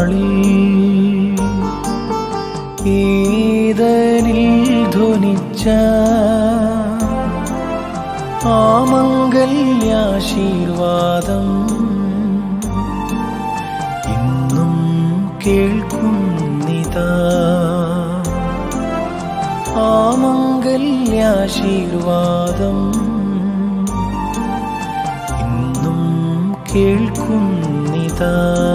നാളിൽ ഏതനിൽ ധ്വനിച്ച ആമംഗല്യാശീർവാദം ഇന്നും കേൾക്കുന്നിതാ ആമംഗല്യാശീർവാദം ഇന്നും കേൾക്കുന്നിതാ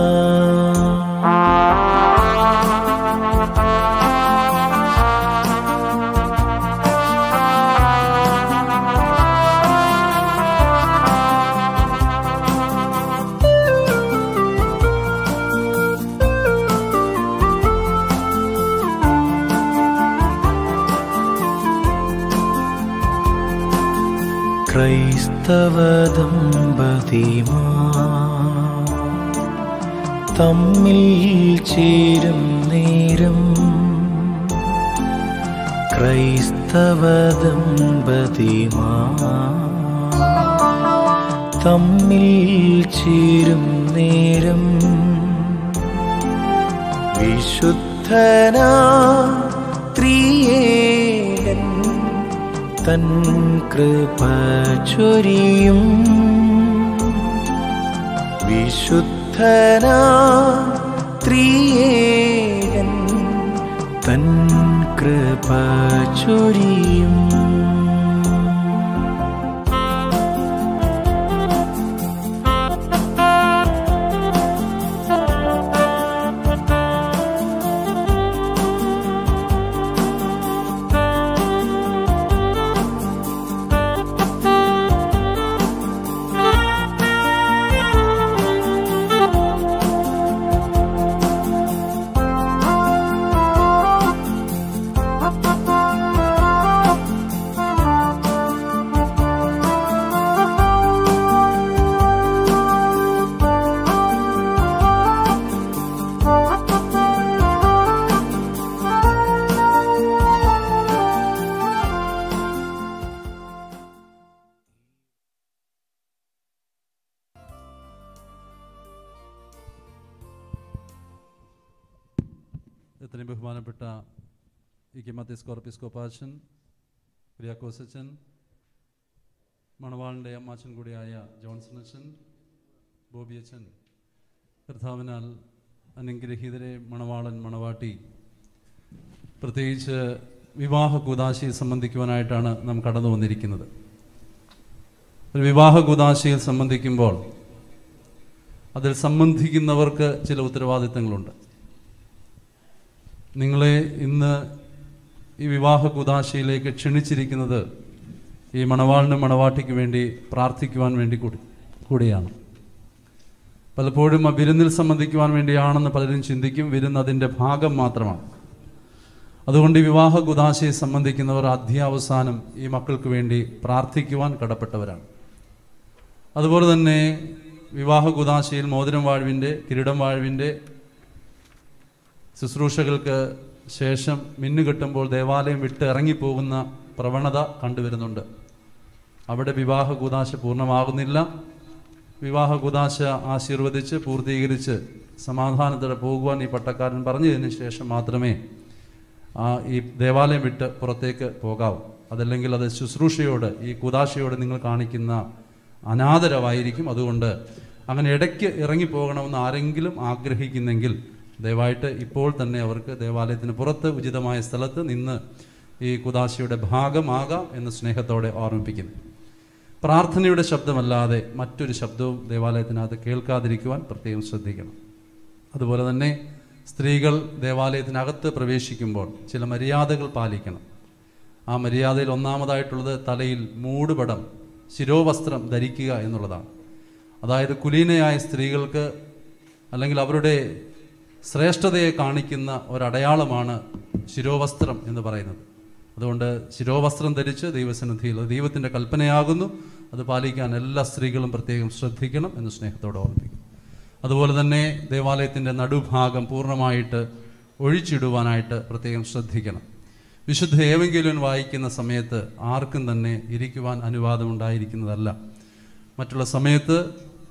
ക്രൈസ്തവ ദമ്പതിമാ തമ്മിൽ ചേരും നേരം ക്രൈസ്തവ ദമ്പതിമാ തമ്മിൽ ചേരും നേരം വിശുദ്ധനാ ത്രിയേകൻ തൻ കൃപ ചൊരിയും വിശുദ്ധനാ ത്രിയേകൻ തൻ കൃപ ചൊരിയും എത്രയും ബഹുമാനപ്പെട്ട ഇ കെ മത്തീസ് കോർപ്പിസ്കോപ്പാച്ചൻ കുര്യാക്കോസച്ചൻ മണവാളിൻ്റെ അമ്മാച്ചൻ കൂടിയായ ജോൺസൺ അച്ഛൻ ബോബി അച്ഛൻ കർത്താവിനാൽ അനുഗ്രഹീതരെ മണവാളൻ മണവാട്ടി പ്രത്യേകിച്ച് വിവാഹ കൂതാശയിൽ സംബന്ധിക്കുവാനായിട്ടാണ് നാം കടന്നു വന്നിരിക്കുന്നത് ഒരു വിവാഹ കൂതാശയിൽ സംബന്ധിക്കുമ്പോൾ അതിൽ സംബന്ധിക്കുന്നവർക്ക് ചില ഉത്തരവാദിത്തങ്ങളുണ്ട് നിങ്ങളെ ഇന്ന് ഈ വിവാഹ കുതാശയിലേക്ക് ക്ഷണിച്ചിരിക്കുന്നത് ഈ മണവാളിനും മണവാട്ടിക്ക് വേണ്ടി പ്രാർത്ഥിക്കുവാൻ വേണ്ടി കൂടി കൂടിയാണ് പലപ്പോഴും ആ വിരുന്നിൽ സംബന്ധിക്കുവാൻ വേണ്ടിയാണെന്ന് പലരും ചിന്തിക്കും വിരുന്ന് അതിൻ്റെ ഭാഗം മാത്രമാണ് അതുകൊണ്ട് ഈ വിവാഹ കുതാശയെ സംബന്ധിക്കുന്നവർ അധ്യാവസാനം ഈ മക്കൾക്ക് വേണ്ടി പ്രാർത്ഥിക്കുവാൻ കടപ്പെട്ടവരാണ് അതുപോലെ തന്നെ വിവാഹ കുതാശയിൽ മോതിരം വാഴ്വിൻ്റെ കിരീടം വാഴ്വിൻ്റെ ശുശ്രൂഷകൾക്ക് ശേഷം മിന്നുകെട്ടുമ്പോൾ ദേവാലയം വിട്ട് ഇറങ്ങിപ്പോകുന്ന പ്രവണത കണ്ടുവരുന്നുണ്ട് അവിടെ വിവാഹ കൂതാശ പൂർണ്ണമാകുന്നില്ല വിവാഹ കൂതാശ ആശീർവദിച്ച് പൂർത്തീകരിച്ച് സമാധാനത്തോടെ പോകുവാൻ ഈ പട്ടക്കാരൻ പറഞ്ഞതിന് ശേഷം മാത്രമേ ആ ഈ ദേവാലയം വിട്ട് പുറത്തേക്ക് പോകാവൂ അതല്ലെങ്കിൽ അത് ശുശ്രൂഷയോട് ഈ കൂതാശയോട് നിങ്ങൾ കാണിക്കുന്ന അനാദരവായിരിക്കും അതുകൊണ്ട് അങ്ങനെ ഇടയ്ക്ക് ഇറങ്ങിപ്പോകണമെന്ന് ആരെങ്കിലും ആഗ്രഹിക്കുന്നെങ്കിൽ ദയവായിട്ട് ഇപ്പോൾ തന്നെ അവർക്ക് ദേവാലയത്തിന് പുറത്ത് ഉചിതമായ സ്ഥലത്ത് നിന്ന് ഈ കുദാശയുടെ ഭാഗമാകാം എന്ന് സ്നേഹത്തോടെ ഓർമ്മിപ്പിക്കുന്നു പ്രാർത്ഥനയുടെ ശബ്ദമല്ലാതെ മറ്റൊരു ശബ്ദവും ദേവാലയത്തിനകത്ത് കേൾക്കാതിരിക്കുവാൻ പ്രത്യേകം ശ്രദ്ധിക്കണം അതുപോലെ തന്നെ സ്ത്രീകൾ ദേവാലയത്തിനകത്ത് പ്രവേശിക്കുമ്പോൾ ചില മര്യാദകൾ പാലിക്കണം ആ മര്യാദയിൽ ഒന്നാമതായിട്ടുള്ളത് തലയിൽ മൂടുപടം ശിരോവസ്ത്രം ധരിക്കുക എന്നുള്ളതാണ് അതായത് കുലീനയായ സ്ത്രീകൾക്ക് അല്ലെങ്കിൽ അവരുടെ ശ്രേഷ്ഠതയെ കാണിക്കുന്ന ഒരടയാളമാണ് ശിരോവസ്ത്രം എന്ന് പറയുന്നത് അതുകൊണ്ട് ശിരോവസ്ത്രം ധരിച്ച് ദൈവസന്നിധിയിൽ അത് ദൈവത്തിൻ്റെ കൽപ്പനയാകുന്നു അത് പാലിക്കാൻ എല്ലാ സ്ത്രീകളും പ്രത്യേകം ശ്രദ്ധിക്കണം എന്ന് സ്നേഹത്തോടെ ഓർമ്മിപ്പിക്കും അതുപോലെ തന്നെ ദേവാലയത്തിൻ്റെ നടുഭാഗം പൂർണ്ണമായിട്ട് ഒഴിച്ചിടുവാനായിട്ട് പ്രത്യേകം ശ്രദ്ധിക്കണം വിശുദ്ധ ഏവെങ്കിലും വായിക്കുന്ന സമയത്ത് ആർക്കും തന്നെ ഇരിക്കുവാൻ അനുവാദം ഉണ്ടായിരിക്കുന്നതല്ല മറ്റുള്ള സമയത്ത്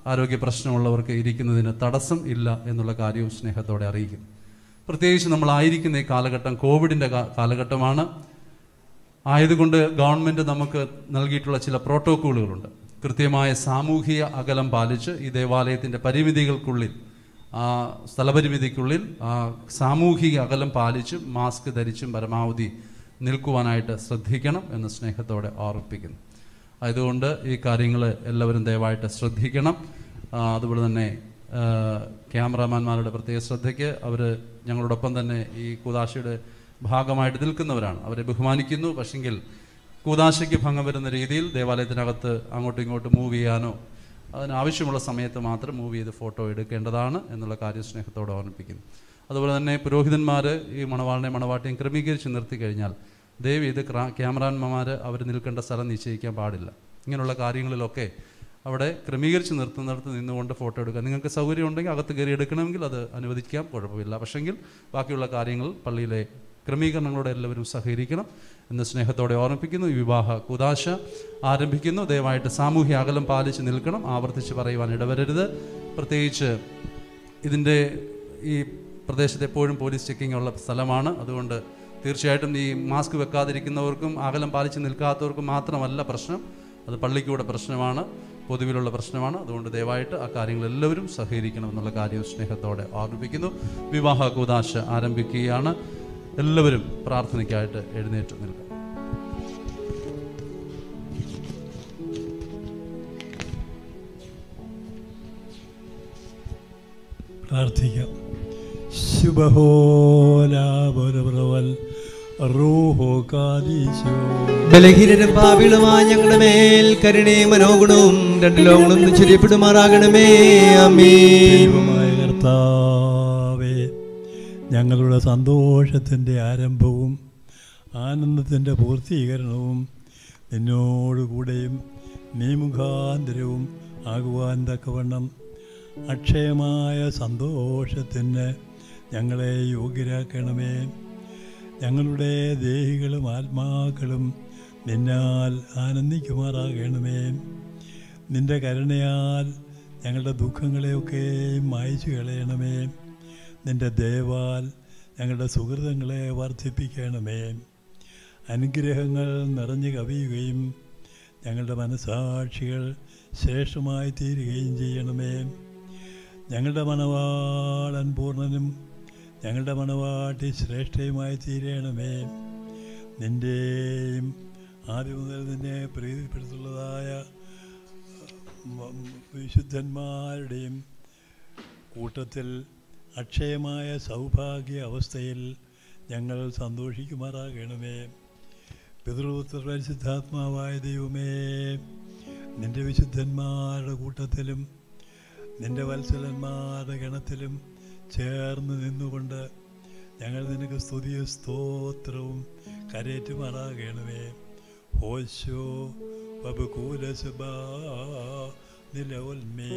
ആരോഗ്യ പ്രശ്നമുള്ളവർക്ക് ഇരിക്കുന്നതിന് തടസ്സം ഇല്ല എന്നുള്ള കാര്യവും സ്നേഹത്തോടെ അറിയിക്കുന്നു പ്രത്യേകിച്ച് നമ്മളായിരിക്കുന്ന ഈ കാലഘട്ടം കോവിഡിൻ്റെ കാ- കാലഘട്ടമാണ് ആയതുകൊണ്ട് ഗവൺമെൻറ് നമുക്ക് നൽകിയിട്ടുള്ള ചില പ്രോട്ടോക്കോളുകളുണ്ട് കൃത്യമായ സാമൂഹിക അകലം പാലിച്ച് ഈ ദേവാലയത്തിൻ്റെ പരിമിതികൾക്കുള്ളിൽ ആ സ്ഥലപരിമിതിക്കുള്ളിൽ ആ സാമൂഹിക അകലം പാലിച്ചും മാസ്ക് ധരിച്ചും പരമാവധി നിൽക്കുവാനായിട്ട് ശ്രദ്ധിക്കണം എന്ന് സ്നേഹത്തോടെ ഓർമ്മിപ്പിക്കുന്നു അതുകൊണ്ട് ഈ കാര്യങ്ങൾ എല്ലാവരും ദയവായിട്ട് ശ്രദ്ധിക്കണം ആ, അതുപോലെ തന്നെ ആ, ക്യാമറാമാന്മാരുടെ പ്രത്യേക ശ്രദ്ധയ്ക്ക് അവർ ഞങ്ങളോടൊപ്പം തന്നെ ഈ കൂതാശയുടെ ഭാഗമായിട്ട് നിൽക്കുന്നവരാണ് അവരെ ബഹുമാനിക്കുന്നു പക്ഷെങ്കിൽ കൂതാശയ്ക്ക് ഭംഗം വരുന്ന രീതിയിൽ ദേവാലയത്തിനകത്ത് അങ്ങോട്ടും ഇങ്ങോട്ടും മൂവ് ചെയ്യാനോ അതിനാവശ്യമുള്ള സമയത്ത് മാത്രം മൂവ് ചെയ്ത് ഫോട്ടോ എടുക്കേണ്ടതാണ് എന്നുള്ള കാര്യം സ്നേഹത്തോടെ ഓർമ്മിപ്പിക്കുന്നു അതുപോലെ തന്നെ പുരോഹിതന്മാർ ഈ മണവാളിനെ മണവാട്ടിയും ക്രമീകരിച്ച് നിർത്തി കഴിഞ്ഞാൽ ദയവ് ഇത് ക്യാമറാന്മാർ അവർ നിൽക്കേണ്ട സ്ഥലം നിശ്ചയിക്കാൻ പാടില്ല ഇങ്ങനെയുള്ള കാര്യങ്ങളിലൊക്കെ അവിടെ ക്രമീകരിച്ച് നിർത്തുന്നിടത്ത് നിന്നുകൊണ്ട് ഫോട്ടോ എടുക്കുക നിങ്ങൾക്ക് സൗകര്യം ഉണ്ടെങ്കിൽ അകത്ത് കയറി എടുക്കണമെങ്കിൽ അത് അനുവദിക്കാം കുഴപ്പമില്ല പക്ഷെങ്കിൽ ബാക്കിയുള്ള കാര്യങ്ങൾ പള്ളിയിലെ ക്രമീകരണങ്ങളോടെ എല്ലാവരും സഹകരിക്കണം എന്ന് സ്നേഹത്തോടെ ഓർമ്മിപ്പിക്കുന്നു ഈ വിവാഹ കുതാശ ആരംഭിക്കുന്നു ദയവായിട്ട് സാമൂഹ്യ അകലം പാലിച്ച് നിൽക്കണം ആവർത്തിച്ച് പറയുവാൻ ഇടവരരുത് പ്രത്യേകിച്ച് ഇതിൻ്റെ ഈ പ്രദേശത്ത് എപ്പോഴും പോലീസ് ചെക്കിംഗ് ഉള്ള സ്ഥലമാണ് അതുകൊണ്ട് തീർച്ചയായിട്ടും ഈ മാസ്ക് വെക്കാതിരിക്കുന്നവർക്കും അകലം പാലിച്ച് നിൽക്കാത്തവർക്കും മാത്രമല്ല പ്രശ്നം അത് പള്ളിക്കൂടെ പ്രശ്നമാണ് പൊതുവിലുള്ള പ്രശ്നമാണ് അതുകൊണ്ട് ദയവായിട്ട് ആ കാര്യങ്ങൾ എല്ലാവരും സഹകരിക്കണം എന്നുള്ള കാര്യം സ്നേഹത്തോടെ ഓർമ്മിപ്പിക്കുന്നു വിവാഹ കൂതാശ ആരംഭിക്കുകയാണ് എല്ലാവരും പ്രാർത്ഥനയ്ക്കായിട്ട് എഴുന്നേറ്റ് നിൽക്കാം പ്രാർത്ഥിക്കാം ശുഭഹോലാപരവൽ റൂഹോ കാദീശോ ബലഹീനരും പാപികളുമായ ഞങ്ങളുടെ മേൽ കരുണയും മനോഗുണവും രണ്ട് ലോകങ്ങളും ചൊരിയപ്പെടുമാറാകണമേ അമീൻ ദൈവമായ കർത്താവേ ഞങ്ങളുടെ സന്തോഷത്തിൻ്റെ ആരംഭവും ആനന്ദത്തിൻ്റെ പൂർത്തീകരണവും നിന്നോടുകൂടെയും നീ മുഖാന്തരവും ആകുവാൻ തക്കവണ്ണം അക്ഷയമായ സന്തോഷത്തിന് ഞങ്ങളെ യോഗ്യരാക്കണമേ ഞങ്ങളുടെ ദേഹികളും ആത്മാക്കളും നിന്നാൽ ആനന്ദിക്കുമാറാകണമേ നിന്റെ കരുണയാൽ ഞങ്ങളുടെ ദുഃഖങ്ങളെയൊക്കെ മായച്ചു കളയണമേ നിന്റെ ദയവാൽ ഞങ്ങളുടെ സുഹൃതങ്ങളെ വർദ്ധിപ്പിക്കണമേ അനുഗ്രഹങ്ങൾ നിറഞ്ഞു കവിയുകയും ഞങ്ങളുടെ മനസാക്ഷികൾ ശ്രേഷ്ഠമായി തീരുകയും ചെയ്യണമേ ഞങ്ങളുടെ മണവാളൻ പൂർണ്ണനും ഞങ്ങളുടെ മണവാട്ടി ശ്രേഷ്ഠയുമായി തീരണമേ നിൻ്റെയും ആദ്യം മുതൽ നിന്നെ പ്രീതിപ്പെടുത്തുള്ളതായ വ- വിശുദ്ധന്മാരുടെയും കൂട്ടത്തിൽ അക്ഷയമായ സൗഭാഗ്യ അവസ്ഥയിൽ ഞങ്ങൾ സന്തോഷിക്കുമാറാകണമേ പിതൃപുത്ര പരിശുദ്ധാത്മാവായ ദൈവമേ നിന്റെ വിശുദ്ധന്മാരുടെ കൂട്ടത്തിലും നിന്റെ വത്സലന്മാരുടെ ഗണത്തിലും ചേർന്ന് നിന്നുകൊണ്ട് ഞങ്ങൾ നിനക്ക് സ്തുതിയും സ്തോത്രവും കരേറ്റുമാറാകണമേ ഹോശോ വബുകൂലസുബ നിലവൽമേ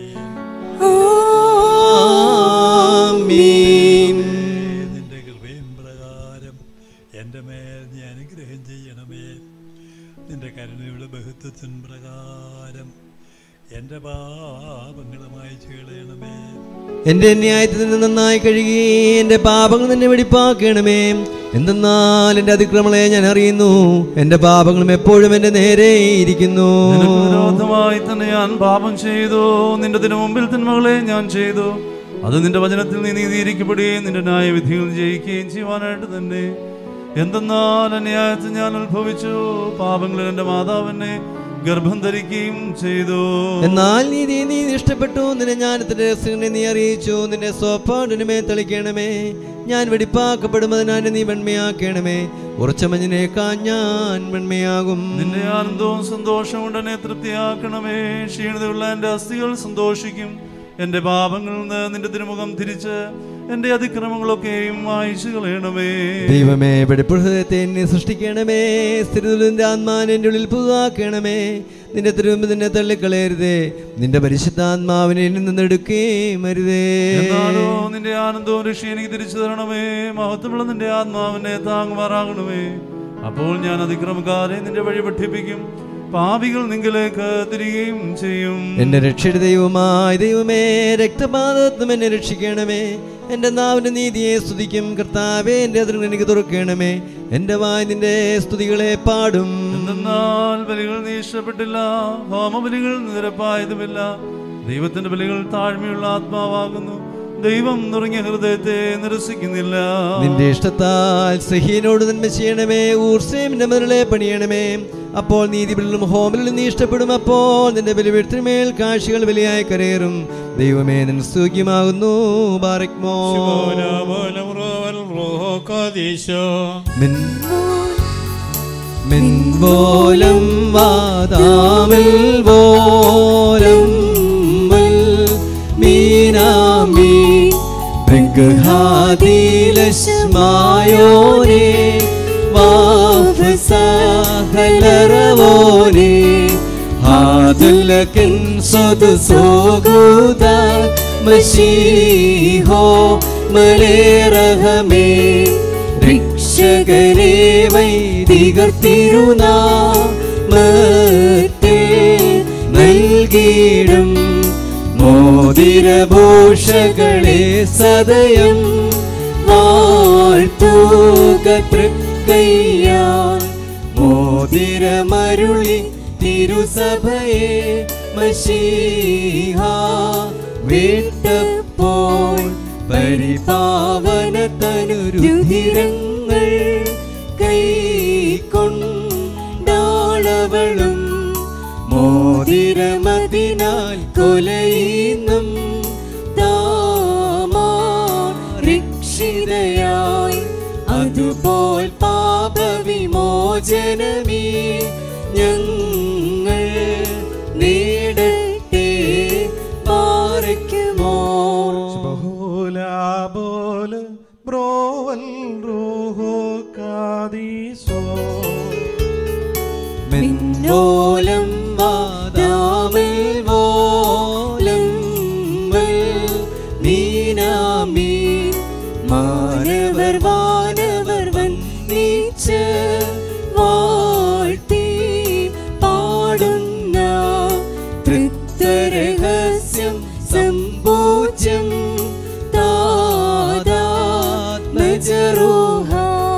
ആമീൻ നിന്റെ കൃപയും പ്രകാരം എൻ്റെ മേൽ നീ അനുഗ്രഹം ചെയ്യണമേ നിന്റെ കരുണയുടെ ബഹുത്വത്തിൻ പ്രകാരം എൻ്റെ പാപങ്ങളുമായി ചെയ്യണമേ എന്റെ ന്യായത്തിൽ നിന്ന് നന്നായി കഴുകി എന്റെ പാപങ്ങൾ നിന്നെ വെടിപ്പാക്കണമേ എന്തെന്നാൽ എന്റെ അതിക്രമങ്ങളെ ഞാൻ അറിയുന്നു എന്റെ പാപങ്ങളും എപ്പോഴും എന്റെ നേരെ ഇരിക്കുന്നു നിനക്ക് വിരോധമായി തന്നെ ഞാൻ പാപം ചെയ്തു നിന്റെ ദിന മുമ്പിൽ തിന്മകളെ ഞാൻ ചെയ്തു അത് നിന്റെ വചനത്തിൽ നീ നീതിയിരിക്കപ്പെടുകയും നിന്റെ ന്യായവിധികൾ ജയിക്കുകയും ചെയ്യുവാനായിട്ട് തന്നെ എന്തെന്നാൽ അന്യായത്തിൽ ഞാൻ ഉത്ഭവിച്ചു പാപങ്ങളിൽ എൻ്റെ മാതാവിനെ ഗർഭം ധരിക്കുകയും ചെയ്തു എന്നാൽ നീതി നീ ഇഷ്ടപ്പെട്ടു നിന്നെ ജ്ഞാനത്തിന്റെ രഹസ്യങ്ങളെ നീ അറിയിച്ചു നിന്റെ സ്വപ്പാടിനുമേ തെളിക്കണമേ ഞാൻ വെടിപ്പാക്കപ്പെടുന്നതിനാൽ നീ വെണ്മയാക്കണമേ ഉറച്ച മഞ്ഞിനേക്കാൾ ഞാൻ വെണ്മയാകും നിന്റെ ആനന്ദവും സന്തോഷവും കൊണ്ട് എന്നെ തൃപ്തിയാക്കണമേ ക്ഷീണതയുള്ള എൻ്റെ അസ്ഥികൾ സന്തോഷിക്കും എൻ്റെ പാപങ്ങളിൽ നിന്ന് നിന്റെ തിരുമുഖം തിരിച്ച് എൻ്റെ അതിക്രമങ്ങളൊക്കെയും വായിച്ചു കളയണമേ ദൈവമേ വെടിപ്പുഹൃദയത്തെ എന്നെ സൃഷ്ടിക്കണമേ സ്ഥിരതന്റെ ആത്മാവിനെ എൻ്റെ ഉള്ളിൽ പുതുതാക്കണമേ നിന്റെ തിരുമ്പ് നിന്നെ തള്ളിക്കളയരുതേ നിന്റെ പരിശുദ്ധാത്മാവിനെ എന്നിൽ നിന്ന് എടുക്കുകയും അരുതേ എന്നാലോ നിന്റെ ആനന്ദവും രക്ഷ എനിക്ക് തിരിച്ചു തരണമേ മഹത്വമുള്ള നിന്റെ ആത്മാവിനെ താങ്ങുമാറാകണമേ അപ്പോൾ ഞാൻ അതിക്രമക്കാരെ നിന്റെ വഴി പഠിപ്പിക്കും പാപികൾ നിങ്കിലേക്ക് തിരികെയും ചെയ്യും എന്റെ രക്ഷയുടെ ദൈവമായ ദൈവമേ രക്തപാതത്വം എന്നെ രക്ഷിക്കണമേ എന്റെ നാവിന്റെ നീതിയെ സ്തുതിക്കും കർത്താവേ എന്റെ അതിർകൾ എനിക്ക് തുറക്കണമേ എന്റെ വായ് നിന്റെ സ്തുതികളെ പാടും എന്തെന്നാൽ ബലികൾ നീ ഇഷ്ടപ്പെട്ടില്ല ഹോമബലികൾ നിരപ്പായതുമില്ല ദൈവത്തിന്റെ ബലികൾ താഴ്മയുള്ള ആത്മാവാകുന്നു ദൈവം നുറങ്ങിയ ഹൃദയത്തെ നിരസിക്കുന്നില്ല നിന്റെ ഇഷ്ടത്താൽ സഹീനോട് നന്മ ചെയ്യണമേ ഊർസേമിന്റെ മതിലെ പണിയണമേ അപ്പോൾ നീതിബലിലും ഹോമിലും നീ ഇഷ്ടപ്പെടും അപ്പോൾ നിന്റെ ബലിവെടുത്തിന്മേൽ കാഴ്ചകൾ ബലിയായി കരയേറും ദൈവമേ നിൻ സ്തുഗ്യമാകുന്നു ബാറിക്മോ മിൻപോലം വാതാമിൽ പോലം മീനാമീ ബൃഗഹാദിലശ്മായോരേ വാഫസഹലറവോരേ ഹാദുലകിൻ സ്വതു സോഗുദ മശീഹോ മലേറഹമേ രക്ഷകരെ വൈദികർ തിരുനാമത്തിൽ നൽകിയിടും മോതിരഭൂഷകളെ സദയം വാഴ്ത്തുക തൃക്കയ്യാൻ മോതിരമരുളി തിരുസഭയെ മഷീഹ വിട്ടപ്പോൾ പരിപാവന തനുരുധിരങ്ങൾ കൈക്കൊണ്ടാളവളും മോതിരമതിനാൽ കൊലയിന്നും രക്ഷിതയായി അതുപോൽ പാപവിമോചനമേ ഞങ്ങൾ നേടട്ടെ പാറയ്ക്കുമോ ബഹുലാബോല് ബ്രോവൽ റൂഹോ കാദീസോ മിന്നോലം വാദാമിൽ വോലം മീനാമീ മാനവർ വാനവർ വന്നീച്ച് വാഴ്ത്തി പാടുന്ന തൃത്തരഹസ്യം സമ്പൂജ്യം താതാത്മജറൂഹ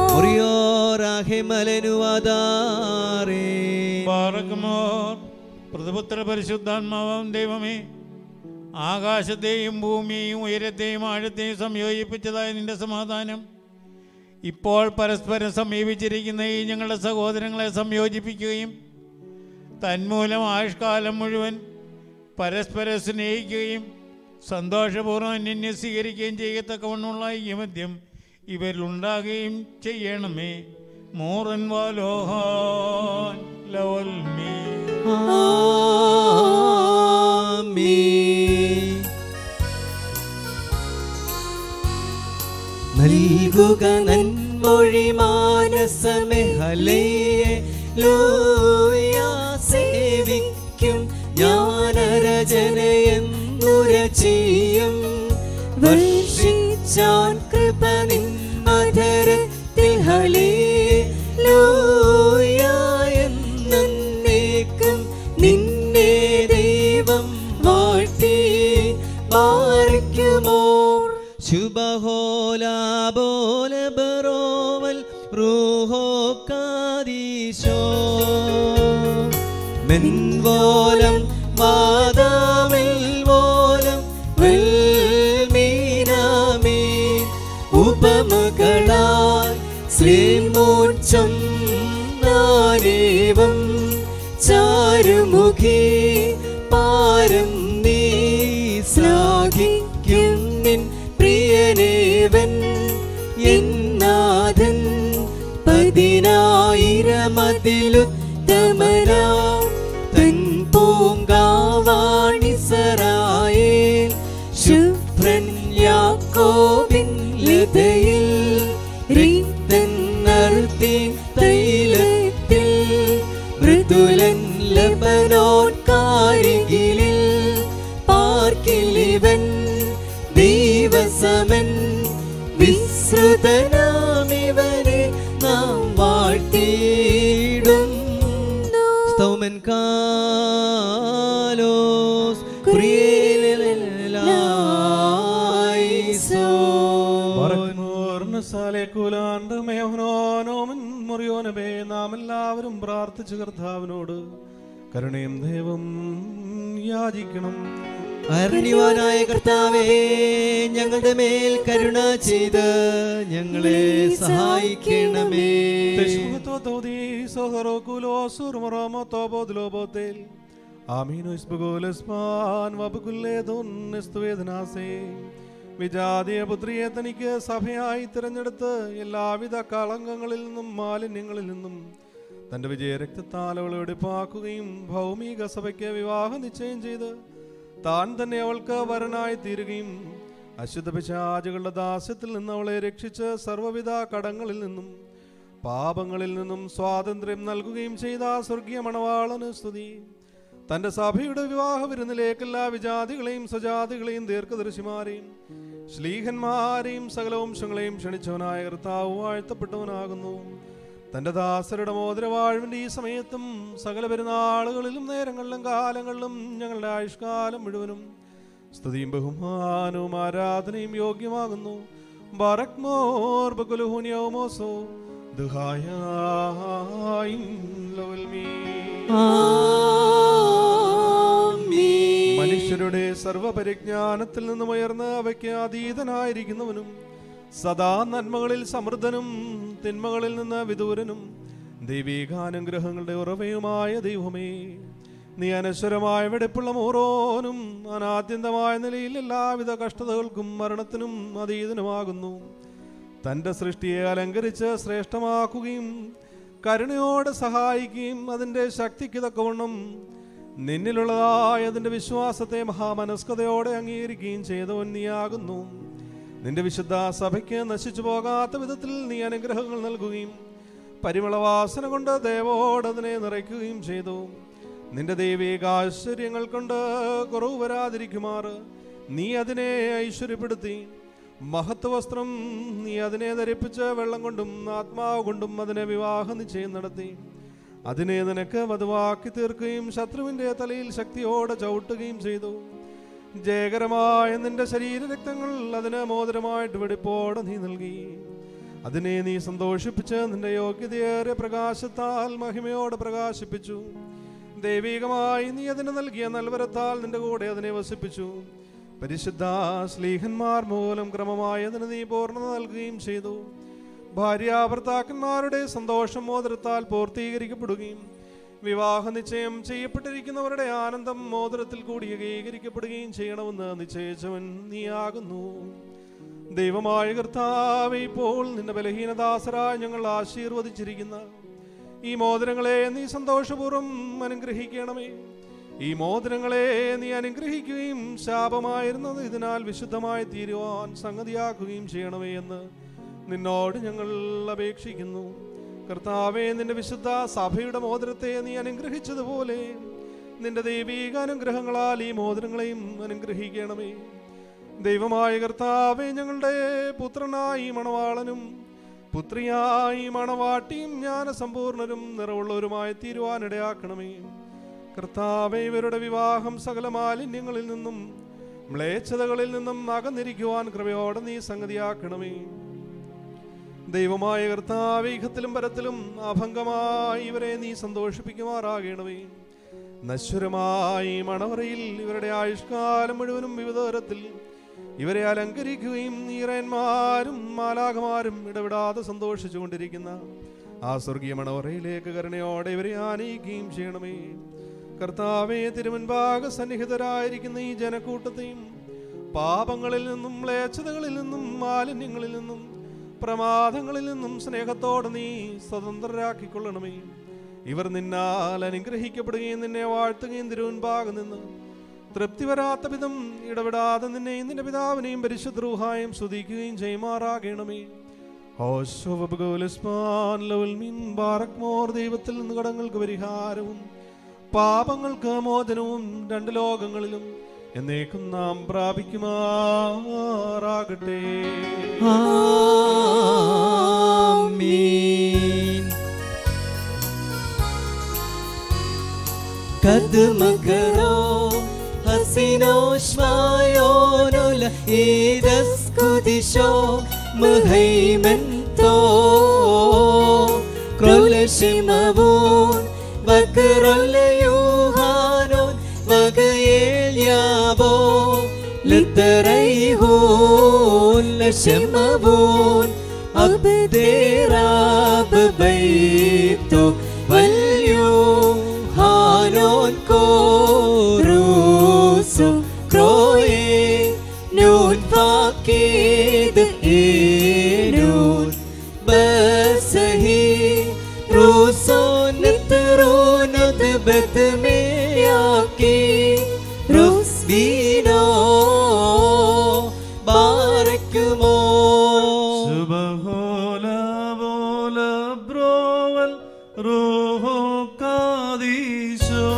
മലനുവാദാറേ പാറക്കുമോർ പ്രതിപുത്ര പരിശുദ്ധാത്മാവാം ദൈവമേ ആകാശത്തെയും ഭൂമിയെയും ഉയരത്തെയും ആഴത്തെയും സംയോജിപ്പിച്ചതായ നിന്റെ സമാധാനം ഇപ്പോൾ പരസ്പരം സമീപിച്ചിരിക്കുന്ന ഈ ഞങ്ങളുടെ സഹോദരങ്ങളെ സംയോജിപ്പിക്കുകയും തന്മൂലം ആയുഷ്കാലം മുഴുവൻ പരസ്പരം സ്നേഹിക്കുകയും സന്തോഷപൂർവ്വം അന്യന്യം സ്വീകരിക്കുകയും ചെയ്യത്തക്കവണ്ണമുള്ള ഐക്യമദ്യം ഇവരിലുണ്ടാകുകയും ചെയ്യണമേ മൂറൻ വാലോഹാൻ ലവൽ മീ ആമീൻ. നൽകുക നന്മൊഴി മാനസമേ ഹലയെ ലൂയ സേവിക്കും ജ്ഞാനരചനയെന്നുര ചെയ്യും വർഷിച്ചാൻ കൃപ നിൻ അധരത്തിൽ ഹലേ ലൂയ എന്നേക്കും നിന്നെ ദൈവം വാഴ്ത്തി പാർക്കുമോ ശുഭഹോലാബോല ബറോവൽ റൂഹോ കാദീശോ മെൻവോലം വാദാമിൽ വോലം വെൽമീനാമേ ഉപമകളാൽ ശ്രീമൂർച്ചം നാരേവം ചാരുമുഖി പാരം നീ ശ്ലാഘിക്കും നിൻ പ്രിയനേവൻ എന്നാഥൻ പതിനായിരമതിലുത്തമരാ തൻ പൂങ്കാവാണിസറായേ ശുഭ്രൻ യാക്കോബിൻ ലതയിൽ റിക്തൻ നർത്തിൻ തൈലത്തിൽ മൃദുലൻ ലബനോൻ കാരികിലിൽ പാർക്കിലിവൻ ദൈവസമൻ വിശ്രുതനാമിവനെ നാം വാഴ്ത്തിയിടും സ്തോമൻ കാലോസ് നാം എല്ലാവരും പ്രാർത്ഥിച്ചു കർത്താവിനോട് കരുണയും ദൈവം യാചിക്കണം അരണ്യവാനായ കർത്താവേ ഞങ്ങളുടെ മേൽ കരുണ ചെയ്ത് ഞങ്ങളെ സഹായിക്കണമേ വിജാതീയ പുത്രിയെ തനിക്ക് സഭയായി തിരഞ്ഞെടുത്ത് എല്ലാവിധ കളങ്കങ്ങളിൽ നിന്നും മാലിന്യങ്ങളിൽ നിന്നും തന്റെ വിജയരക്തത്താൽ അവളെ വെടിപ്പാക്കുകയും ഭൗമിക സഭയ്ക്ക് വിവാഹ നിശ്ചയം ചെയ്ത് താൻ തന്നെ അവൾക്ക് വരനായി തീരുകയും അശുദ്ധ പിശാചുകളുടെ ദാസ്യത്തിൽ നിന്ന് അവളെ രക്ഷിച്ച് സർവ്വവിധ കടങ്ങളിൽ നിന്നും പാപങ്ങളിൽ നിന്നും സ്വാതന്ത്ര്യം നൽകുകയും ചെയ്ത ആ സ്വർഗീയ മണവാളന് സ്തുതി തന്റെ സഭയുടെ വിവാഹ വിരുന്നിലേക്ക് എല്ലാ വിജാതികളെയും സ്വജാതികളെയും ദീർഘദർശിമാരെയും ശ്ലീഹന്മാരെയും സകല വംശങ്ങളെയും ക്ഷണിച്ചവനായ കർത്താവ് വാഴ്ത്തപ്പെട്ടവനാകുന്നു തന്റെ ദാസരുടെ മോതിരവാഴ്വിന്റെ ഈ സമയത്തും സകല പെരുന്നാളുകളിലും നേരങ്ങളിലും കാലങ്ങളിലും ഞങ്ങളുടെ ആയുഷ്കാലം മുഴുവനും സ്തുതിയും ബഹുമാനവും ആരാധനയും യോഗ്യമാകുന്നു ബറക്മോർ ബകുലുഹുനിയോമോസോ ദുഹായും ലോൽമീ മനുഷ്യരുടെ സർവപരിജ്ഞാനത്തിൽ നിന്നും ഉയർന്ന് അവയ്ക്ക് അതീതനായിരിക്കുന്നവനും സദാ നന്മകളിൽ സമൃദ്ധനും തിന്മകളിൽ നിന്ന് വിദൂരനും ദൈവീകാനുഗ്രഹങ്ങളുടെ ഉറവയുമായ ദൈവമേ നീ അനശ്വരമായ വെടിപ്പുള്ള മോറോനും അനാദ്യന്തമായ നിലയിൽ എല്ലാവിധ കഷ്ടതകൾക്കും മരണത്തിനും അതീതനുമാകുന്നു തൻ്റെ സൃഷ്ടിയെ അലങ്കരിച്ച് ശ്രേഷ്ഠമാക്കുകയും കരുണയോടെ സഹായിക്കുകയും അതിൻ്റെ ശക്തിക്ക് തക്കവണ്ണം നിന്നിലുള്ളതായ അതിൻ്റെ വിശ്വാസത്തെ മഹാമനസ്കതയോടെ അംഗീകരിക്കുകയും ചെയ്തവൻ നീയാകുന്നു നിന്റെ വിശുദ്ധ സഭയ്ക്ക് നശിച്ചു പോകാത്ത വിധത്തിൽ നീ അനുഗ്രഹങ്ങൾ നൽകുകയും പരിമളവാസന കൊണ്ട് ദേവോട് അതിനെ നിറയ്ക്കുകയും ചെയ്തു നിന്റെ ദൈവികാശ്ചര്യങ്ങൾ കൊണ്ട് കുറവ് വരാതിരിക്കുമാറ് നീ അതിനെ ഐശ്വര്യപ്പെടുത്തി മഹത്വവസ്ത്രം നീ അതിനെ ധരിപ്പിച്ച് വെള്ളം കൊണ്ടും ആത്മാവ് കൊണ്ടും അതിനെ വിവാഹ നിശ്ചയം നടത്തി അതിനെ നിനക്ക് വധുവാക്കി തീർക്കുകയും ശത്രുവിന്റെ തലയിൽ ശക്തിയോടെ ചവിട്ടുകയും ചെയ്തു ജയകരമായ നിന്റെ ശരീരരക്തങ്ങൾ അതിന് മോതിരമായിട്ട് വെടിപ്പോടെ നീ നൽകി അതിനെ നീ സന്തോഷിപ്പിച്ച് നിന്റെ യോഗ്യതയേറിയ പ്രകാശത്താൽ മഹിമയോടെ പ്രകാശിപ്പിച്ചു ദൈവികമായി നീ അതിന് നൽകിയ നൽവരത്താൽ നിന്റെ കൂടെ അതിനെ വസിപ്പിച്ചു പരിശുദ്ധ സ്ലീഹന്മാർ മൂലം ക്രമമായി അതിന് നീ പൂർണ്ണത നൽകുകയും ചെയ്തു ഭാര്യാഭർത്താക്കന്മാരുടെ സന്തോഷം മോതിരത്താൽ പൂർത്തീകരിക്കപ്പെടുകയും വിവാഹ നിശ്ചയം ചെയ്യപ്പെട്ടിരിക്കുന്നവരുടെ ആനന്ദം മോതിരത്തിൽ കൂടി ഏകീകരിക്കപ്പെടുകയും ചെയ്യണമെന്ന് നിശ്ചയിച്ചവൻ നീയാകുന്നു ദൈവമായ കർത്താവ് ഇപ്പോൾ നിന്റെ ബലഹീനദാസരായി ഞങ്ങൾ ആശീർവദിച്ചിരിക്കുന്ന ഈ മോതിരങ്ങളെ നീ സന്തോഷപൂർവ്വം അനുഗ്രഹിക്കണമേ ഈ മോതിരങ്ങളെ നീ അനുഗ്രഹിക്കുകയും ശാപമായിരുന്നത് ഇതിനാൽ വിശുദ്ധമായി തീരുവാൻ സംഗതിയാക്കുകയും ചെയ്യണമേ എന്ന് നിന്നോട് ഞങ്ങൾ അപേക്ഷിക്കുന്നു കർത്താവെ നിന്റെ വിശുദ്ധ സഭയുടെ മോതിരത്തെ നീ അനുഗ്രഹിച്ചതുപോലെ നിന്റെ ദൈവീക അനുഗ്രഹങ്ങളാൽ ഈ മോതിരങ്ങളെയും അനുഗ്രഹിക്കണമേ ദൈവമായ കർത്താവെ ഞങ്ങളുടെ പുത്രനായി മണവാളനും പുത്രിയായി മണവാട്ടിയും ജ്ഞാനസമ്പൂർണരും നിറവുള്ളവരുമായി തീരുവാനിടയാക്കണമേ കർത്താവെ ഇവരുടെ വിവാഹം സകല മാലിന്യങ്ങളിൽ നിന്നും മ്ലേച്ഛതകളിൽ നിന്നും അകന്നിരിക്കുവാൻ കൃപയോടെ നീ സംഗതിയാക്കണമേ ദൈവമായ കർത്താവ് ഈഹത്തിലും പരത്തിലും അഭംഗമായി ഇവരെ നീ സന്തോഷിപ്പിക്കുമാറാകണമേ നശ്വരമായി മണവറയിൽ ഇവരുടെ ആയുഷ്കാലം മുഴുവനും വിവിധ തരത്തിൽ ഇവരെ അലങ്കരിക്കുകയും നീറന്മാരും മാലാഖമാരും ഇടപെടാതെ സന്തോഷിച്ചുകൊണ്ടിരിക്കുന്ന ആ സ്വർഗീയ മണവറയിലേക്ക് കരുണയോടെ ഇവരെ ആനയിക്കുകയും ചെയ്യണമേ കർത്താവെ തിരുമുൻപാക സന്നിഹിതരായിരിക്കുന്ന ഈ ജനക്കൂട്ടത്തെയും പാപങ്ങളിൽ നിന്നും മ്ലേച്ഛതകളിൽ നിന്നും മാലിന്യങ്ങളിൽ നിന്നും പ്രമാദങ്ങളിൽ നിന്നും സ്നേഹത്തോടെ നീ സ്വതന്ത്രരാക്കിക്കൊള്ളണമേ ഇവർ നിന്നാൽ അനുഗ്രഹിക്കപ്പെടുകയും നിന്നെ വാഴ്ത്തുകയും തിരുവൻപാകെ നിന്ന് തൃപ്തി വരാത്ത വിധം ഇടപെടാതെ നിന്നെയും നിന്റെ പിതാവിനെയും പരിശുദ്ധ റൂഹായും സ്തുതിക്കുകയും ചെയ്യുമാറാകണമേ ദൈവത്തിൽ നിന്ന് കടങ്ങൾക്ക് പരിഹാരവും പാപങ്ങൾക്ക് മോചനവും രണ്ട് ലോകങ്ങളിലും എന്നേക്കും നാം പ്രാപിക്കുമാറാകട്ടെ ആമീൻ قد مكروا حسنوش معيون إذا سكودشو مهيمن تو كرول شمبون بكرول يوهانون بغيل يابو لتريهون لشمبون أبدراب بيتو واليوهانون كوروسو كروي نون فاكيد إينون بسهي روسون نترون دبت مياكي روس بينو باركمو സുബഹോല ബോല ബ്രോവൽ റൂഹോ കാദീശോ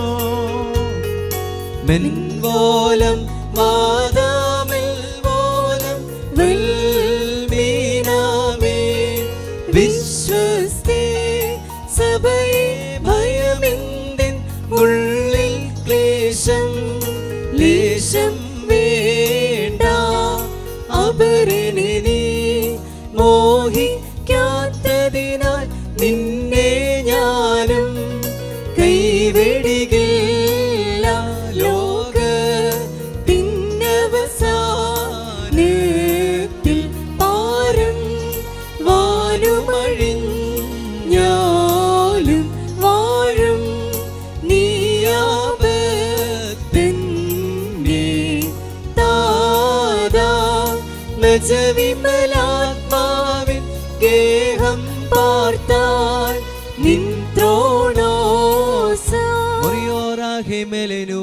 മെൻവോലം വാദാമിൽ വോലം വെൽമീനാമേ വിശ്വസ്തേ സഭയെ ഭയമിന്തിൻ ഉള്ളിൽ ക്ലേശം ലേശം വേണ്ട അപരനെ നീ മോഹിക്കാത്തതിനാൽ നിന്നെ ഞാനും കൈവെടികില്ല ലോക തിന്നവസാനത്തിൽ പാരും വാനുമഴിഞ്ഞാലും വാഴും നീയാപത്തന്നെ താതാ നജവിമലാത്മാവിൻ ഗേഹം പാർത്താൽ നിൻ ത്രോണോസ മുറിയോറാഹെ മെലനു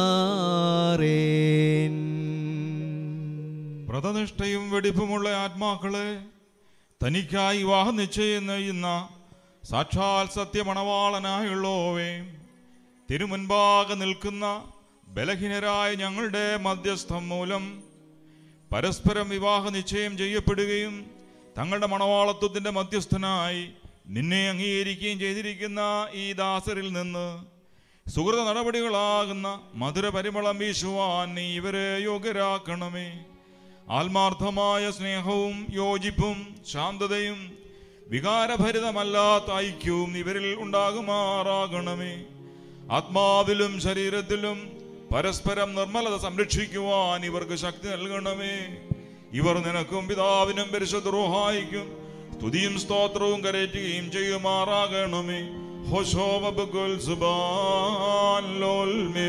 അതാറേൻ വ്രതനിഷ്ഠയും വെടിപ്പുമുള്ള ആത്മാക്കളെ തനിക്കായി വിവാഹ നിശ്ചയം നെയ്യുന്ന സാക്ഷാൽ സത്യമണവാളനായുള്ളോവേ തിരുമുൻപാകെ നിൽക്കുന്ന ബലഹീനരായ ഞങ്ങളുടെ മധ്യസ്ഥം മൂലം പരസ്പരം വിവാഹ നിശ്ചയം ചെയ്യപ്പെടുകയും തങ്ങളുടെ മണവാളത്വത്തിന്റെ മധ്യസ്ഥനായി നിന്നെ അംഗീകരിക്കുകയും ചെയ്തിരിക്കുന്ന ഈ ദാസരിൽ നിന്ന് സുഹൃത നടപടികളാകുന്ന മധുര പരിമളം വീശുവാൻ നീ ഇവരെ യോഗ്യരാക്കണമേ ആത്മാർത്ഥമായ സ്നേഹവും യോജിപ്പും ശാന്തതയും വികാരഭരിതമല്ലാത്ത ഐക്യവും ഇവരിൽ ഉണ്ടാകുമാറാകണമേ ആത്മാവിലും ശരീരത്തിലും പരസ്പരം നിർമ്മലത സംരക്ഷിക്കുവാൻ ഇവർക്ക് ശക്തി നൽകണമേ ഇവർ നിനക്കും പിതാവിനും പരിശുദ്ധ റൂഹായിക്കും സ്തുതിയും സ്തോത്രവും കരയറ്റുകയും ചെയ്യുമാറാകണമേ ഹോശോബ ബുക്കുൽ സുബാൻ ലോൽമേ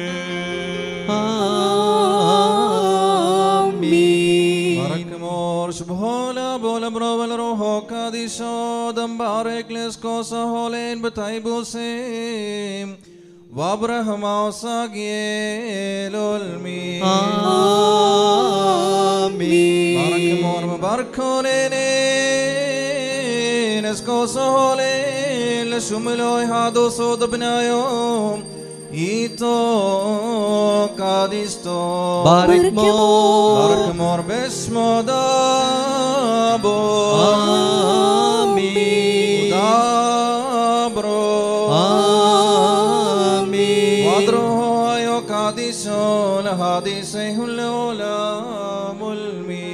ആമീൻ Barakmor shbhola bola brovel roho kadisho dam barek les kosa holen betaibusim vabraham ausagiel olmi ആമീൻ Barakmor mabarkonene nes kosa holen le shumloy hado sod bnayom ito kadisto ബാരക്മോ Barakmor besmodabo ആമീൻ Dabro ആമീൻ Wadroho ayo kadisho lahadise hulola mulmi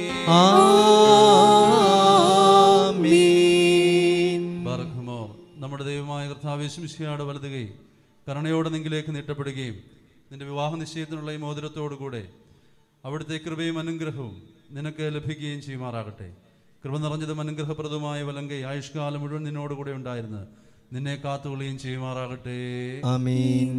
ആമീൻ ബർഖമോ നമ്മുടെ ദൈവമായ കർത്താവേശുമിശിയുടെ വലത് കൈ കരുണയോടെ നിങ്കിലേക്ക് നീട്ടപ്പെടുകയും നിന്റെ വിവാഹ നിശ്ചയത്തിനുള്ള ഈ മോതിരത്തോടുകൂടെ അവിടുത്തെ കൃപയും അനുഗ്രഹവും നിനക്ക് ലഭിക്കുകയും ചെയ്യുമാറാകട്ടെ കൃപ നിറഞ്ഞതും അനുഗ്രഹപ്രദവുമായ വലങ്കൈ ആയുഷ്കാലം മുഴുവൻ നിന്നോടുകൂടെ ഉണ്ടായിരുന്ന് നിന്നെ കാത്തുകൊള്ളുകയും ചെയ്യുമാറാകട്ടെ ആമീൻ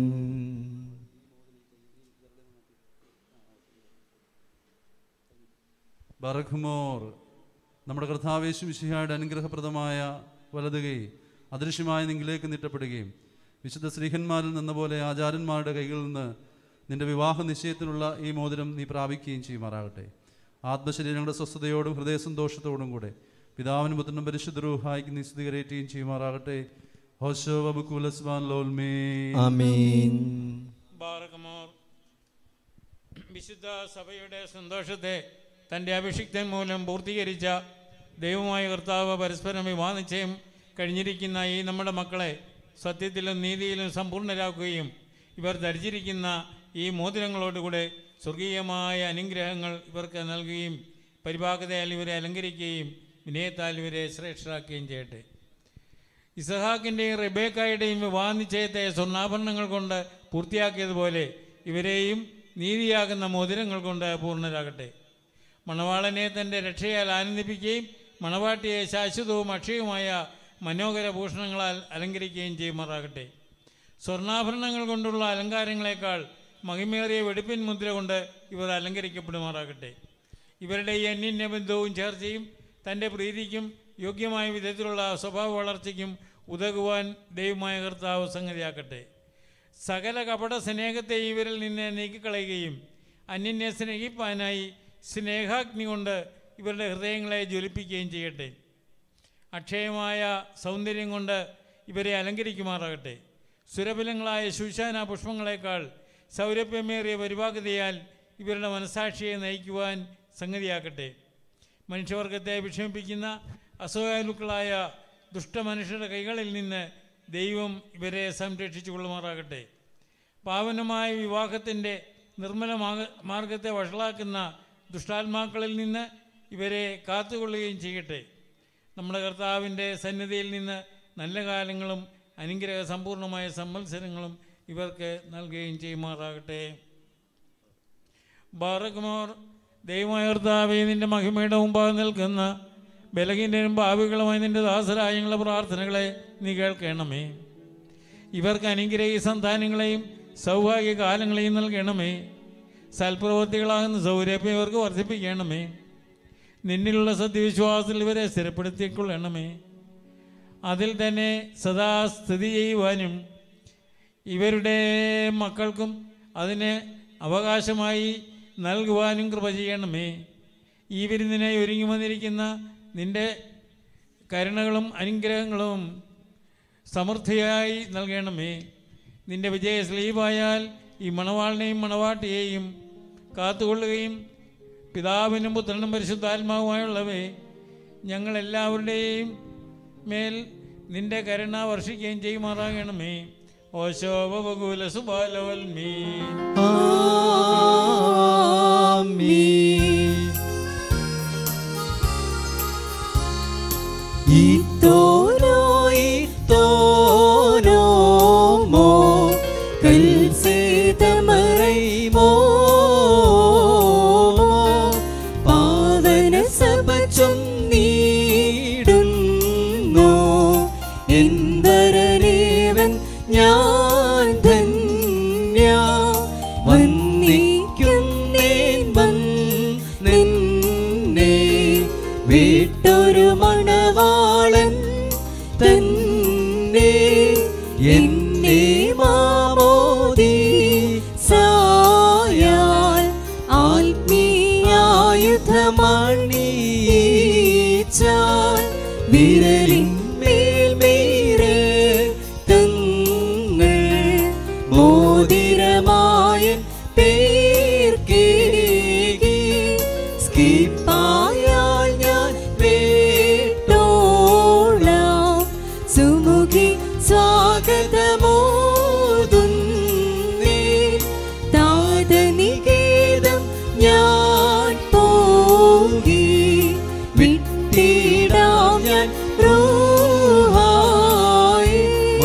ബർഖ്മോർ നമ്മുടെ കർത്താവേശു മിശിഹായുടെ അനുഗ്രഹപ്രദമായ വലതുകൈ അദൃശ്യമായ നിങ്കിലേക്ക് നീട്ടപ്പെടുകയും വിശുദ്ധ ശ്രീഹന്മാരിൽ നിന്ന പോലെ ആചാര്യന്മാരുടെ കൈകളിൽ നിന്ന് നിന്റെ വിവാഹ നിശ്ചയത്തിനുള്ള ഈ മോതിരം നീ പ്രാപിക്കുകയും ചെയ്യുമാറാകട്ടെ ആത്മശരീരങ്ങളുടെ സ്വസ്ഥതയോടും ഹൃദയ സന്തോഷത്തോടും കൂടെ പിതാവിനും പുത്രനും പരിശുദ്ധ റൂഹായിക്ക് നീ സ്ഥിരീകരിക്കുകയും ചെയ്യുമാറാകട്ടെ ഹോശോ വബുക്കുലസ്മാൻ ലോൽമേ ആമീൻ ബാറകമോർ വിശുദ്ധ സഭയുടെ സന്തോഷത്തെ തൻ്റെ അഭിഷിക്തൻ മൂലം പൂർത്തീകരിച്ച ദൈവമായ കർത്താവ് പരസ്പരം വിവാഹനിശ്ചയം കഴിഞ്ഞിരിക്കുന്ന ഈ നമ്മുടെ മക്കളെ സത്യത്തിലും നീതിയിലും സമ്പൂർണ്ണരാക്കുകയും ഇവർ ധരിച്ചിരിക്കുന്ന ഈ മോതിരങ്ങളോടുകൂടെ സ്വർഗീയമായ അനുഗ്രഹങ്ങൾ ഇവർക്ക് നൽകുകയും പരിപാകതയാൽ ഇവരെ അലങ്കരിക്കുകയും വിനയത്താൽ ഇവരെ ശ്രേഷ്ഠരാക്കുകയും ചെയ്യട്ടെ ഇസഹാക്കിൻ്റെയും റെബേക്കായുടെയും വിവാഹ നിശ്ചയത്തെ സ്വർണ്ണാഭരണങ്ങൾ കൊണ്ട് പൂർത്തിയാക്കിയതുപോലെ ഇവരെയും നീതിയാകുന്ന മോതിരങ്ങൾ കൊണ്ട് പൂർണ്ണരാകട്ടെ മണവാളനെ തൻ്റെ രക്ഷയാൽ ആനന്ദിപ്പിക്കുകയും മണവാട്ടിയെ ശാശ്വതവും അക്ഷയവുമായ മനോഹര ഭൂഷണങ്ങളാൽ അലങ്കരിക്കുകയും ചെയ്യുമാറാകട്ടെ സ്വർണ്ണാഭരണങ്ങൾ കൊണ്ടുള്ള അലങ്കാരങ്ങളെക്കാൾ മഹിമേറിയ വെടിപ്പിൻ മുദ്ര കൊണ്ട് ഇവർ അലങ്കരിക്കപ്പെടുമാറാകട്ടെ ഇവരുടെ ഈ അന്യന്യ ബന്ധവും ചേർച്ചയും തൻ്റെ പ്രീതിക്കും യോഗ്യമായ വിധത്തിലുള്ള സ്വഭാവ വളർച്ചയ്ക്കും ഉതകുവാൻ ദൈവമായ കർത്താവ് സംഗതിയാക്കട്ടെ സകല കപട സ്നേഹത്തെ ഇവരിൽ നിന്ന് നീക്കിക്കളയുകയും അന്യനെ സ്നേഹിപ്പാനായി സ്നേഹാഗ്നി കൊണ്ട് ഇവരുടെ ഹൃദയങ്ങളെ ജ്വലിപ്പിക്കുകയും ചെയ്യട്ടെ അക്ഷയമായ സൗന്ദര്യം കൊണ്ട് ഇവരെ അലങ്കരിക്കുമാറാകട്ടെ സുരബലങ്ങളായ ശുശാന പുഷ്പങ്ങളെക്കാൾ സൗരഭ്യമേറിയ പരിപാകതയാൽ ഇവരുടെ മനസാക്ഷിയെ നയിക്കുവാൻ സംഗതിയാക്കട്ടെ മനുഷ്യവർഗത്തെ വിഷമിപ്പിക്കുന്ന അസൂയാലുക്കളായ ദുഷ്ടമനുഷ്യരുടെ കൈകളിൽ നിന്ന് ദൈവം ഇവരെ സംരക്ഷിച്ചു കൊള്ളുമാറാകട്ടെ പാവനമായ വിവാഹത്തിൻ്റെ നിർമ്മല മാർഗ- മാർഗത്തെ വഷളാക്കുന്ന ദുഷ്ടാത്മാക്കളിൽ നിന്ന് ഇവരെ കാത്തുകൊള്ളുകയും ചെയ്യട്ടെ നമ്മുടെ കർത്താവിൻ്റെ സന്നിധിയിൽ നിന്ന് നല്ല കാലങ്ങളും അനുഗ്രഹ സമ്പൂർണമായ സംവത്സരങ്ങളും ഇവർക്ക് നൽകുകയും ചെയ്യുമാറാകട്ടെ ബാറകുമാർ ദൈവമായ കർത്താവെ നിൻ്റെ മഹിമയുടെ മുമ്പാകെ നിൽക്കുന്ന ബലഹീനരും ഭാവികളുമായി നിൻ്റെ ദാസരായ ഞങ്ങളുടെ പ്രാർത്ഥനകളെ നീ കേൾക്കണമേ ഇവർക്ക് അനുഗ്രഹീ സന്താനങ്ങളെയും സൗഭാഗ്യ കാലങ്ങളെയും നൽകണമേ സൽപ്രവൃത്തികളാകുന്ന സൗരഭ്യം ഇവർക്ക് വർദ്ധിപ്പിക്കണമേ നിന്നിലുള്ള സത്യവിശ്വാസത്തിൽ ഇവരെ സ്ഥിരപ്പെടുത്തിക്കൊള്ളണമേ അതിൽ തന്നെ സദാ സ്ഥിതി ചെയ്യുവാനും ഇവരുടെ മക്കൾക്കും അതിന് അവകാശമായി നൽകുവാനും കൃപ ചെയ്യണമേ ഈ വിരുന്നിനായി ഒരുങ്ങി വന്നിരിക്കുന്ന നിൻ്റെ കരുണകളും അനുഗ്രഹങ്ങളും സമൃദ്ധിയായി നൽകണമേ നിന്റെ വിജയ സ്ലീപായാൽ ഈ മണവാളിനെയും മണവാട്ടിയെയും കാത്തുകൊള്ളുകയും പിതാവിനും പുത്രനും പരിശുദ്ധാത്മാവുമായുള്ളവേ ഞങ്ങളെല്ലാവരുടെയും മേൽ നിന്റെ കരുണ വർഷിക്കുകയും ചെയ്യുമാറാകണമേ ഓശോപകുല സുബാലവൽമീ ആമീൻ ഇത്തോനോ ഇത്തോനോ മോ കൽസേതമറൈമോ പാവന സഭ ചൊന്നീടുന്നു എന്തരനേവൻ ഞാൻ ധന്യ വന്നിക്കുന്നേൻ വന്നിന്നെ വിട്ടൊരു മണവാളൻ തന്നെ എന്നെ മാമോദി സായാൽ ആത്മീയായുധമണിച്ചാൽ വിരലിന്മേൽ മേരെ തങ്ങൾ മോതിരമായ പേർക്കേകി സ്കിപ്പായാൽ ഞാൻ വേട്ടോളാം സുമുഖി സ്വാഗതമോതുന്നേ താതനികേതം ഞാൻ പോകി വിട്ടിടാം ഞാൻ റൂഹായി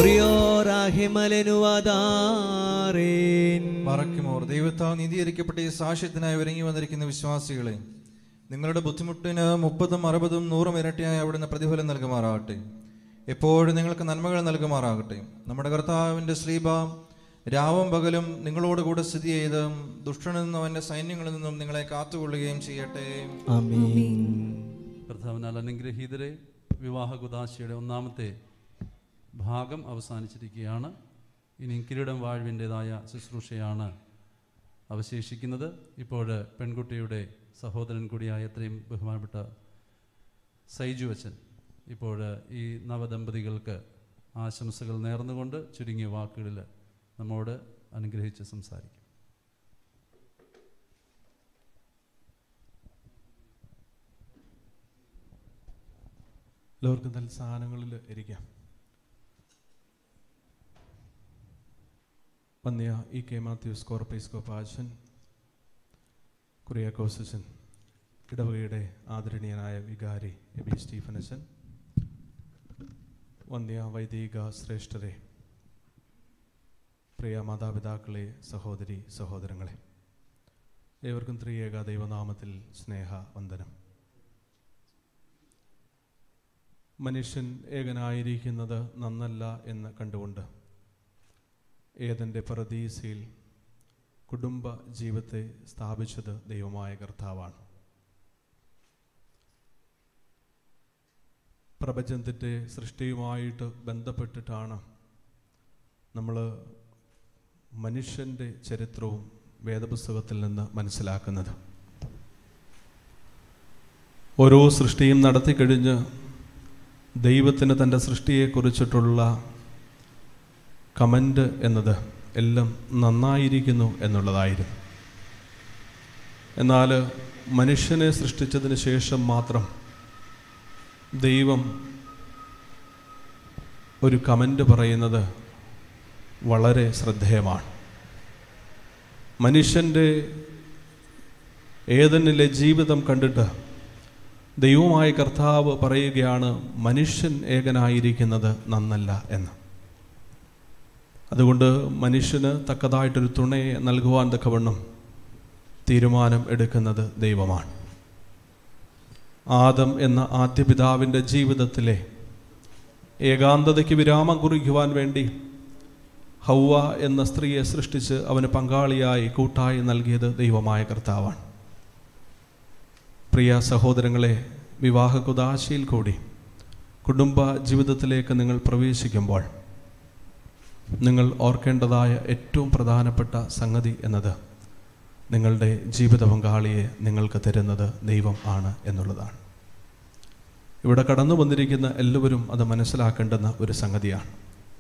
പറക്കുമോർ ദൈവത്താൽ നീതീകരിക്കപ്പെട്ട ഈ സാക്ഷ്യത്തിനായി ഒരുങ്ങി വന്നിരിക്കുന്ന വിശ്വാസികളെ നിങ്ങളുടെ ബുദ്ധിമുട്ടിന് മുപ്പതും അറുപതും നൂറും ഇരട്ടിയായി അവിടുന്ന് പ്രതിഫലം നൽകുമാറാകട്ടെ എപ്പോഴും നിങ്ങൾക്ക് നന്മകൾ നൽകുമാറാകട്ടെ നമ്മുടെ കർത്താവിൻ്റെ ശ്രീബ രാവും പകലും നിങ്ങളോട് കൂടെ സ്ഥിതി ചെയ്ത് ദുഷ്ടനിൽ നിന്നും അവൻ്റെ സൈന്യങ്ങളിൽ നിന്നും നിങ്ങളെ കാത്തുകൊള്ളുകയും ചെയ്യട്ടെ ആമീൻ കർത്താവിനാൽ അനുഗ്രഹീതരെ വിവാഹ കുദാശയുടെ ഒന്നാമത്തെ ഭാഗം അവസാനിച്ചിരിക്കുകയാണ് ഇനി കിരീടം വാഴ്വിൻ്റെതായ ശുശ്രൂഷയാണ് അവശേഷിക്കുന്നത് ഇപ്പോൾ പെൺകുട്ടിയുടെ സഹോദരൻ കൂടിയായ എത്രയും ബഹുമാനപ്പെട്ട സൈജു അച്ഛൻ ഇപ്പോൾ ഈ നവദമ്പതികൾക്ക് ആശംസകൾ നേർന്നുകൊണ്ട് ചുരുങ്ങിയ വാക്കുകളിൽ നമ്മോട് അനുഗ്രഹിച്ച് സംസാരിക്കും എല്ലാവർക്കും നല്ല സ്ഥാനങ്ങളിൽ ഇരിക്കാം വന്യ ഇ കെ മാത്യൂസ് കോർപ്പൈസ്കോപ്പാച്ചൻ കുറിയാക്കോസച്ചൻ ഇടവകയുടെ ആദരണീയനായ വികാരി എബി സ്റ്റീഫനച്ചൻ വന്യ വൈദിക ശ്രേഷ്ഠരെ പ്രിയ മാതാപിതാക്കളെ സഹോദരി സഹോദരങ്ങളെ ഏവർക്കും ത്രിയേക ദൈവനാമത്തിൽ സ്നേഹ വന്ദനം മനുഷ്യൻ ഏകനായിരിക്കുന്നത് നന്നല്ല എന്ന് കണ്ടുകൊണ്ട് ഏതൻ്റെ പറദീസയിൽ കുടുംബ ജീവിതത്തെ സ്ഥാപിച്ചത് ദൈവമായ കർത്താവാണ് പ്രപഞ്ചത്തിൻ്റെ സൃഷ്ടിയുമായിട്ട് ബന്ധപ്പെട്ടിട്ടാണ് നമ്മൾ മനുഷ്യൻ്റെ ചരിത്രവും വേദപുസ്തകത്തിൽ നിന്ന് മനസ്സിലാക്കുന്നത് ഓരോ സൃഷ്ടിയും നടത്തിക്കഴിഞ്ഞ് ദൈവത്തിന് തൻ്റെ സൃഷ്ടിയെക്കുറിച്ചിട്ടുള്ള കമൻ്റ് എന്നത് എല്ലാം നന്നായിരിക്കുന്നു എന്നുള്ളതായിരുന്നു എന്നാൽ മനുഷ്യനെ സൃഷ്ടിച്ചതിന് ശേഷം മാത്രം ദൈവം ഒരു കമൻ്റ് പറയുന്നത് വളരെ ശ്രദ്ധേയമാണ് മനുഷ്യൻ്റെ ഏതനിലെ ജീവിതം കണ്ടിട്ട് ദൈവമായ കർത്താവ് പറയുകയാണ് മനുഷ്യൻ ഏകനായിരിക്കുന്നത് നന്നല്ല എന്ന് അതുകൊണ്ട് മനുഷ്യന് തക്കതായിട്ടൊരു തുണയെ നൽകുവാൻ തക്കവണ്ണം തീരുമാനം എടുക്കുന്നത് ദൈവമാണ് ആദം എന്ന ആദ്യ പിതാവിൻ്റെ ജീവിതത്തിലെ ഏകാന്തതയ്ക്ക് വിരാമം കുറിക്കുവാൻ വേണ്ടി ഹൗവ എന്ന സ്ത്രീയെ സൃഷ്ടിച്ച് അവന് പങ്കാളിയായി കൂട്ടായി നൽകിയത് ദൈവമായ കർത്താവാണ് പ്രിയ സഹോദരങ്ങളെ വിവാഹ കുദാശയിൽ കൂടി കുടുംബ ജീവിതത്തിലേക്ക് നിങ്ങൾ പ്രവേശിക്കുമ്പോൾ നിങ്ങൾ ഓർക്കേണ്ടതായ ഏറ്റവും പ്രധാനപ്പെട്ട സംഗതി എന്നത് നിങ്ങളുടെ ജീവിത പങ്കാളിയെ നിങ്ങൾക്ക് തരുന്നത് ദൈവം ആണ് എന്നുള്ളതാണ് ഇവിടെ കടന്നു വന്നിരിക്കുന്ന എല്ലാവരും അത് മനസ്സിലാക്കേണ്ടുന്ന ഒരു സംഗതിയാണ്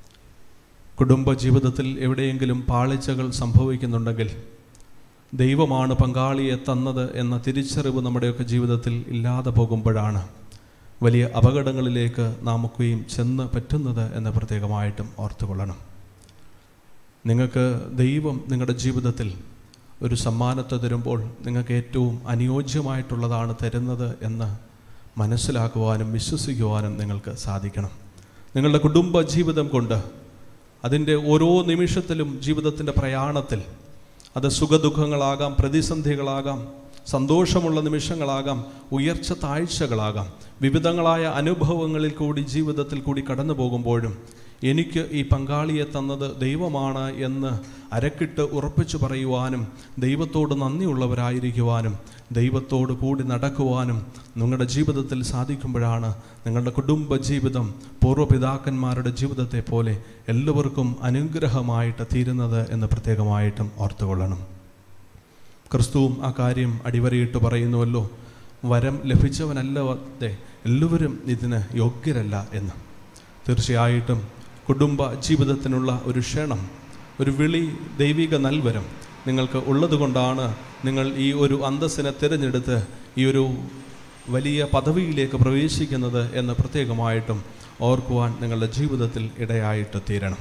കുടുംബ ജീവിതത്തിൽ എവിടെയെങ്കിലും പാളിച്ചകൾ സംഭവിക്കുന്നുണ്ടെങ്കിൽ ദൈവമാണ് പങ്കാളിയെ തന്നത് എന്ന തിരിച്ചറിവ് നമ്മുടെയൊക്കെ ജീവിതത്തിൽ ഇല്ലാതെ പോകുമ്പോഴാണ് വലിയ അപകടങ്ങളിലേക്ക് നാമൊക്കെയും ചെന്ന് പറ്റുന്നത് എന്ന് പ്രത്യേകമായിട്ടും ഓർത്തുകൊള്ളണം നിങ്ങൾക്ക് ദൈവം നിങ്ങളുടെ ജീവിതത്തിൽ ഒരു സമ്മാനത്തെ തരുമ്പോൾ നിങ്ങൾക്ക് ഏറ്റവും അനുയോജ്യമായിട്ടുള്ളതാണ് തരുന്നത് എന്ന് മനസ്സിലാക്കുവാനും വിശ്വസിക്കുവാനും നിങ്ങൾക്ക് സാധിക്കണം നിങ്ങളുടെ കുടുംബ ജീവിതം കൊണ്ട് അതിൻ്റെ ഓരോ നിമിഷത്തിലും ജീവിതത്തിൻ്റെ പ്രയാണത്തിൽ അത് സുഖദുഃഖങ്ങളാകാം പ്രതിസന്ധികളാകാം സന്തോഷമുള്ള നിമിഷങ്ങളാകാം ഉയർച്ച താഴ്ചകളാകാം വിവിധങ്ങളായ അനുഭവങ്ങളിൽ കൂടി ജീവിതത്തിൽ കൂടി കടന്നു പോകുമ്പോഴും എനിക്ക് ഈ പങ്കാളിയെ തന്നത് ദൈവമാണ് എന്ന് അരക്കിട്ട് ഉറപ്പിച്ചു പറയുവാനും ദൈവത്തോട് നന്ദിയുള്ളവരായിരിക്കുവാനും ദൈവത്തോട് കൂടി നടക്കുവാനും നിങ്ങളുടെ ജീവിതത്തിൽ സാധിക്കുമ്പോഴാണ് നിങ്ങളുടെ കുടുംബ ജീവിതം പൂർവ്വപിതാക്കന്മാരുടെ ജീവിതത്തെ പോലെ എല്ലാവർക്കും അനുഗ്രഹമായിട്ട് തീരുന്നത് എന്ന് പ്രത്യേകമായിട്ടും ഓർത്തുകൊള്ളണം ക്രിസ്തുവും ആ കാര്യം അടിവരയിട്ട് പറയുന്നുവല്ലോ വരം ലഭിച്ചവനല്ലാതെ എല്ലാവരും ഇതിന് യോഗ്യരല്ല എന്ന് തീർച്ചയായിട്ടും കുടുംബ ജീവിതത്തിനുള്ള ഒരു ക്ഷണം ഒരു വിളി ദൈവിക നൽവരം നിങ്ങൾക്ക് ഉള്ളതുകൊണ്ടാണ് നിങ്ങൾ ഈ ഒരു അന്തസ്സിനെ തിരഞ്ഞെടുത്ത് ഈ ഒരു വലിയ പദവിയിലേക്ക് പ്രവേശിക്കുന്നത് എന്ന് പ്രത്യേകമായിട്ടും ഓർക്കുവാൻ നിങ്ങളുടെ ജീവിതത്തിൽ ഇടയായിട്ട് തീരണം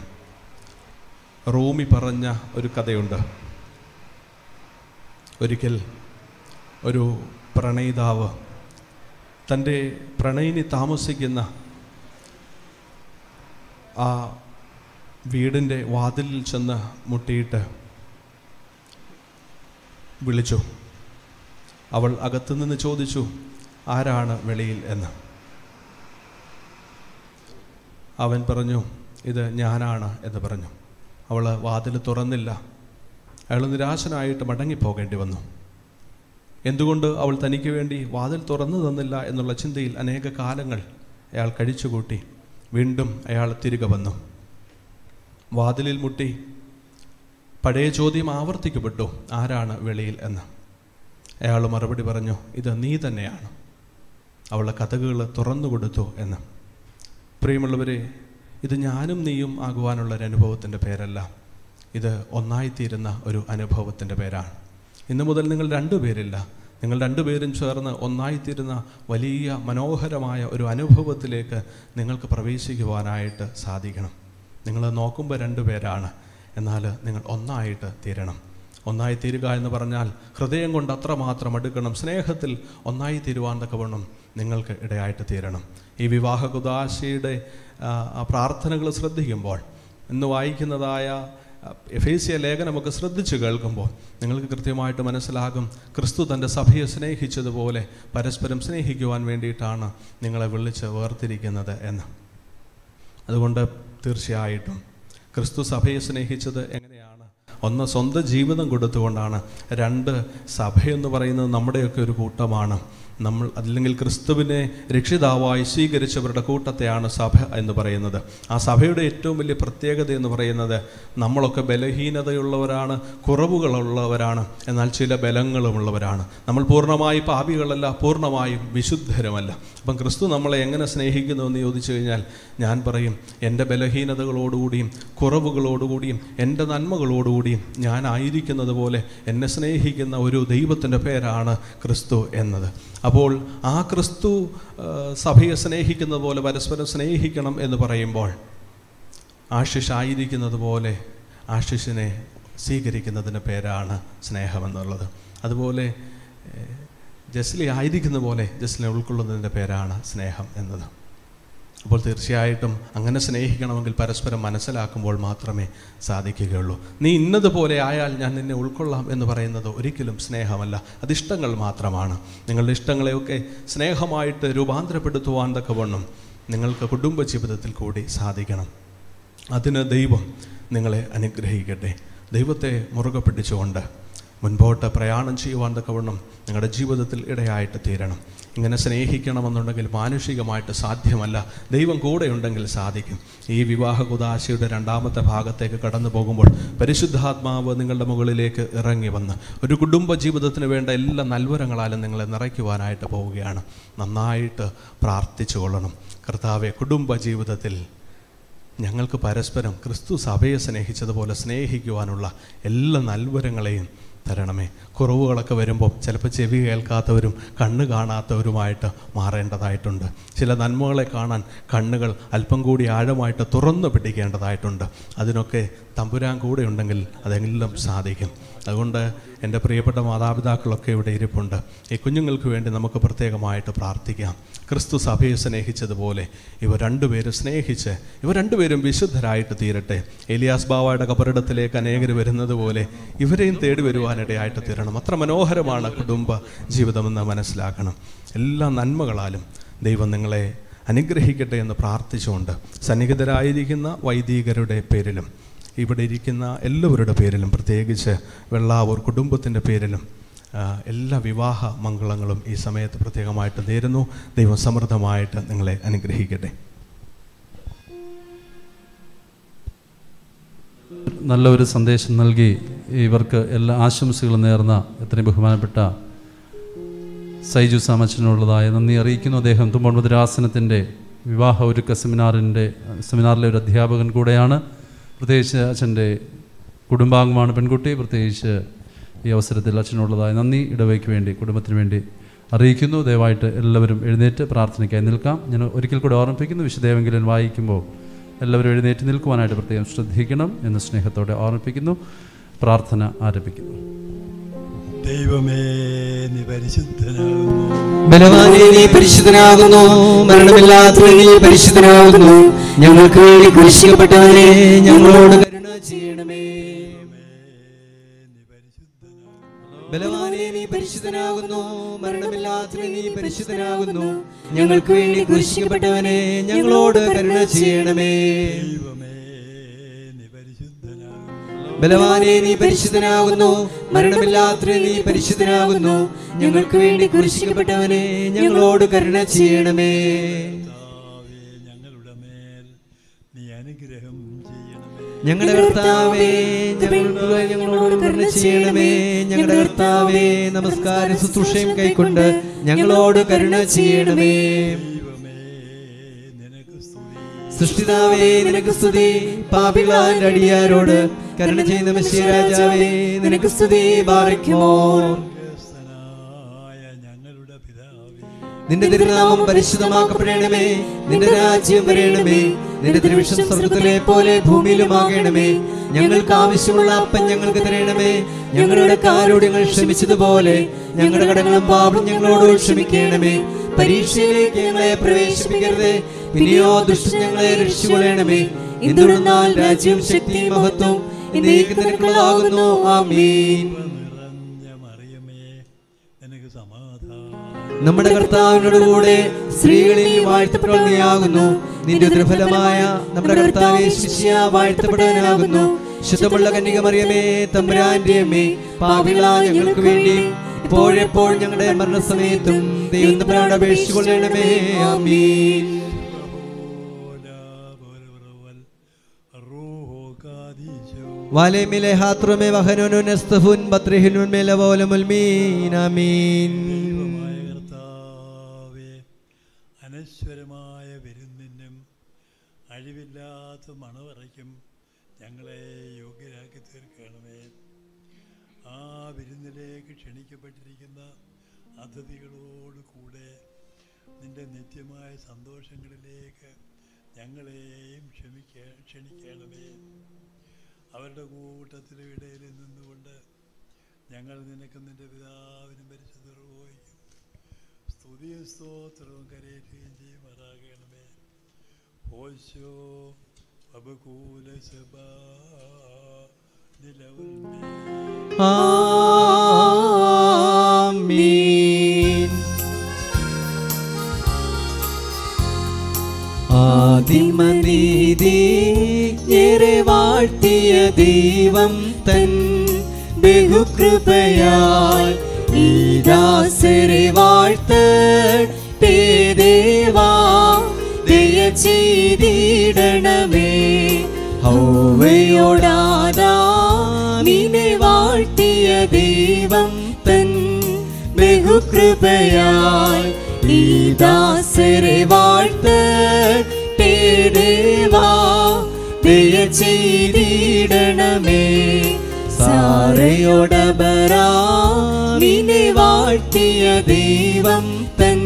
റൂമി പറഞ്ഞ ഒരു കഥയുണ്ട് ഒരിക്കൽ ഒരു പ്രണയിതാവ് തൻ്റെ പ്രണയിനി താമസിക്കുന്ന ആ വീടിൻ്റെ വാതിലിൽ ചെന്ന് മുട്ടിയിട്ട് വിളിച്ചു അവൾ അകത്തുനിന്ന് ചോദിച്ചു ആരാണ് വെളിയിൽ എന്ന് അവൻ പറഞ്ഞു ഇത് ഞാനാണ് എന്ന് പറഞ്ഞു അവൾ വാതിൽ തുറന്നില്ല അയാൾ നിരാശനായിട്ട് മടങ്ങിപ്പോകേണ്ടി വന്നു എന്തുകൊണ്ട് അവൾ തനിക്ക് വേണ്ടി വാതിൽ തുറന്നു തന്നില്ല എന്നുള്ള ചിന്തയിൽ അനേക കാലങ്ങൾ അയാൾ കഴിച്ചുകൂട്ടി വീണ്ടും അയാൾ തിരികെ വന്നു വാതിലിൽ മുട്ടി പഴയ ചോദ്യം ആവർത്തിക്കപ്പെട്ടു ആരാണ് വെളിയിൽ എന്ന് അയാൾ മറുപടി പറഞ്ഞു ഇത് നീ തന്നെയാണ് അവളുടെ കഥകൾ തുറന്നു കൊടുത്തു എന്ന് പ്രിയമുള്ളവരെ ഇത് ഞാനും നീയും ആകുവാനുള്ള ഒരു അനുഭവത്തിൻ്റെ പേരല്ല ഇത് ഒന്നായിത്തീരുന്ന ഒരു അനുഭവത്തിൻ്റെ പേരാണ് ഇന്നു മുതൽ നിങ്ങൾ രണ്ടുപേരില്ല നിങ്ങൾ രണ്ടുപേരും ചേർന്ന് ഒന്നായിത്തീരുന്ന വലിയ മനോഹരമായ ഒരു അനുഭവത്തിലേക്ക് നിങ്ങൾക്ക് പ്രവേശിക്കുവാനായിട്ട് സാധിക്കണം നിങ്ങൾ നോക്കുമ്പോൾ രണ്ടുപേരാണ് എന്നാൽ നിങ്ങൾ ഒന്നായിട്ട് തീരണം ഒന്നായി തീരുക എന്ന് പറഞ്ഞാൽ ഹൃദയം കൊണ്ട് അത്രമാത്രം അടുക്കണം സ്നേഹത്തിൽ ഒന്നായി തീരുവാൻ തക്കവണ്ണം നിങ്ങൾക്ക് ഇടയായിട്ട് തീരണം ഈ വിവാഹ കുദാശയുടെ ആ, ആ പ്രാർത്ഥനകൾ ശ്രദ്ധിക്കുമ്പോൾ ഇന്ന് വായിക്കുന്നതായ എഫേസ്യ ലേഖനമൊക്കെ ശ്രദ്ധിച്ച് കേൾക്കുമ്പോൾ നിങ്ങൾക്ക് കൃത്യമായിട്ട് മനസ്സിലാകും ക്രിസ്തു തൻ്റെ സഭയെ സ്നേഹിച്ചതുപോലെ പരസ്പരം സ്നേഹിക്കുവാൻ വേണ്ടിയിട്ടാണ് നിങ്ങളെ വിളിച്ച് വേർതിരിക്കുന്നത് എന്ന് അതുകൊണ്ട് തീർച്ചയായിട്ടും ക്രിസ്തു സഭയെ സ്നേഹിച്ചത് എങ്ങനെയാണ് ഒന്ന് സ്വന്തം ജീവിതം കൊടുത്തുകൊണ്ടാണ് രണ്ട് സഭയെന്ന് പറയുന്നത് നമ്മുടെയൊക്കെ ഒരു കൂട്ടമാണ് നമ്മൾ അല്ലെങ്കിൽ ക്രിസ്തുവിനെ രക്ഷിതാവായി സ്വീകരിച്ചവരുടെ കൂട്ടത്തെയാണ് സഭ എന്ന് പറയുന്നത് ആ സഭയുടെ ഏറ്റവും വലിയ പ്രത്യേകത എന്ന് പറയുന്നത് നമ്മളൊക്കെ ബലഹീനതയുള്ളവരാണ് കുറവുകളുള്ളവരാണ് എന്നാൽ ചില ബലങ്ങളുമുള്ളവരാണ് നമ്മൾ പൂർണ്ണമായി പാപികളല്ല പൂർണ്ണമായും വിശുദ്ധരുമല്ല അപ്പം ക്രിസ്തു നമ്മളെ എങ്ങനെ സ്നേഹിക്കുന്നു എന്ന് ചോദിച്ചു കഴിഞ്ഞാൽ ഞാൻ പറയും എൻ്റെ ബലഹീനതകളോടുകൂടിയും കുറവുകളോടുകൂടിയും എൻ്റെ നന്മകളോടുകൂടിയും ഞാൻ ആയിരിക്കുന്നത് പോലെ എന്നെ സ്നേഹിക്കുന്ന ഒരു ദൈവത്തിൻ്റെ പേരാണ് ക്രിസ്തു എന്നത് അപ്പോൾ ആ ക്രിസ്തു ആ, സഭയെ സ്നേഹിക്കുന്നത് പോലെ പരസ്പരം സ്നേഹിക്കണം എന്ന് പറയുമ്പോൾ ആശിഷ് ആയിരിക്കുന്നത് പോലെ ആശിഷിനെ സ്വീകരിക്കുന്നതിൻ്റെ പേരാണ് സ്നേഹമെന്നുള്ളത് അതുപോലെ ഏഹ്, ജസ്ലി ആയിരിക്കുന്ന പോലെ ജസ്ലിനെ ഉൾക്കൊള്ളുന്നതിൻ്റെ പേരാണ് സ്നേഹം എന്നത് അപ്പോൾ തീർച്ചയായിട്ടും അങ്ങനെ സ്നേഹിക്കണമെങ്കിൽ പരസ്പരം മനസ്സിലാക്കുമ്പോൾ മാത്രമേ സാധിക്കുകയുള്ളൂ നീ ഇന്നതുപോലെ ആയാൽ ഞാൻ നിന്നെ ഉൾക്കൊള്ളാം എന്ന് പറയുന്നത് ഒരിക്കലും സ്നേഹമല്ല അത് ഇഷ്ടങ്ങൾ മാത്രമാണ് നിങ്ങളുടെ ഇഷ്ടങ്ങളെയൊക്കെ സ്നേഹമായിട്ട് രൂപാന്തരപ്പെടുത്തുവാൻ തക്കവണ്ണം നിങ്ങൾക്ക് കുടുംബജീവിതത്തിൽ കൂടി സാധിക്കണം അതിന് ദൈവം നിങ്ങളെ അനുഗ്രഹിക്കട്ടെ ദൈവത്തെ മുറുകെ പിടിച്ചുകൊണ്ട് മുൻപോട്ട് പ്രയാണം ചെയ്യുവാൻ തക്കവണ്ണം നിങ്ങളുടെ ജീവിതത്തിൽ ഇടയായിട്ട് തീരണം ഇങ്ങനെ സ്നേഹിക്കണമെന്നുണ്ടെങ്കിൽ മാനുഷികമായിട്ട് സാധ്യമല്ല ദൈവം കൂടെയുണ്ടെങ്കിൽ സാധിക്കും ഈ വിവാഹ കുദാശയുടെ രണ്ടാമത്തെ ഭാഗത്തേക്ക് കടന്നു പോകുമ്പോൾ പരിശുദ്ധാത്മാവ് നിങ്ങളുടെ മുകളിലേക്ക് ഇറങ്ങി വന്ന് ഒരു കുടുംബ ജീവിതത്തിന് വേണ്ട എല്ലാ നൽവരങ്ങളാലും നിങ്ങളെ നിറയ്ക്കുവാനായിട്ട് പോവുകയാണ് നന്നായിട്ട് പ്രാർത്ഥിച്ചു കൊള്ളണം കർത്താവെ കുടുംബ ജീവിതത്തിൽ ഞങ്ങൾക്ക് പരസ്പരം ക്രിസ്തു സഭയെ സ്നേഹിച്ചതുപോലെ സ്നേഹിക്കുവാനുള്ള എല്ലാ നൽവരങ്ങളെയും തരണമേ കുറവുകളൊക്കെ വരുമ്പോൾ ചിലപ്പോൾ ചെവി കേൾക്കാത്തവരും കണ്ണ് കാണാത്തവരുമായിട്ട് മാറേണ്ടതായിട്ടുണ്ട് ചില നന്മകളെ കാണാൻ കണ്ണുകൾ അല്പം കൂടി ആഴമായിട്ട് തുറന്നു പിടിക്കേണ്ടതായിട്ടുണ്ട് അതിനൊക്കെ തമ്പുരാൻ കൂടെ ഉണ്ടെങ്കിൽ അതെല്ലാം സാധിക്കും അതുകൊണ്ട് എൻ്റെ പ്രിയപ്പെട്ട മാതാപിതാക്കളൊക്കെ ഇവിടെ ഇരിപ്പുണ്ട് ഈ കുഞ്ഞുങ്ങൾക്ക് വേണ്ടി നമുക്ക് പ്രത്യേകമായിട്ട് പ്രാർത്ഥിക്കാം ക്രിസ്തു സഭയെ സ്നേഹിച്ചതുപോലെ ഇവർ രണ്ടുപേരും സ്നേഹിച്ച് ഇവർ രണ്ടുപേരും വിശുദ്ധരായിട്ട് തീരട്ടെ എലിയാസ് ബാവയുടെ കബറിടത്തിലേക്ക് അനേകർ വരുന്നത് പോലെ ഇവരെയും തേടി വരുവാനിടയായിട്ട് തീരണം അത്ര മനോഹരമാണ് കുടുംബ ജീവിതമെന്ന് മനസ്സിലാക്കണം എല്ലാ നന്മകളാലും ദൈവം നിങ്ങളെ അനുഗ്രഹിക്കട്ടെ എന്ന് പ്രാർത്ഥിച്ചുകൊണ്ട് സന്നിഹിതരായിരിക്കുന്ന വൈദികരുടെ പേരിലും ഇവിടെ ഇരിക്കുന്ന എല്ലാവരുടെ പേരിലും പ്രത്യേകിച്ച് വെള്ളാവൂർ കുടുംബത്തിൻ്റെ പേരിലും ആ, എല്ലാ വിവാഹ മംഗളങ്ങളും ഈ സമയത്ത് പ്രത്യേകമായിട്ട് നേരുന്നു ദൈവം സമൃദ്ധമായിട്ട് നിങ്ങളെ അനുഗ്രഹിക്കട്ടെ നല്ല ഒരു സന്ദേശം നൽകി ഇവർക്ക് എല്ലാ ആശംസകളും നേർന്ന എത്രയും ബഹുമാനപ്പെട്ട സൈജു സാമച്ചനുള്ളതായ നന്ദി അറിയിക്കുന്നു അദ്ദേഹം തുമ്പോൺ മുദ്രാസനത്തിൻ്റെ വിവാഹ ഒരുക്ക സെമിനാറിൻ്റെ സെമിനാറിലെ ഒരു അധ്യാപകൻ കൂടെയാണ് പ്രത്യേകിച്ച് അച്ഛൻ്റെ കുടുംബാംഗമാണ് പെൺകുട്ടി പ്രത്യേകിച്ച് ഈ അവസരത്തിൽ അച്ഛനുള്ളതായ നന്ദി ഇടവയ്ക്ക് വേണ്ടി കുടുംബത്തിന് വേണ്ടി അറിയിക്കുന്നു ദയവായിട്ട് എല്ലാവരും എഴുന്നേറ്റ് പ്രാർത്ഥനയ്ക്കായി നിൽക്കാം ഞാൻ ഒരിക്കൽ കൂടെ ഓർമ്മിപ്പിക്കുന്നു വിശുദ്ധേവെങ്കിലും വായിക്കുമ്പോൾ എല്ലാവരും എഴുന്നേറ്റ് നിൽക്കുവാനായിട്ട് പ്രത്യേകം ശ്രദ്ധിക്കണം എന്ന് സ്നേഹത്തോടെ ഓർമ്മിപ്പിക്കുന്നു പ്രാർത്ഥന ആരംഭിക്കുന്നു ദൈവമേ നീ പരിശുദ്ധനാകുന്നു ബലവാനെ നീ പരിശുദ്ധനാകുന്നു മരണമില്ലാത്ത നീ പരിശുദ്ധനാകുന്നു ഞങ്ങൾക്ക് വേണ്ടി കുരിശിക്കപ്പെട്ടവനെ ഞങ്ങളോട് കരുണ ചെയ്യണമേ ബലവാനെ നീ പരിശുദ്ധനാകുന്നു മരണമില്ലാത്ത നീ പരിശുദ്ധനാകുന്നു ഞങ്ങൾക്ക് വേണ്ടി കുരിശിക്കപ്പെട്ടവനെ ഞങ്ങളോട് കരുണ ചെയ്യണമേ ദൈവമേ നീ പരിശുദ്ധനാകുന്നു ബലവാനെ നീ പരിശുദ്ധനാകുന്നു മരണമില്ലാത്ത നീ പരിശുദ്ധനാകുന്നു ഞങ്ങൾക്ക് വേണ്ടി കുരിശിക്കപ്പെട്ടവനെ ഞങ്ങളോട് കരുണ ചെയ്യണമേ കർത്താവേ, ഞങ്ങളുടെ മേൽ നീ അനുഗ്രഹം ചെയ്യണമേ ഞങ്ങളുടെ കർത്താവേ ഞങ്ങൾ ഞങ്ങളോട് കരുണ ചെയ്യണമേ ഞങ്ങളുടെ കർത്താവേ നമസ്കാര ശുശ്രൂഷയും കൈക്കൊണ്ട് ഞങ്ങളോട് കരുണ ചെയ്യണമേ ദൈവമേ നിനക്ക് സ്തുതി സൃഷ്ടിതാവേ നിനക്ക് സ്തുതി പാപികളാൻ അടിയാരോട് കരുണ ചെയ്യുന്ന മെസ്സിയ രാജാവേ നിനക്ക് സ്തുതി ബാറയ്ക്കുമോ സ്വർഗസ്ഥനായ ഞങ്ങളുടെ പിതാവേ നിന്റെ തിരുനാമം പരിശുദ്ധമാക്കപ്പെടണമേ നിന്റെ രാജ്യം വരയണമേ നിന്റെ തിരുവിഷം സ്വർഗത്തിലെ പോലെ ഭൂമിയിലുമാകണമേ ഞങ്ങൾക്ക് ആവശ്യമുള്ള അപ്പം ഞങ്ങൾക്ക് തരണമേ ഞങ്ങളുടെ കാരോട്യങ്ങൾ ക്ഷമിച്ചതുപോലെ ഞങ്ങളുടെ കടങ്ങളും പാപം ഞങ്ങളോട് ക്ഷമിക്കണമേ പരീക്ഷയിലേക്ക് ഞങ്ങളെ പ്രവേശിപ്പിക്കരുതേ പിന്നെയോ ദുഷ്ടൻ ഞങ്ങളെ രക്ഷിക്കൊള്ളണമേ എന്തുകൊണ്ടെന്നാൽ രാജ്യവും ശക്തിയും മഹത്വം എന്നേക്ക് നിനക്കുള്ളതാകുന്നു ആമീൻ നിറഞ്ഞ മറിയമേ നിനക്ക് സമാധാനം നമ്മുടെ കർത്താവിനോട് കൂടെ സ്ത്രീകളിൽ വാഴ്ത്തപ്പെടുന്നയാകുന്നു നിന്റെ ദുർഫലമായ നമ്മുടെ കർത്താവെ ശിഷ്യ വാഴ്ത്തപ്പെടുവാനാകുന്നു ശുദ്ധമുള്ള കന്യക മറിയമേ തമ്പുരാന്റെ അമ്മേ പാപികളാ ഞങ്ങൾക്ക് വേണ്ടി ഇപ്പോഴെപ്പോഴും ഞങ്ങളുടെ മരണസമയത്തും ദൈവം തമ്പുരാനോട് അപേക്ഷിച്ചുകൊള്ളണമേ ആമീൻ വാലേമിലെ ഹാത്രുമേ വഹനോനു നസ്തഫുൻ ബത്രിഹിനുൻ മേലവോലമുൽ മീൻ ആമീൻ ദൈവമായ കർത്താവേ അനശ്വരമായ വിരുന്നിനും അഴിവില്ലാത്ത മണവറയ്ക്കും ഞങ്ങളെ യോഗ്യരാക്കി തീർക്കണമേ ആ വിരുന്നിലേക്ക് ക്ഷണിക്കപ്പെട്ടിരിക്കുന്ന അതിഥികളോട് കൂടെ നിന്റെ നിത്യമായ സന്തോഷങ്ങളിലേക്ക് ഞങ്ങളെയും ക്ഷമിക്ക ക്ഷണിക്കണമേ അവരുടെ കൂട്ടത്തിലും ഇടയിൽ നിന്നുകൊണ്ട് ഞങ്ങൾ നിനക്കും നിന്റെ പിതാവിനും പരിശുദ്ധർവോയിക്കും സ്തുതിയും സ്തോത്രവും കരയേറ്റുകയും ചെയ്യുമാറാകണമേ ഓശോ അപകൂല സഭ നിലവുൽമേ ആമീൻ ആദിമനീതി ഏറെ വാഴ്ത്തിയ ദൈവം തൻ ബഹുകൃപയാൽ ഈ ദാസരെ വാഴ്ത്തേ ദേവാ ദയ ചെയ്തിടണമേ ഹൗവയോടാദാമിനെ വാഴ്ത്തിയ ദൈവം തൻ ബഹുകൃപയാൽ ഈ ദാസരെ വാഴ്ത്തേ ദേവാ ദയ ചെയ്തിടണമേ സാറയോടബരാമിനെ വാഴ്ത്തിയ ദൈവം തൻ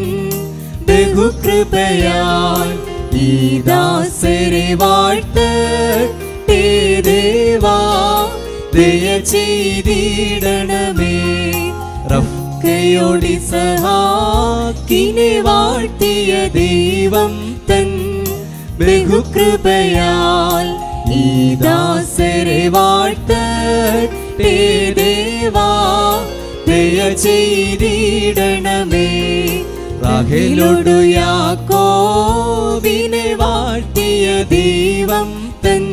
ബഹുകൃപയാൽ ഈ ദാസരെ വാഴ്ത്തേ ദേവാ ദയ ചെയ്തിടണമേ റഫ്കയോടി സഹാക്കിനെ വാഴ്ത്തിയ ദൈവം തൻ ബഹുകൃപയാൽ ഈ ദാസരെ വാഴ്ത്തേ ദേവാ ദയ ചെയ്തിടണമേ റാഹേലോടു യാക്കോബിനെ വാഴ്ത്തിയ ദൈവം തൻ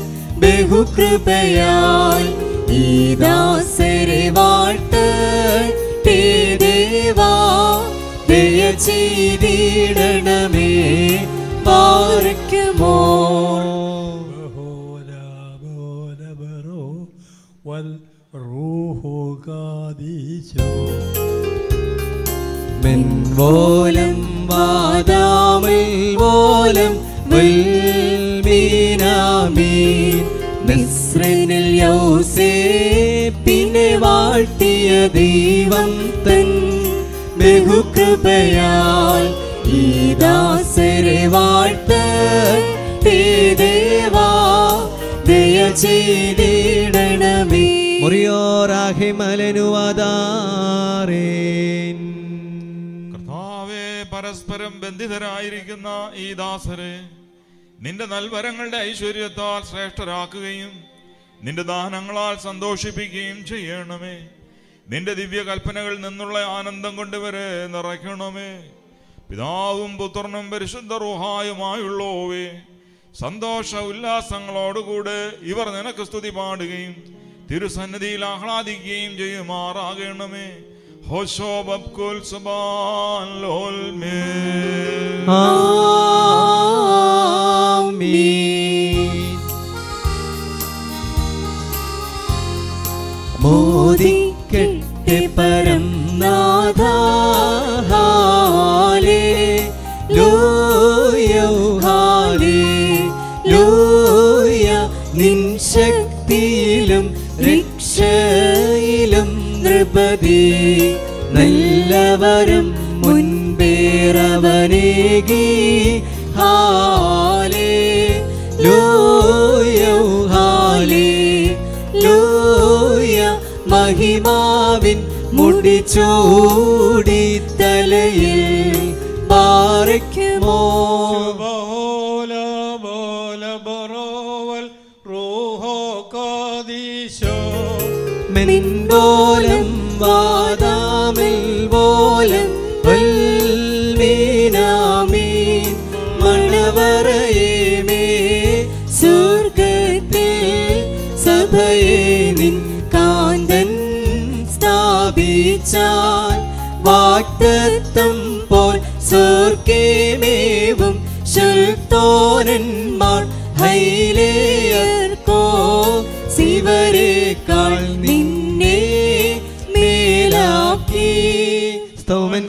ബഹുകൃപയാൽ ഈ ദാസരെ വാഴ്ത്തേ ദേവാ ദയ ചെയ്തിടണമേ പാർക്കുമോ ബഹോല ബോല ബറോ വൽ റൂഹോ കാദീശോ മെൻവോലം വാദാമിൽ വോലം വൽമീനാമീൻ മിസ്രനിൽ യൗസേപ്പിനെ വാഴ്ത്തിയ ദൈവം തൻ ബഹുകൃപയാൽ ഈ ദാസരെ വാഴ്ത്തേ ദേവാ ദയ ചെയ്തിടണമേ മുറിയോറാഹിമലനുവാദാറേൻ കർത്താവേ പരസ്പരം ബന്ധിതരായിരിക്കുന്ന ഈ ദാസരെ നിന്റെ നൽവരങ്ങളുടെ ഐശ്വര്യത്താൽ ശ്രേഷ്ഠരാക്കുകയും നിന്റെ ദാനങ്ങളാൽ സന്തോഷിപ്പിക്കുകയും ചെയ്യണമേ നിന്റെ ദിവ്യ കൽപ്പനകളിൽ നിന്നുള്ള ആനന്ദം കൊണ്ടുവരെ നിറയ്ക്കണമേ പിതാവും പുത്രനും പരിശുദ്ധ റുഹായുമായുള്ളോവേ സന്തോഷ ഉല്ലാസങ്ങളോടുകൂടെ ഇവർ നിനക്ക് സ്തുതി പാടുകയും തിരുസന്നിധിയിൽ ആഹ്ലാദിക്കുകയും ചെയ്യുമാറാകണമേ ഹോശോ ബബ്കുൽ സുബാൻ ലോൽമേ ആമീൻ മോദിക്കട്ടെ പരം നാഥാലേ ലൂയോ ഹാലേ ലൂയ നിൻ ശക്തിയിലും രക്ഷയിലും നൃപതി നല്ലവരും മുൻപേ പേരവനേകി ഹാലേ ലൂയ ഹാലേ ലൂയ മഹിമാവിൻ മുടിച്ചൂടി തലയിൽ പാറയ്ക്കുമോ ബോല ബോല ബറോവൽ റൂഹോ കാദീശോ മെൻപോലം വാദാമിൽ പോലം വൽമീനാമീൻ മണവറയേമേ സ്വർഗത്തിൽ സഭയെ നിൻ കാന്തൻ സ്ഥാപിച്ചാൽ വാക്തത്വം പോൽ സ്വർഗേമേവും ശുദ്ധോനന്മാർ ഹൈലേയർക്കോ ശിവരേക്കാൾ നിന്നെ മേലാക്കി സ്തോമൻ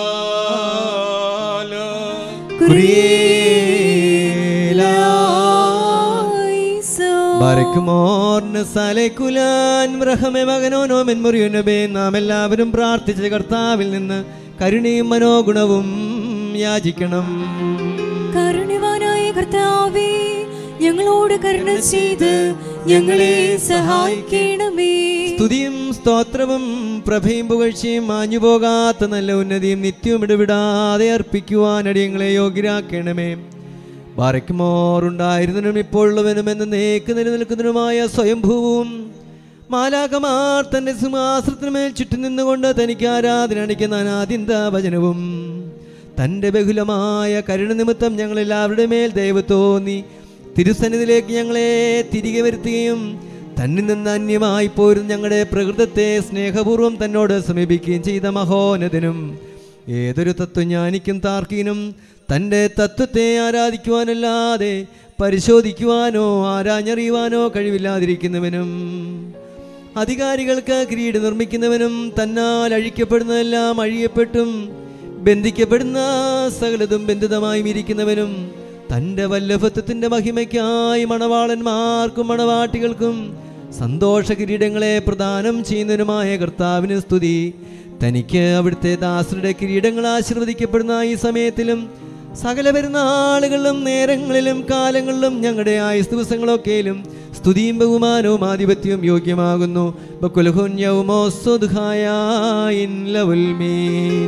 ബാരക്കുമോർന് സലക്കുലാൻ മ്രഹമെ മകനോനോ മെൻമുറിയുനബേ നാം എല്ലാവരും പ്രാർത്ഥിച്ച കർത്താവിൽ നിന്ന് കരുണയും മനോഗുണവും യാചിക്കണം കരുണ്യവാനായ കർത്താവേ ഞങ്ങളോട് കരുണ ചെയ്ത് ഞങ്ങളെ സഹായിക്കണമേ സ്തുതിയും സ്തോത്രവും പ്രഭയും പുകഴ്ചയും മാഞ്ഞുപോകാത്ത നല്ല ഉന്നതിയും നിത്യവും ഇടവിടാതെ അർപ്പിക്കുവാൻ അടിയങ്ങളെ യോഗ്യരാക്കണമേ ബാരക്കുമോറുണ്ടായിരുന്നതിനും ഇപ്പോഴുള്ളവനും എന്ന് നേക്ക് നിലനിൽക്കുന്നതിനുമായ സ്വയംഭൂവും മാലാകമാർ തന്റെ സിംഹാസനത്തിനുമേൽ ചുറ്റി നിന്നുകൊണ്ട് തനിക്ക് ആരാധന അണിക്കുന്ന അനാദിന്ത വചനവും തന്റെ ബഹുലമായ കരുണ നിമിത്തം ഞങ്ങളെല്ലാവരുടെ മേൽ ദൈവ തോന്നി തിരുസന്നിധിയിലേക്ക് ഞങ്ങളെ തിരികെ വരുത്തുകയും തന്നിൽ നിന്ന് അന്യമായി പോരുന്ന ഞങ്ങളുടെ പ്രകൃതത്തെ സ്നേഹപൂർവ്വം തന്നോട് സമീപിക്കുകയും ചെയ്ത മഹോനതനും ഏതൊരു തത്വജ്ഞാനിക്കും താർക്കീനും തൻ്റെ തത്വത്തെ ആരാധിക്കുവാനല്ലാതെ പരിശോധിക്കുവാനോ ആരാഞ്ഞറിയുവാനോ കഴിവില്ലാതിരിക്കുന്നവനും അധികാരികൾക്ക് കിരീട് നിർമ്മിക്കുന്നവനും തന്നാൽ അഴിക്കപ്പെടുന്നതെല്ലാം അഴിയപ്പെട്ടും ബന്ധിക്കപ്പെടുന്ന സകലതും ബന്ധിതമായും ഇരിക്കുന്നവനും തൻ്റെ വല്ലഭത്വത്തിൻ്റെ മഹിമയ്ക്കായി മണവാളന്മാർക്കും മണവാട്ടികൾക്കും സന്തോഷ കിരീടങ്ങളെ പ്രദാനം ചെയ്യുന്നതിനുമായ കർത്താവിന് സ്തുതി തനിക്ക് അവിടുത്തെ ദാസരുടെ കിരീടങ്ങൾ ആശീർവദിക്കപ്പെടുന്ന ഈ സമയത്തിലും സകല പെരുന്നാളുകളിലും നേരങ്ങളിലും കാലങ്ങളിലും ഞങ്ങളുടെ ആയുസ് ദിവസങ്ങളൊക്കെയിലും സ്തുതിയും ബഹുമാനവും ആധിപത്യവും യോഗ്യമാകുന്നു ബക്കുലഹുന്യവുമോ സ്വതുഹായിൻ ലവുൽ മീൻ.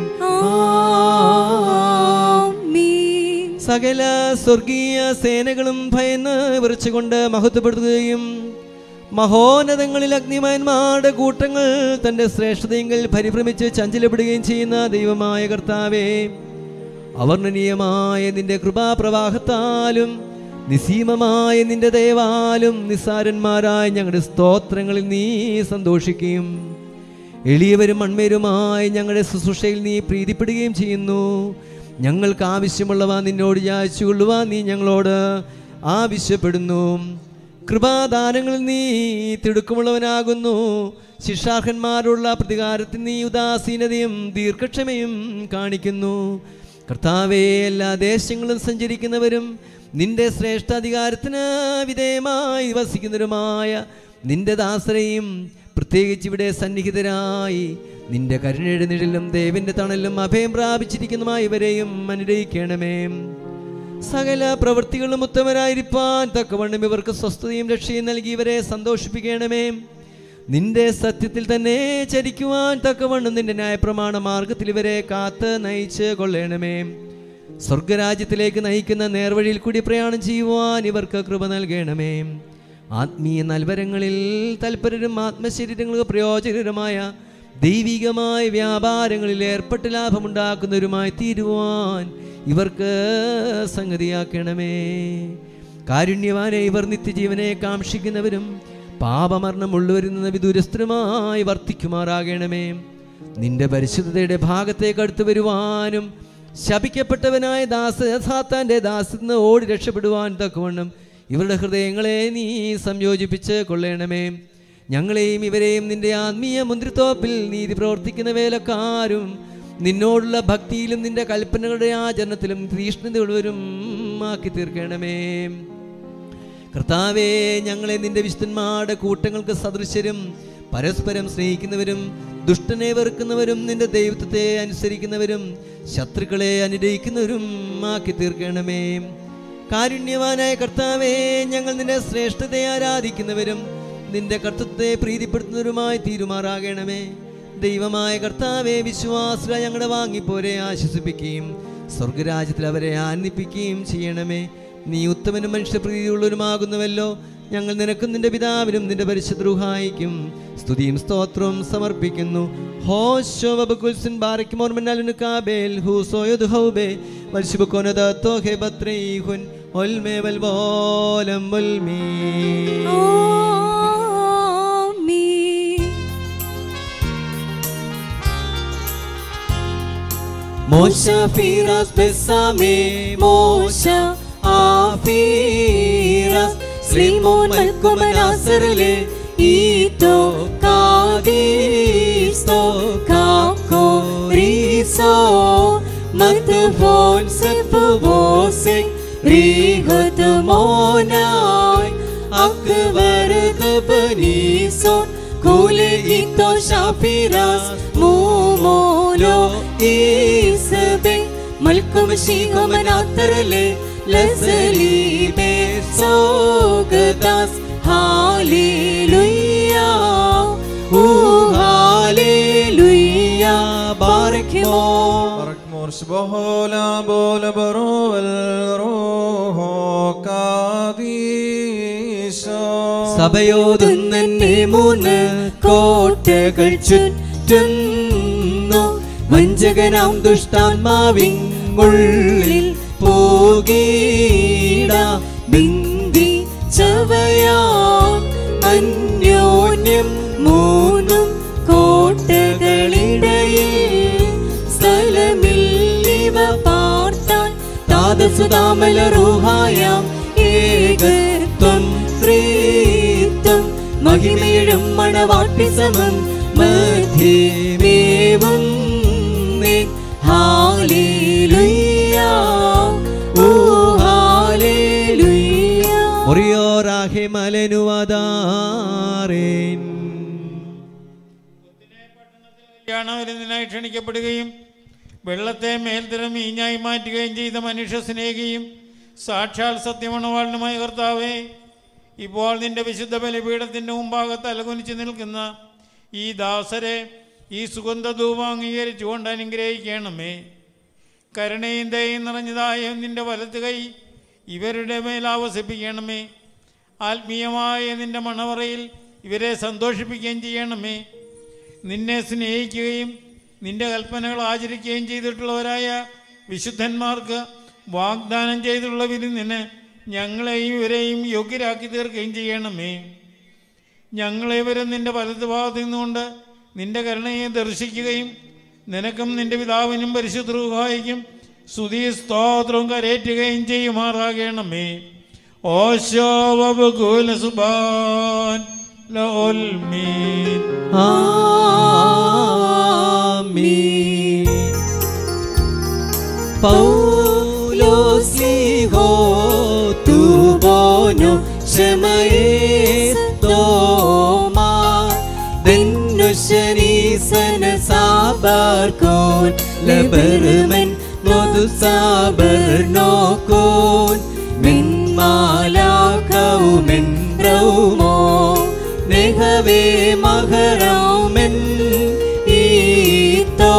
ആമീൻ. സകല സ്വർഗീയ സേനകളും ഭയന്ന് വിറച്ചുകൊണ്ട് മഹത്വപ്പെടുത്തുകയും മഹോന്നതങ്ങളിൽ അഗ്നിമയന്മാരുടെ കൂട്ടങ്ങൾ തന്റെ ശ്രേഷ്ഠതയെങ്കിൽ പരിഭ്രമിച്ച് ചഞ്ചലപ്പെടുകയും ചെയ്യുന്ന ദൈവമായ കർത്താവേ അവർണ്ണനീയമായ നിന്റെ കൃപാപ്രവാഹത്താലും നിസീമമായ നിന്റെ ദയവാലും നിസ്സാരന്മാരായ ഞങ്ങളുടെ സ്തോത്രങ്ങളിൽ നീ സന്തോഷിക്കുകയും എളിയവരും മൺമേരുമായി ഞങ്ങളുടെ ശുശ്രൂഷയിൽ നീ പ്രീതിപ്പെടുകയും ചെയ്യുന്നു ഞങ്ങൾക്ക് ആവശ്യമുള്ളവ നിന്നോട് യാചിച്ചുകൊള്ളുവാൻ നീ ഞങ്ങളോട് ആവശ്യപ്പെടുന്നു കൃപാദാനങ്ങളിൽ നീ തിടുക്കമുള്ളവനാകുന്നു ശിക്ഷാർഹന്മാരുള്ള പ്രതികാരത്തിൽ നീ ഉദാസീനതയും ദീർഘക്ഷമയും കാണിക്കുന്നു കർത്താവെ എല്ലാ ദേശങ്ങളും സഞ്ചരിക്കുന്നവരും നിന്റെ ശ്രേഷ്ഠാധികാരത്തിന് വിധേയമായി വസിക്കുന്നവരുമായ നിന്റെ ദാസരെയും പ്രത്യേകിച്ച് ഇവിടെ സന്നിഹിതരായി നിന്റെ കരുണയുടെ നിഴലും ദേവിന്റെ തണലും അഭയം പ്രാപിച്ചിരിക്കുന്നതുമായ ഇവരെയും അനുഗ്രഹിക്കണമേ സകല പ്രവൃത്തികളും ഉത്തമരായിരിക്കാൻ തക്കവണ്ണം ഇവർക്ക് സ്വസ്ഥതയും രക്ഷയും നൽകി ഇവരെ സന്തോഷിപ്പിക്കണമേ നിന്റെ സത്യത്തിൽ തന്നെ ചരിക്കുവാൻ തക്കവണ്ണം നിന്റെ ന്യായപ്രമാണ മാർഗത്തിൽ ഇവരെ കാത്ത് നയിച്ച് കൊള്ളണമേ സ്വർഗരാജ്യത്തിലേക്ക് നയിക്കുന്ന നേർവഴിയിൽ കൂടി പ്രയാണം ചെയ്യുവാൻ ഇവർക്ക് കൃപ നൽകണമേ ആത്മീയ നൽവരങ്ങളിൽ തൽപരരും ആത്മശരീരങ്ങൾക്ക് പ്രയോജനകരമായ ദൈവികമായ വ്യാപാരങ്ങളിൽ ഏർപ്പെട്ട് ലാഭമുണ്ടാക്കുന്നവരുമായി തീരുവാൻ ഇവർക്ക് സംഗതിയാക്കണമേ കാരുണ്യവാനെ ഇവർ നിത്യജീവനെ കാക്ഷിക്കുന്നവരും പാപമരണമുള്ളവരിൽ നിന്ന് വിദൂരസ്ഥരുമായി വർത്തിക്കുമാറാകണമേ നിന്റെ പരിശുദ്ധതയുടെ ഭാഗത്തേക്ക് അടുത്തു വരുവാനും ശപിക്കപ്പെട്ടവനായ ദാസ സാത്താൻ്റെ ദാസിൽ നിന്ന് ഓടി രക്ഷപ്പെടുവാൻ തക്കവണ്ണം ഇവരുടെ ഹൃദയങ്ങളെ നീ സംയോജിപ്പിച്ച് കൊള്ളണമേ ഞങ്ങളെയും ഇവരെയും നിന്റെ ആത്മീയ മുന്തിരിത്തോപ്പിൽ നീതി പ്രവർത്തിക്കുന്ന വേലക്കാരും നിന്നോടുള്ള ഭക്തിയിലും നിന്റെ കൽപ്പനകളുടെ ആചരണത്തിലും തീഷ്ണതയുള്ളവരും ആക്കി തീർക്കണമേ കർത്താവേ ഞങ്ങളെ നിന്റെ വിശുദ്ധന്മാരുടെ കൂട്ടങ്ങൾക്ക് സദൃശ്യരും പരസ്പരം സ്നേഹിക്കുന്നവരും ദുഷ്ടനെ വെറുക്കുന്നവരും നിന്റെ ദൈവത്വത്തെ അനുസരിക്കുന്നവരും ശത്രുക്കളെ അനുഗ്രഹിക്കുന്നവരും ആക്കി തീർക്കണമേ കാരുണ്യവാനായ കർത്താവേ ഞങ്ങൾ നിന്റെ ശ്രേഷ്ഠതയെ ആരാധിക്കുന്നവരും നിന്റെ കർത്തൃത്വത്തെ പ്രീതിപ്പെടുത്തുന്നവരുമായി തീരുമാറാകണമേ ദൈവമായ കർത്താവെ വിശ്വാസികളെ ഞങ്ങളുടെ വാങ്ങിപ്പോരെ ആശ്വസിപ്പിക്കുകയും സ്വർഗരാജ്യത്തിൽ അവരെ ആനന്ദിപ്പിക്കുകയും ചെയ്യണമേ നീ ഉത്തമനും മനുഷ്യപ്രീതിയുള്ളവരുമാകുന്നുവല്ലോ ഞങ്ങൾ നിനക്കും നിന്റെ പിതാവിനും നിന്റെ പരിശുദ്രൂഹായിക്കും സ്തുതിയും സ്തോത്രവും സമർപ്പിക്കുന്നു ഹോശോ വബകുൽസിൻ ബാരക് മോർമനാലുനു കാബേൽ ഹൂസോയത് ഹൗബേ വൽശുബുക്കൊനദ തോഹെ ബത്രൈഹുൻ ഒൽമേ വൽവോലം വൽമീ ആമീൻ മോശ ഫീറാസ് ബെസാമേ മോശ ആഫീറാസ് ശ്രീമോൻ മൽക്കുമനാസറിലെ ഈതോ കാദീസ്തോ കാക്കോ റീസോ മത്ഫോൻ സെപ്പുവോസെ റീഹത് മോനായ് അക്ബർ ദബനീസോൻ കൂലെ ഈത്തോ ഷാഫിറാസ് മൂമോലോ ഈസബെ മൽക്കും ശീകമനാത്തരലെ ലസലീബെ സോഗദാസ് ഹാലേലുയ്യ ഊ ഹാലേലുയ്യ ബാരക്മോ Barakmor Shbohola Bola Barovel Roho Kadisho സഭയോതൊന്നെ മൂന്ന് കോട്ടകൾ ചുറ്റുന്നു വഞ്ചകനാം ദുഷ്ടാത്മാവിൻ ഉള്ളിൽ പോകീട ബിന്ദി ചവയാം അന്യോന്യം മൂന്നും കോട്ടകളിടയിൽ സ്ഥലമില്ലിവ പാർത്താൻ താതസുതാമല റൂഹായാം ഏകത്വം ത്രീത്വം മഹിമയിടും മണവാട്ടി സമം മധ്യമേവും ഹാലേലുയ്യ ഓ ഹാലേലുയ്യ മുറിയോറാഹെ മലനുവദാരേൻ കല്യാണവിരുന്നിനായി ക്ഷണിക്കപ്പെടുകയും വെള്ളത്തെ മേൽത്തരം ഈഞ്ഞായി മാറ്റുകയും ചെയ്ത മനുഷ്യ സ്നേഹിയും സാക്ഷാൽ സത്യമണവാളിനുമായ കർത്താവേ ഇപ്പോൾ നിന്റെ വിശുദ്ധ ബലിപീഠത്തിൻ്റെ മുമ്പാകെ തലകുനിച്ച് നിൽക്കുന്ന ഈ ദാസരെ ഈ സുഗന്ധധൂപം അംഗീകരിച്ചുകൊണ്ട് അനുഗ്രഹിക്കണമേ കരുണയും ദയയും നിറഞ്ഞതായ നിന്റെ വലത്ത് കൈ ഇവരുടെ മേൽ ആവസിപ്പിക്കണമേ ആത്മീയമായ നിന്റെ മണവറയിൽ ഇവരെ സന്തോഷിപ്പിക്കുകയും ചെയ്യണമേ നിന്നെ സ്നേഹിക്കുകയും നിന്റെ കൽപ്പനകൾ ആചരിക്കുകയും ചെയ്തിട്ടുള്ളവരായ വിശുദ്ധന്മാർക്ക് വാഗ്ദാനം ചെയ്തിട്ടുള്ള വിരുന്നിന് ഞങ്ങളെയും ഇവരെയും യോഗ്യരാക്കി തീർക്കുകയും ചെയ്യണമേ ഞങ്ങളേവരും നിന്റെ വലതു ഭാഗത്തു നിന്നുകൊണ്ട് നിന്റെ കരുണയെ ദർശിക്കുകയും നിനക്കും നിന്റെ പിതാവിനും പരിശുദ്ധ സ്തുതി സ്തോത്രവും കരേറ്റുകയും ചെയ്യുമാറാകണമേ ഓശോ വബുകുല സുബാൻ ലോൽമീൻ ആമീൻ പൗലോസ്ലിഹോ തുബോനോ ശമയേസ്തോമാ ദന്നുശരീസന സാബർക്കോൻ ലബർമൻ മധുസാബർ നോക്കോൻ മിന്മാലാക്കൗമെൻ റൗമോ നെഹവേ മഹറൗമെൻ ഈത്തോ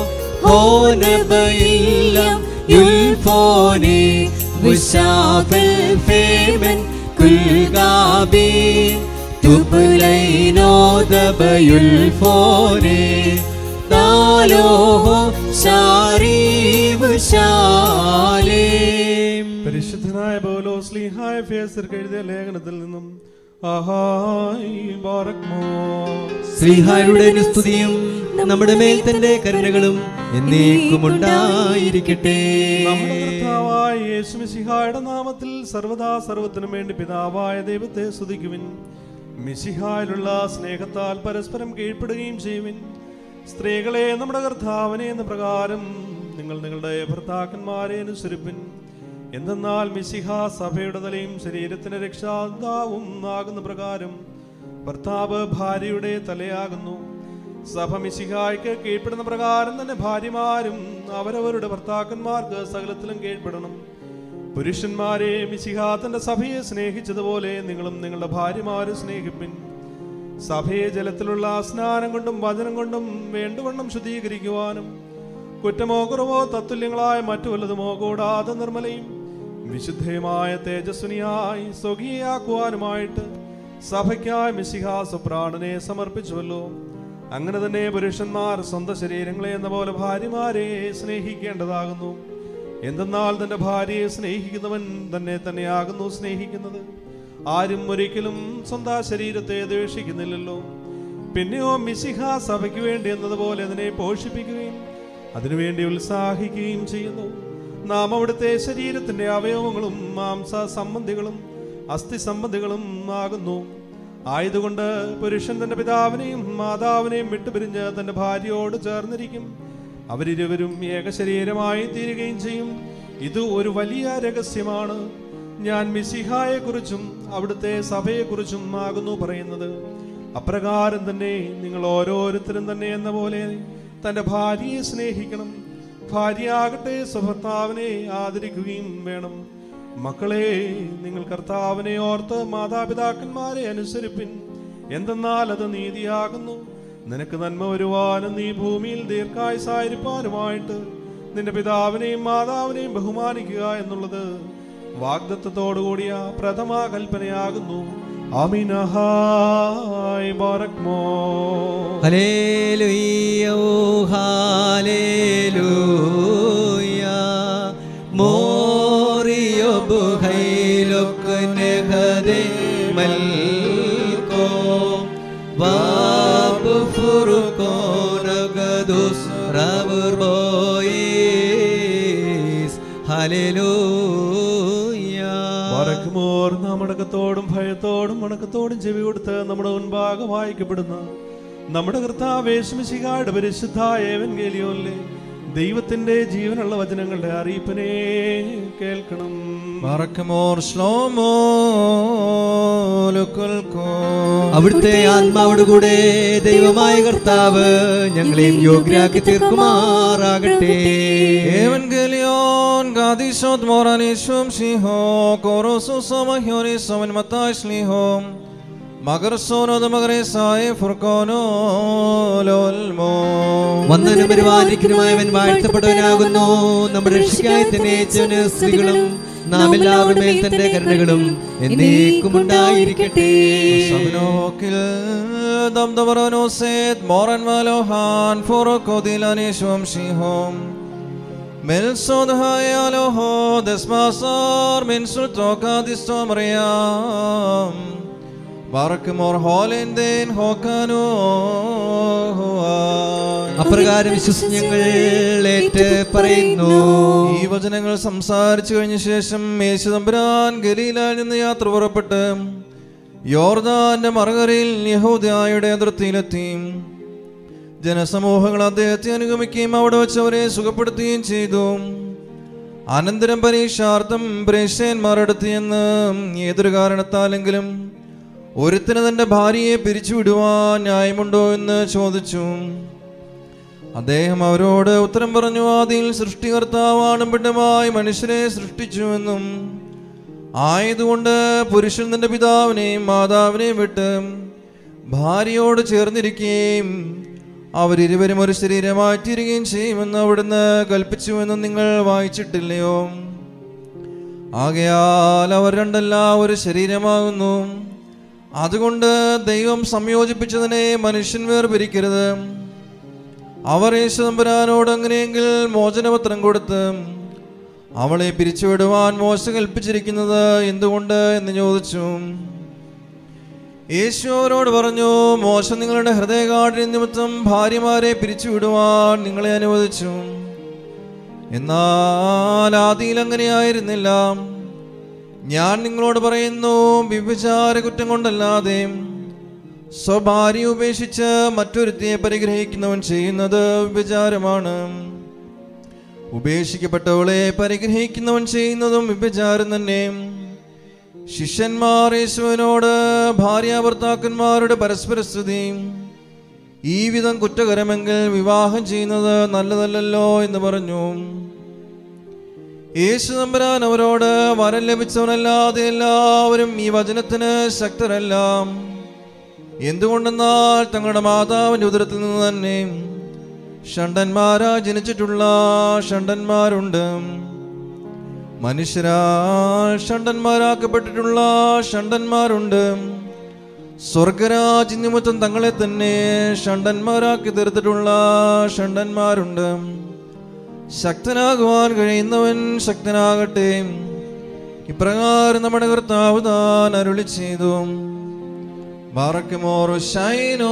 ഹോനബയില്ലം യുൽഫോനെ വിശാബൽ ഫേമൻ കുൽഗാബി തുബുലൈനോദബയുൽഫോനെ നാലോഹോ ശാരീവ് ശാലേം പരിശുദ്ധനായ പോലോ സ്ലീഹായ ഫേസർക്ക് എഴുതിയ ലേഖനത്തിൽ നിന്നും ആഹായി ബാറക്മോ ശ്രീഹായുടെ സ്തുതിയും നമ്മുടെ മേൽ തന്റെ കരുണകളും എന്നേക്കും ഉണ്ടായിരിക്കട്ടെ നമ്മുടെ കർത്താവായ യേശുമിശിഹായുടെ നാമത്തിൽ സർവദാ സർവത്തിനും വേണ്ടി പിതാവായ ദൈവത്തെ സ്തുതിക്കുവിൻ മിശിഹായിലുള്ള സ്നേഹത്താൽ പരസ്പരം കീഴ്പ്പെടുകയും ചെയ്യുവിൻ സ്ത്രീകളെ നമ്മുടെ കർത്താവിനെ എന്ന പ്രകാരം നിങ്ങൾ നിങ്ങളുടെ ഭർത്താക്കന്മാരെ അനുസരിപ്പിൻ എന്തെന്നാൽ മിശിഹ സഭയുടെ തലയും ശരീരത്തിന് രക്ഷാതാവും ആകുന്ന പ്രകാരം ഭർത്താവ് ഭാര്യയുടെ തലയാകുന്നു സഭ മിശിഹായ്ക്ക് കീഴ്പ്പെടുന്ന പ്രകാരം തന്നെ ഭാര്യമാരും അവരവരുടെ ഭർത്താക്കന്മാർക്ക് സകലത്തിലും കീഴ്പ്പെടണം പുരുഷന്മാരെ മിശിഹ തന്റെ സഭയെ സ്നേഹിച്ചതുപോലെ നിങ്ങളും നിങ്ങളുടെ ഭാര്യമാരെ സ്നേഹിപ്പിൻ സഭയെ ജലത്തിലുള്ള സ്നാനം കൊണ്ടും വചനം കൊണ്ടും വേണ്ടുവണ്ണം ശുദ്ധീകരിക്കുവാനും കുറ്റമോ കുറവോ തത്തുല്യങ്ങളായ മറ്റു വല്ലതുമോ കൂടാതെ നിർമ്മലയും വിശുദ്ധയുമായ തേജസ്വിനിയായി സ്വകീയാക്കുവാനുമായിട്ട് സഭയ്ക്കായി മിശിഹ സുപ്രാണനെ സമർപ്പിച്ചുവല്ലോ അങ്ങനെ തന്നെ പുരുഷന്മാർ സ്വന്തം ശരീരങ്ങളെ എന്ന പോലെ ഭാര്യമാരെ സ്നേഹിക്കേണ്ടതാകുന്നു എന്തെന്നാൽ തന്റെ ഭാര്യയെ സ്നേഹിക്കുന്നവൻ തന്നെ തന്നെയാകുന്നു സ്നേഹിക്കുന്നത് ആരും ഒരിക്കലും സ്വന്തം ശരീരത്തെ ദ്വേഷിക്കുന്നില്ലല്ലോ പിന്നെയോ മിശിഹ സഭയ്ക്ക് വേണ്ടി എന്നതുപോലെ അതിനെ പോഷിപ്പിക്കുകയും അതിനുവേണ്ടി ഉത്സാഹിക്കുകയും ചെയ്യുന്നു നാം അവിടുത്തെ ശരീരത്തിന്റെ അവയവങ്ങളും മാംസ സംബന്ധികളും അസ്ഥി സംബന്ധികളും ആകുന്നു ആയതുകൊണ്ട് പുരുഷൻ തന്റെ പിതാവിനെയും മാതാവിനെയും വിട്ടുപിരിഞ്ഞ് തന്റെ ഭാര്യയോട് ചേർന്നിരിക്കും അവരിരുവരും ഏകശരീരമായി തീരുകയും ചെയ്യും ഇത് ഒരു വലിയ രഹസ്യമാണ് ഞാൻ മിസിഹായെ കുറിച്ചും അവിടുത്തെ സഭയെക്കുറിച്ചും ആകുന്നു പറയുന്നത് അപ്രകാരം തന്നെ നിങ്ങൾ ഓരോരുത്തരും തന്നെ എന്ന പോലെ തന്റെ ഭാര്യയെ സ്നേഹിക്കണം ഭാര്യയാകട്ടെ സ്വഭർത്താവിനെ ആദരിക്കുകയും വേണം മക്കളെ നിങ്ങൾ കർത്താവിനെ ഓർത്ത് മാതാപിതാക്കന്മാരെ അനുസരിപ്പിൻ എന്തെന്നാൽ അത് നീതിയാകുന്നു നിനക്ക് നന്മ വരുവാനും നീ ഭൂമിയിൽ ദീർഘായുസായിരിക്കാനുമായിട്ട് നിന്റെ പിതാവിനെയും മാതാവിനെയും ബഹുമാനിക്കുക എന്നുള്ളത് വാഗ്ദത്വത്തോടുകൂടിയ പ്രഥമ കൽപ്പനയാകുന്നു അമിനഹായ് ബാറക്മോ ഹല്ലേലൂയ ഓ ഹല്ലേലൂയ മോറിയോ ബുഹൈലൊക്ക് നെഹദേ മൽകോ വാബ് ഫുറുകോ നഗദുസ് റബർ ബോയിസ് ഹല്ലേലൂയ വറക്കുമോർ നാം അടക്കത്തോടും ഭയത്തോടും വണക്കത്തോടും ചെവി കൊടുത്ത് നമ്മുടെ മുൻപാകെ വായിക്കപ്പെടുന്ന നമ്മുടെ കർത്താവേശമിശികാട് പരിശുദ്ധ ഏവൻഗേലിയോല്ലേ ദൈവത്തിന്റെ ജീവനുള്ള വചനങ്ങളുടെ അറിയിപ്പിനെ കേൾക്കണം മറക്കുമോർ ശ്ലോമോ ലുക്കുൽക്കോ അവിടുത്തെ ആത്മാവോടുകൂടെ ദൈവമായ കർത്താവ് ഞങ്ങളെയും യോഗ്യരാക്കി തീർക്കുമാറാകട്ടെ Evangelion gadisot moranishum shiho korosu samahyonis saman matai slihom magar sono da magare sai furkono lolmo വന്നനും പരിപാലിക്കനുമായവൻ വാഴ്ത്തപ്പെട്ടവനാകുന്നു നമ്മുടെ രക്ഷിക്കായി തന്നെ ജന സ്ത്രീകളും നാം എല്ലാവരുടെ മേൽ തന്റെ കരുണകളും എന്നേക്കും ഉണ്ടായിരിക്കട്ടെ Sabnokil dam davarano set moran malohan furkodilanish shihom Melsod hayaloho desmasar min sultoka distomriam Barkmor holenden hokano അപ്രകാരം വിശ്വസിച്ച് ഞങ്ങൾ ഏറ്റ് പറയുന്നു ഈ വചനങ്ങൾ സംസാരിച്ചു കഴിഞ്ഞ ശേഷം യേശുദമ്പുരാൻ ഗലീലായിൽ നിന്ന് യാത്ര പുറപ്പെട്ട് യോർദാന്റെ മറുകരയിൽ യഹൂദായുടെ അതിർത്തിയിലെത്തി ജനസമൂഹങ്ങൾ അദ്ദേഹത്തെ അനുഗമിക്കുകയും അവിടെ വെച്ച് അവരെ സുഖപ്പെടുത്തുകയും ചെയ്തു അനന്തരം പരീക്ഷാർത്ഥം പ്രേക്ഷകന്മാരടുത്ത് എന്ന് ഏതൊരു കാരണത്താലെങ്കിലും ഒരുത്തിന് തന്റെ ഭാര്യയെ പിരിച്ചുവിടുവാൻ ന്യായമുണ്ടോ എന്ന് ചോദിച്ചു അദ്ദേഹം അവരോട് ഉത്തരം പറഞ്ഞു ആദിയിൽ സൃഷ്ടികർത്താവാണ് പിണ്ടമായി മനുഷ്യരെ സൃഷ്ടിച്ചുവെന്നും ആയതുകൊണ്ട് പുരുഷൻ തന്റെ പിതാവിനെയും മാതാവിനെയും വിട്ട് ഭാര്യയോട് ചേർന്നിരിക്കുകയും അവരിരുവരും ഒരു ശരീരമായി തീരുകയും ചെയ്യുമെന്ന് അവിടുന്ന് കൽപ്പിച്ചുവെന്നും നിങ്ങൾ വായിച്ചിട്ടില്ലയോ ആകയാൽ അവർ രണ്ടെല്ലാം ഒരു ശരീരമാകുന്നു അതുകൊണ്ട് ദൈവം സംയോജിപ്പിച്ചതിനെ മനുഷ്യൻ വേർപിരിക്കരുത് അവർ യേശുദമ്പുരാനോട് അങ്ങനെയെങ്കിൽ മോചനപത്രം കൊടുത്ത് അവളെ പിരിച്ചുവിടുവാൻ മോശ കൽപ്പിച്ചിരിക്കുന്നത് എന്തുകൊണ്ട് എന്ന് ചോദിച്ചു യേശു അവരോട് പറഞ്ഞു മോശ നിങ്ങളുടെ ഹൃദയകാഠിന്യ നിമിത്തം ഭാര്യമാരെ പിരിച്ചുവിടുവാൻ നിങ്ങളെ അനുവദിച്ചു എന്നാൽ ആദിയിൽ അങ്ങനെയായിരുന്നില്ല ഞാൻ നിങ്ങളോട് പറയുന്നു വ്യഭിചാര കുറ്റം കൊണ്ടല്ലാതെ സ്വഭാര്യ ഉപേക്ഷിച്ച് മറ്റൊരുത്തിയെ പരിഗ്രഹിക്കുന്നവൻ ചെയ്യുന്നത് വ്യഭിചാരമാണ് ഉപേക്ഷിക്കപ്പെട്ടവളെ പരിഗ്രഹിക്കുന്നവൻ ചെയ്യുന്നതും വ്യഭിചാരം തന്നെ ശിഷ്യന്മാർ യേശുവിനോട് ഭാര്യാഭർത്താക്കന്മാരുടെ പരസ്പര സ്തുതിയും ഈ വിധം കുറ്റകരമെങ്കിൽ വിവാഹം ചെയ്യുന്നത് നല്ലതല്ലല്ലോ എന്ന് പറഞ്ഞു യേശു നമ്പരാൻ അവരോട് വരം ലഭിച്ചവനല്ലാതെ എല്ലാവരും ഈ വചനത്തിന് ശക്തരല്ല എന്തുകൊണ്ടെന്നാൽ തങ്ങളുടെ മാതാവിൻ്റെ ഉദരത്തിൽ നിന്ന് തന്നെ ഷണ്ടന്മാരാ ജനിച്ചിട്ടുള്ള ഷണ്ടന്മാരുണ്ട് മനുഷ്യരാൽ ഷണ്ടന്മാരാക്കപ്പെട്ടിട്ടുള്ള ഷണ്ടന്മാരുണ്ട് സ്വർഗരാജ് നിമിത്തം തങ്ങളെ തന്നെ ഷണ്ടന്മാരാക്കി തീർത്തിട്ടുള്ള ഷണ്ടന്മാരുണ്ട് ശക്തനാകുവാൻ കഴിയുന്നവൻ ശക്തനാകട്ടെ ഇപ്രകാരം നമ്മുടെ കർത്താവ് താൻ അരുളി ചെയ്തു ബാറക്കുമോർ ഷൈനോ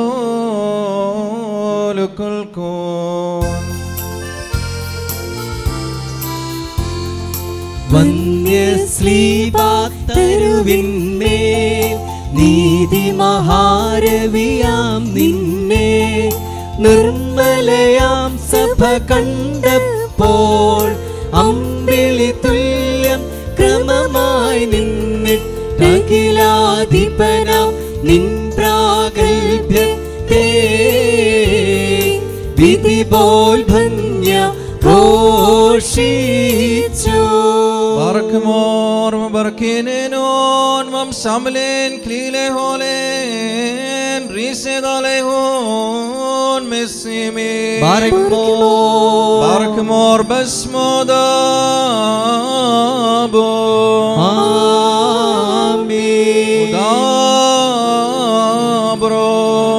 ലുക്കുൽക്കോ വന്യശ്ലീപാത്തരുവിന്മേൽ നീതി മഹാരവിയാം നിന്നെ നിർമ്മലയാം സഭ കണ്ടപ്പോൾ അമ്പിളി തുല്യം ക്രമമായി നിന്നിട്ടഖിലാധിപനാം നിൻ പ്രാഗൽഭ്യത്തെ വിധി പോൽ ഭന്യ ഘോഷിച്ചു Barkmor barkinenon vam samlen klile holen rise dale hon mesime Barkmor. Barkmor basmodabo ആമീൻ Udabro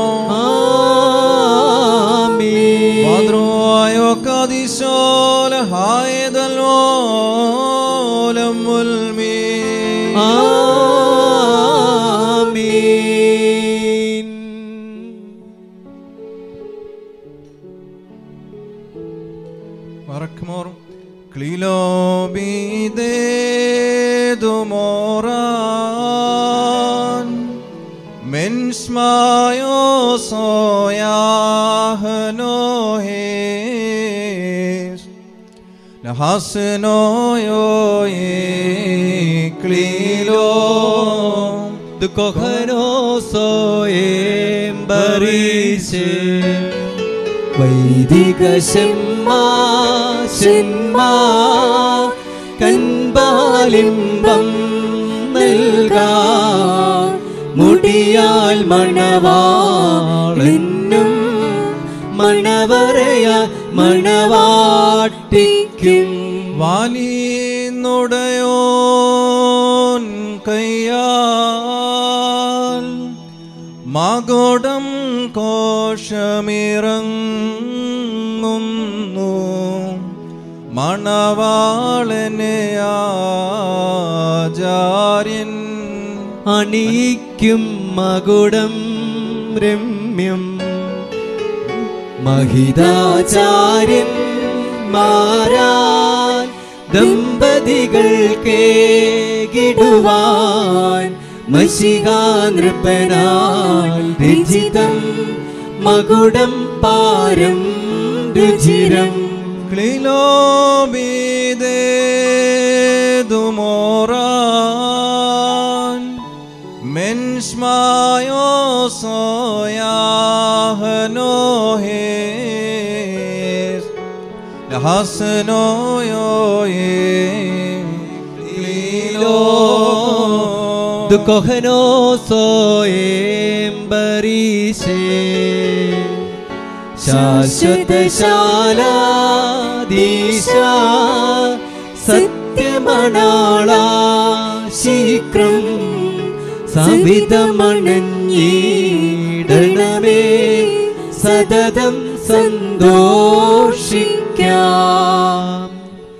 ആമീൻ Padroayo kadisol haedalolem mulmi ആമീൻ Barkmor klilo bide dumoran Mens mayo soyah hes Nahasno yo ye klilo ദുഃഖനോസോയേം ബറീശേ വൈദിക ശമ്മാ ശന്മാ കൻപാലിംബം നൽകാ മുടിയാൽ മണവാളെന്നും മണവറയ മണവാട്ടിക്കും വാലിനുടയോൻ കയ്യാൽ മാഗോടം കോശമിറങ്ങുന്നു മണവാളനെ ആചാര്യൻ അണിയിക്കും മകുടം രമ്യം മഹിതാചാര്യൻ മാരാൻ ദമ്പതികൾക്കേകിടുവാൻ മഷികാനൃപ്പനാൽ രചിതം മകുടം പാരം രുചിരം ക്ലിലോബിദേ ദുമോറാൻ മെൻസ്മായോ സോയാഹനോഹേസ് ലഹസനോയോയേ ക്ലീലോ ദുഃഖനോസോയേം ബരീശേ ശാശ്വതശാലാദീശ സത്യമണാള ശീക്രം സവിതമണഞ്ഞിടണമേ സതതം സന്തോഷിക്കാം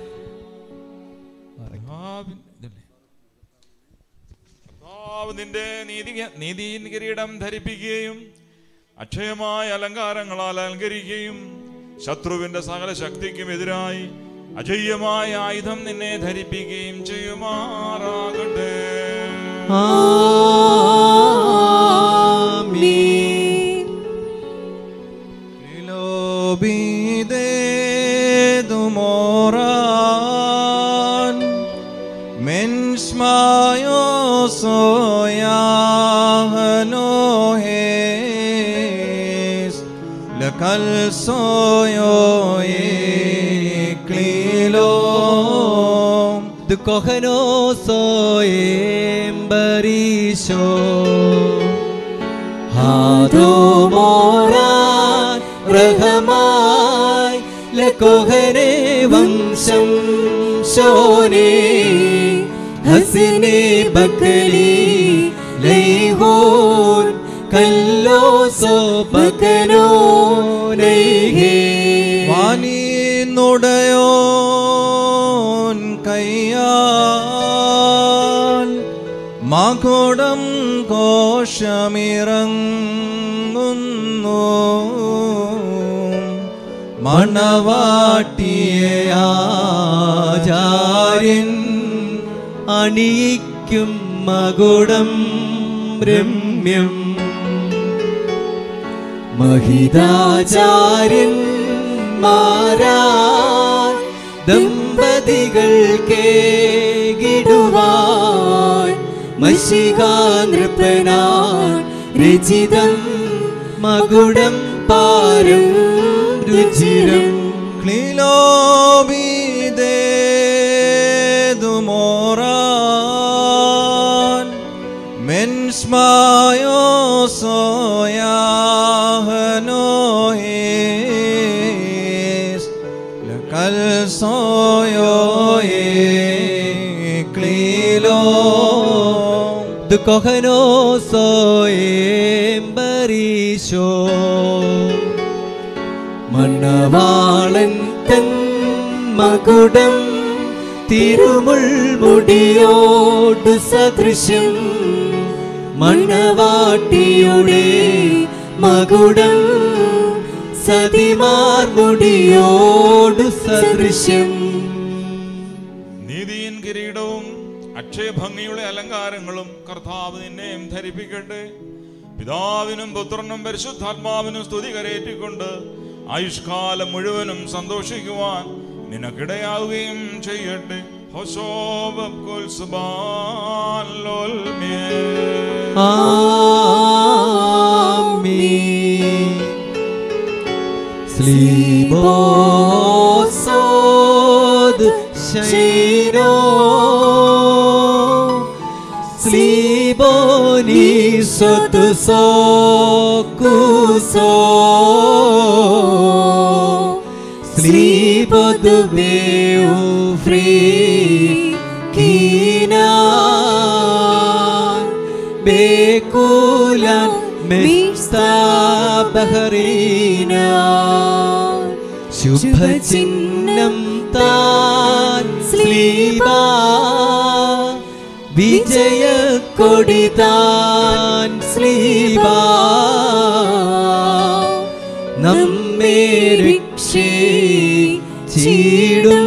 കർത്താവ് നിന്റെ നീതി നീതിயின் കിരീടം ധരിപ്പിക്കുകയും അക്ഷയമായ അലങ്കാരങ്ങളാൽ അലങ്കരിക്കുകയും ശത്രുവിന്റെ സകല ശക്തിക്കും എതിരായി അജയ്യമായ ആയുധം നിന്നെ ധരിപ്പിക്കുകയും ചെയ്യുമാറാകട്ടെ ആമീൻ Lobide dumoran Menschmayo soyahanohes Lekal soyo eklilom Du soem barisho ഹാദോമോറാൻ റഹമായി ലക്കോഹനെ വംശം ശോനെ ഹസിനെ ബക്കലി ലൈഹോൻ കല്ലോസോ ബക്കനോ നൈഹേ വാനിന്നുടയോൻ കയ്യാൽ മാഘോടം കോശമിറങ്ങുന്നു മണവാട്ടിയെ ആചാര്യൻ അണിയിക്കും മകുടം രമ്യം മഹിതാചാര്യൻ മാരാ ദമ്പതികൾ കേകിടുവാൻ മഷികാനൃപ്പനാൻ രചിതം മകുടം പാരം രുചിരം ക്ലീലോബിദേതുമോറാൻ മെൻസ്മായോ സോയാഹനോഹേസ് ലക്കൽ Soyo ക്ലീലോ Du cojono soy embaricio മണവാളൻ തൻ മകുടം തിരുമുൾമുടിയോട് സദൃശ്യം മണവാട്ടിയുടെ മകുടം സതിമാർമുടിയോട് സദൃശ്യം നീതിയിൻ കിരീടവും അക്ഷയഭംഗിയുടെ അലങ്കാരങ്ങളും കർത്താവ് നിന്നെയും ധരിപ്പിക്കട്ടെ പിതാവിനും പുത്രനും പരിശുദ്ധാത്മാവിനും സ്തുതി കരയേറ്റിക്കൊണ്ട് ആയുഷ്കാലം മുഴുവനും സന്തോഷിക്കുവാൻ നിനക്കിടയാവുകയും ചെയ്യട്ടെ ഹൊശോബക്കുൽ സുബാലോൽമേ. ആമീൻ സ്ലീബോസോദ് ശൈനോ സ്ലീബോനീസത് സോക്കുസോ സ്ലീബോദ് ബേഉ ഫ്രീ കീനാ ബേക്കുലം ബഹറീന ശുഭചിഹ്നം താൻ സ്ലീബ വിജയ കൊടി താൻ സ്ലീബ നമ്മെ രക്ഷിച്ചിടും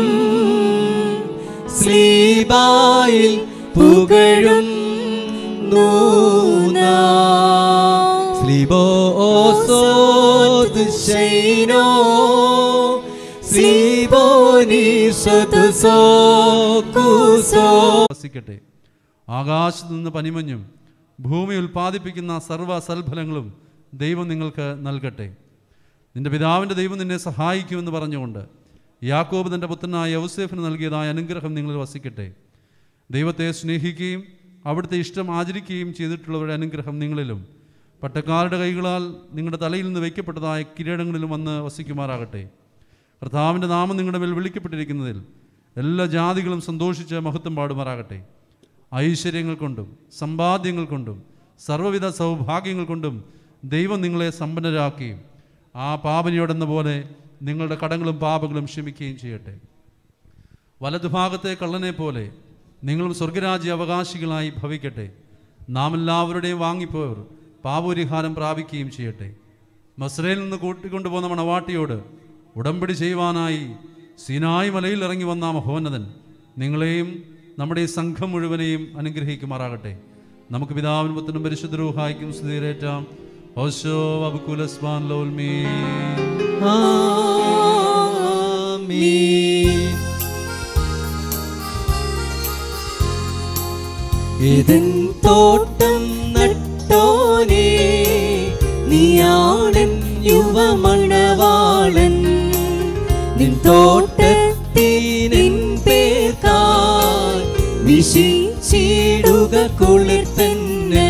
സ്ലീബായിൽ പുകഴും സ്ലീബോസോദ് ശൈനോ സ്ലീബോനീസത് സോക്കുസോ വസിക്കട്ടെ ആകാശത്ത് നിന്ന് പനിമഞ്ഞും ഭൂമി ഉൽപ്പാദിപ്പിക്കുന്ന സർവ്വ സൽഫലങ്ങളും ദൈവം നിങ്ങൾക്ക് നൽകട്ടെ നിന്റെ പിതാവിൻ്റെ ദൈവം നിന്നെ സഹായിക്കുമെന്ന് പറഞ്ഞുകൊണ്ട് യാക്കോബ് തൻ്റെ പുത്രനായ യൗസേഫിന് നൽകിയതായ അനുഗ്രഹം നിങ്ങളിൽ വസിക്കട്ടെ ദൈവത്തെ സ്നേഹിക്കുകയും അവിടുത്തെ ഇഷ്ടം ആചരിക്കുകയും ചെയ്തിട്ടുള്ളവരുടെ അനുഗ്രഹം നിങ്ങളിലും പട്ടക്കാരുടെ കൈകളാൽ നിങ്ങളുടെ തലയിൽ നിന്ന് വയ്ക്കപ്പെട്ടതായ കിരീടങ്ങളിലും വന്ന് വസിക്കുമാറാകട്ടെ കർത്താവിൻ്റെ നാമം നിങ്ങളുടെ മേൽ വിളിക്കപ്പെട്ടിരിക്കുന്നതിൽ എല്ലാ ജാതികളും സന്തോഷിച്ച് മഹത്വം പാടുമാറാകട്ടെ ഐശ്വര്യങ്ങൾ കൊണ്ടും സമ്പാദ്യങ്ങൾ കൊണ്ടും സർവ്വവിധ സൗഭാഗ്യങ്ങൾ കൊണ്ടും ദൈവം നിങ്ങളെ സമ്പന്നരാക്കുകയും ആ പാപനിയോടെന്ന പോലെ നിങ്ങളുടെ കടങ്ങളും പാപങ്ങളും ക്ഷമിക്കുകയും ചെയ്യട്ടെ വലതുഭാഗത്തെ കള്ളനെ പോലെ നിങ്ങളും സ്വർഗരാജ്യ അവകാശികളായി ഭവിക്കട്ടെ നാം എല്ലാവരുടെയും വാങ്ങിപ്പോയവർ പാപപരിഹാരം പ്രാപിക്കുകയും ചെയ്യട്ടെ മസ്രയിൽ നിന്ന് കൂട്ടിക്കൊണ്ടുപോകുന്ന മണവാട്ടിയോട് ഉടമ്പടി ചെയ്യുവാനായി സീനായി മലയിൽ ഇറങ്ങി വന്ന ആ മഹോന്നതൻ നിങ്ങളെയും നമ്മുടെ ഈ സംഘം മുഴുവനെയും അനുഗ്രഹിക്കുമാറാകട്ടെ നമുക്ക് പിതാവിനും പുത്രനും പരിശുദ്ധ രൂഹായിക്കും സ്ഥിരേറ്റാം ഓശോ അബുക്കുലസ്മാൻ ലോൽമീ ആമീൻ ഇതൻ തോട്ടം നട്ടോനേ നീയാണൻ യുവമണവാളൻ നിൻ തോട്ടത്തിനിൻ പേർക്കാൽ വിശിച്ചിടുക കുളിർത്തന്നെ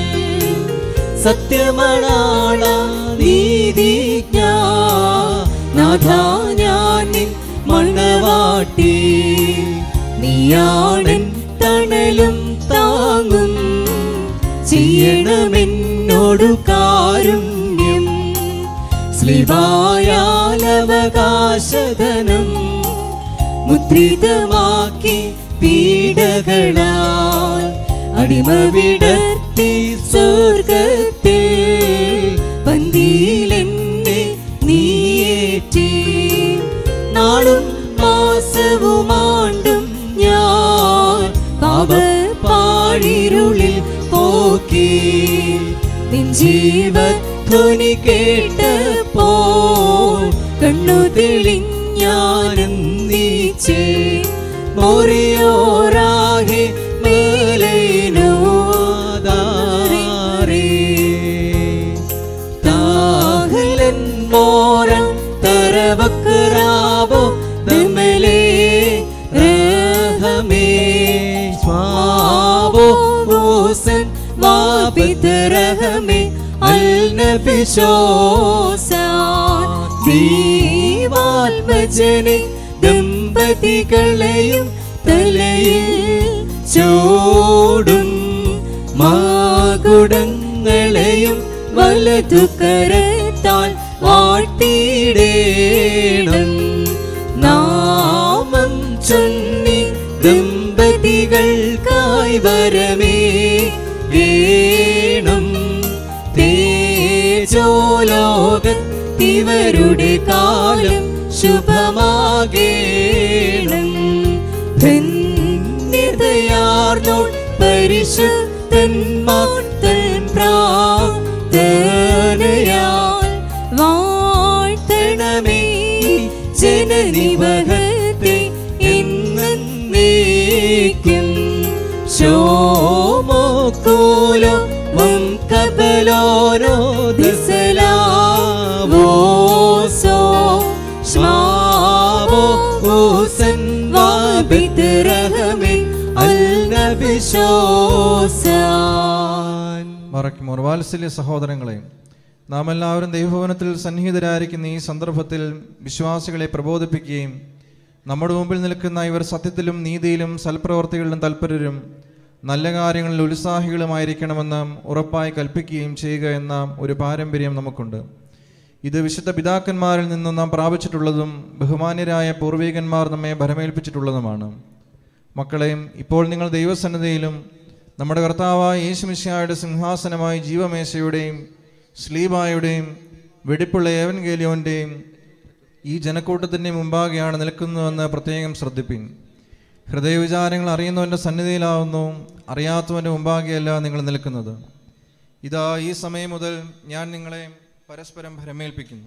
സത്യമണാള നീതിജ്ഞ നാഥാ ഞാൻ നിൻ മണവാട്ടി നീയാണൻ തണലും താങ്ങും ചെയ്യണമെന്നോടു കാരുണ്യം സ്ലിവായാലവകാശധനം മുദ്രിതമാക്കി പീഡകളാൽ അടിമ വിടർത്തി സ്വർഗത്തിൽ പന്തിയിലെന്നെ നീയേറ്റി നാളും മാസവുമാണ്ടും ഞാൻ പാപ പാഴിരുളിൽ പോക്കി നിൻ ജീവധ്വനി കേട്ടപ്പോ കണ്ണു തെളിഞ്ഞാനും നീച്ചേ മോറിയോരാകെ മേലൈനോദാരേ താഹലൻ മോരൻ തരവക്കറാവോ ദമലേ രഹമേ സ്വാവോ ഹൂസൻ വാപിത് രഹമേ അൽ നബിശോസാൻ ദീവാത്മജനെ ദമ്പതികളെയും തലയിൽ ചൂടും മാകുടങ്ങളെയും വലതു കരത്താൽ വാട്ടിയിടേണം നാമം ചൊല്ലി ദമ്പതികൾക്കായി വരമേ വേണം തേജോലോകത്തിവരുടെ കാലം ശുഭമാകേണം ധന്യതയാർന്നോൾ പരിശുദ്ധന്മാർ തൻ പ്രാർത്ഥനയാൽ വാഴ്ത്തണമേ ജനനിവഹത്തെ എന്നേക്കും ശോമോക്കോലോ വം കബലോനോ ദിസലാവോസോ ശ്മാവോ ഊസൻ വാബിത് റഹമേ അൽ നബിശോസാൻ മറയ്ക്കുമോർ വാത്സല്യ സഹോദരങ്ങളെ നാം എല്ലാവരും ദൈവഭവനത്തിൽ സന്നിഹിതരായിരിക്കുന്ന ഈ സന്ദർഭത്തിൽ വിശ്വാസികളെ പ്രബോധിപ്പിക്കുകയും നമ്മുടെ മുമ്പിൽ നിൽക്കുന്ന ഇവർ സത്യത്തിലും നീതിയിലും സൽപ്രവർത്തികളിലും തൽപരരും നല്ല കാര്യങ്ങളിൽ ഉത്സാഹികളുമായിരിക്കണമെന്ന് ഉറപ്പായി കൽപ്പിക്കുകയും ചെയ്യുക എന്ന ഒരു പാരമ്പര്യം നമുക്കുണ്ട് ഇത് വിശുദ്ധ പിതാക്കന്മാരിൽ നിന്നും നാം പ്രാപിച്ചിട്ടുള്ളതും ബഹുമാന്യരായ പൂർവികന്മാർ നമ്മെ ഭരമേൽപ്പിച്ചിട്ടുള്ളതുമാണ് മക്കളെയും ഇപ്പോൾ നിങ്ങൾ ദൈവസന്നദ്ധയിലും നമ്മുടെ കർത്താവായ യേശുമിശിഹായുടെ സിംഹാസനമായ ജീവമേശയുടെയും സ്ലീബായുടെയും വെടിപ്പുള്ള ഏവൻഗേലിയോൻ്റെയും ഈ ജനക്കൂട്ടത്തിൻ്റെ മുമ്പാകെയാണ് നിൽക്കുന്നതെന്ന് പ്രത്യേകം ശ്രദ്ധിപ്പിൻ ഹൃദയവിചാരങ്ങൾ അറിയുന്നവൻ്റെ സന്നിധിയിലാവുന്നു അറിയാത്തവൻ്റെ മുമ്പാകെയല്ല നിങ്ങൾ നിൽക്കുന്നത് ഇതാ ഈ സമയം മുതൽ ഞാൻ നിങ്ങളെ പരസ്പരം ഭരമേൽപ്പിക്കുന്നു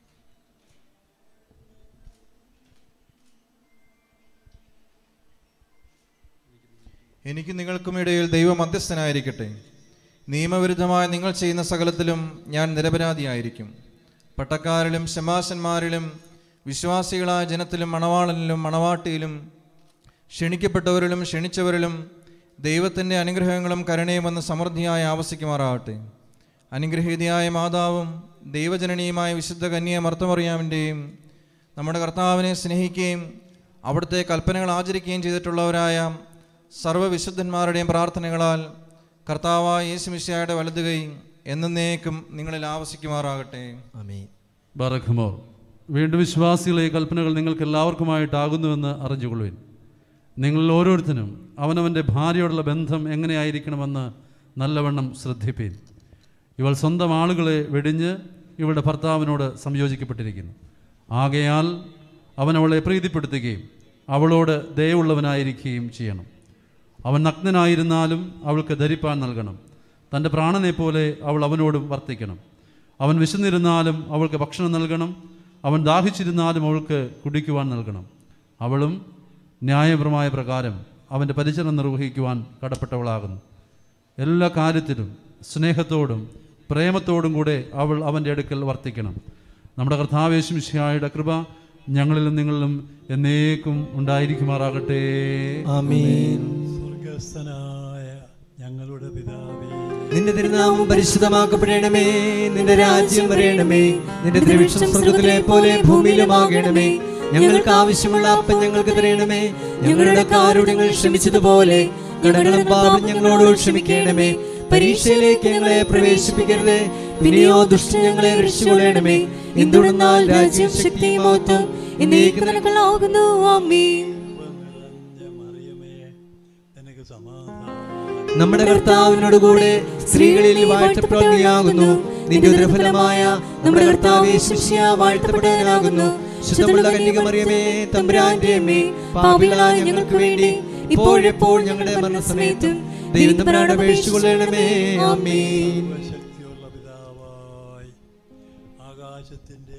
എനിക്ക് നിങ്ങൾക്കും ഇടയിൽ ദൈവ മധ്യസ്ഥനായിരിക്കട്ടെ നിയമവിരുദ്ധമായി നിങ്ങൾ ചെയ്യുന്ന സകലത്തിലും ഞാൻ നിരപരാധിയായിരിക്കും പട്ടക്കാരിലും ശമാശന്മാരിലും വിശ്വാസികളായ ജനത്തിലും മണവാളനിലും മണവാട്ടിയിലും ക്ഷണിക്കപ്പെട്ടവരിലും ക്ഷണിച്ചവരിലും ദൈവത്തിൻ്റെ അനുഗ്രഹങ്ങളും കരുണയും വന്ന് സമൃദ്ധിയായി ആവസിക്കുമാറാകട്ടെ അനുഗ്രഹീതയായ മാതാവും ദൈവജനനിയുമായ വിശുദ്ധ കന്യ മർത്തമറിയാമിൻ്റെയും നമ്മുടെ കർത്താവിനെ സ്നേഹിക്കുകയും അവിടുത്തെ കൽപ്പനകൾ ആചരിക്കുകയും ചെയ്തിട്ടുള്ളവരായ സർവ്വവിശുദ്ധന്മാരുടെയും പ്രാർത്ഥനകളാൽ കർത്താവായ യേശുമിശിയായുടെ വലതുകൈ എന്നേക്കും നിങ്ങളിൽ ആവസിക്കുമാറാകട്ടെ ആമേൻ ബറഖമോർ വീണ്ടും വിശ്വാസികളെ ഈ കൽപ്പനകൾ നിങ്ങൾക്ക് എല്ലാവർക്കുമായിട്ടാകുന്നുവെന്ന് അറിഞ്ഞുകൊള്ളുവിൻ നിങ്ങളിൽ ഓരോരുത്തരും അവനവൻ്റെ ഭാര്യയോടുള്ള ബന്ധം എങ്ങനെയായിരിക്കണമെന്ന് നല്ലവണ്ണം ശ്രദ്ധിപ്പീൻ ഇവൾ സ്വന്തം ആളുകളെ വെടിഞ്ഞ് ഇവളുടെ ഭർത്താവിനോട് സംയോജിക്കപ്പെട്ടിരിക്കുന്നു ആകയാൽ അവൻ അവളെ പ്രീതിപ്പെടുത്തുകയും അവളോട് ദയവുള്ളവനായിരിക്കുകയും ചെയ്യണം അവൻ നഗ്നനായിരുന്നാലും അവൾക്ക് ധരിപ്പാൻ നൽകണം തൻ്റെ പ്രാണനെ പോലെ അവൾ അവനോടും വർത്തിക്കണം അവൻ വിശന്നിരുന്നാലും അവൾക്ക് ഭക്ഷണം നൽകണം അവൻ ദാഹിച്ചിരുന്നാലും അവൾക്ക് കുടിക്കുവാൻ നൽകണം അവളും ന്യായപരമായ പ്രകാരം അവൻ്റെ പരിചരണം നിർവഹിക്കുവാൻ കടപ്പെട്ടവളാകുന്നു എല്ലാ കാര്യത്തിലും സ്നേഹത്തോടും പ്രേമത്തോടും കൂടെ അവൾ അവൻ്റെ അടുക്കൽ വർത്തിക്കണം നമ്മുടെ കർത്താവേശുമിശിഹായുടെ കൃപ ഞങ്ങളിലും നിങ്ങളിലും എന്നേക്കും ഉണ്ടായിരിക്കുമാറാകട്ടെ ആമീൻ സ്വർഗസ്ഥനായ ഞങ്ങളുടെ പിതാവേ നിന്റെ തിരുനാമം പരിശുദ്ധമാക്കപ്പെടണമേ നിന്റെ രാജ്യം വരയണമേ നിന്റെ തിരുവിഷം സ്വർഗത്തിലെ പോലെ ഭൂമിയിലുമാകണമേ ഞങ്ങൾക്ക് ആവശ്യമുള്ള അപ്പം ഞങ്ങൾക്ക് തരണമേ ഞങ്ങളുടെ കാരുണ്യങ്ങൾ ക്ഷമിച്ചതുപോലെ കടകളും പാപം ഞങ്ങളോട് ക്ഷമിക്കണമേ പരീക്ഷയിലേക്ക് ഞങ്ങളെ പ്രവേശിപ്പിക്കരുത് പിന്നെയോ ദുഷ്ടൻ ഞങ്ങളെ രക്ഷിക്കൊള്ളണമേ എന്തുകൊണ്ടെന്നാൽ രാജ്യം ശക്തിയും മഹത്വം എന്നേക്കും നിനക്ക് നിനക്കുള്ളാകുന്നു ആമീൻ നിറഞ്ഞ മറിയമേ നിനക്ക് സമാധാനം നമ്മുടെ കർത്താവിനോട് കൂടെ സ്ത്രീകളിൽ വാഴ്ത്തപ്പെട്ടവനാകുന്നു നിന്റെ ഉദരഫലമായ നമ്മുടെ കർത്താവ് ശിഷ്യ വാഴ്ത്തപ്പെട്ടവനാകുന്നു ശുദ്ധമുള്ള കന്യക മറിയമേ തമ്പുരാന്റെ അമ്മേ പാപികളായ ഞങ്ങൾക്ക് വേണ്ടി ഇപ്പോഴെപ്പോൾ ഞങ്ങളുടെ മരണസമയത്തും ദൈവം തമ്പുരാനോട് അപേക്ഷിച്ചുകൊള്ളണമേ ആമേൻ ശക്തിയുള്ള പിതാവായി ആകാശത്തിൻ്റെ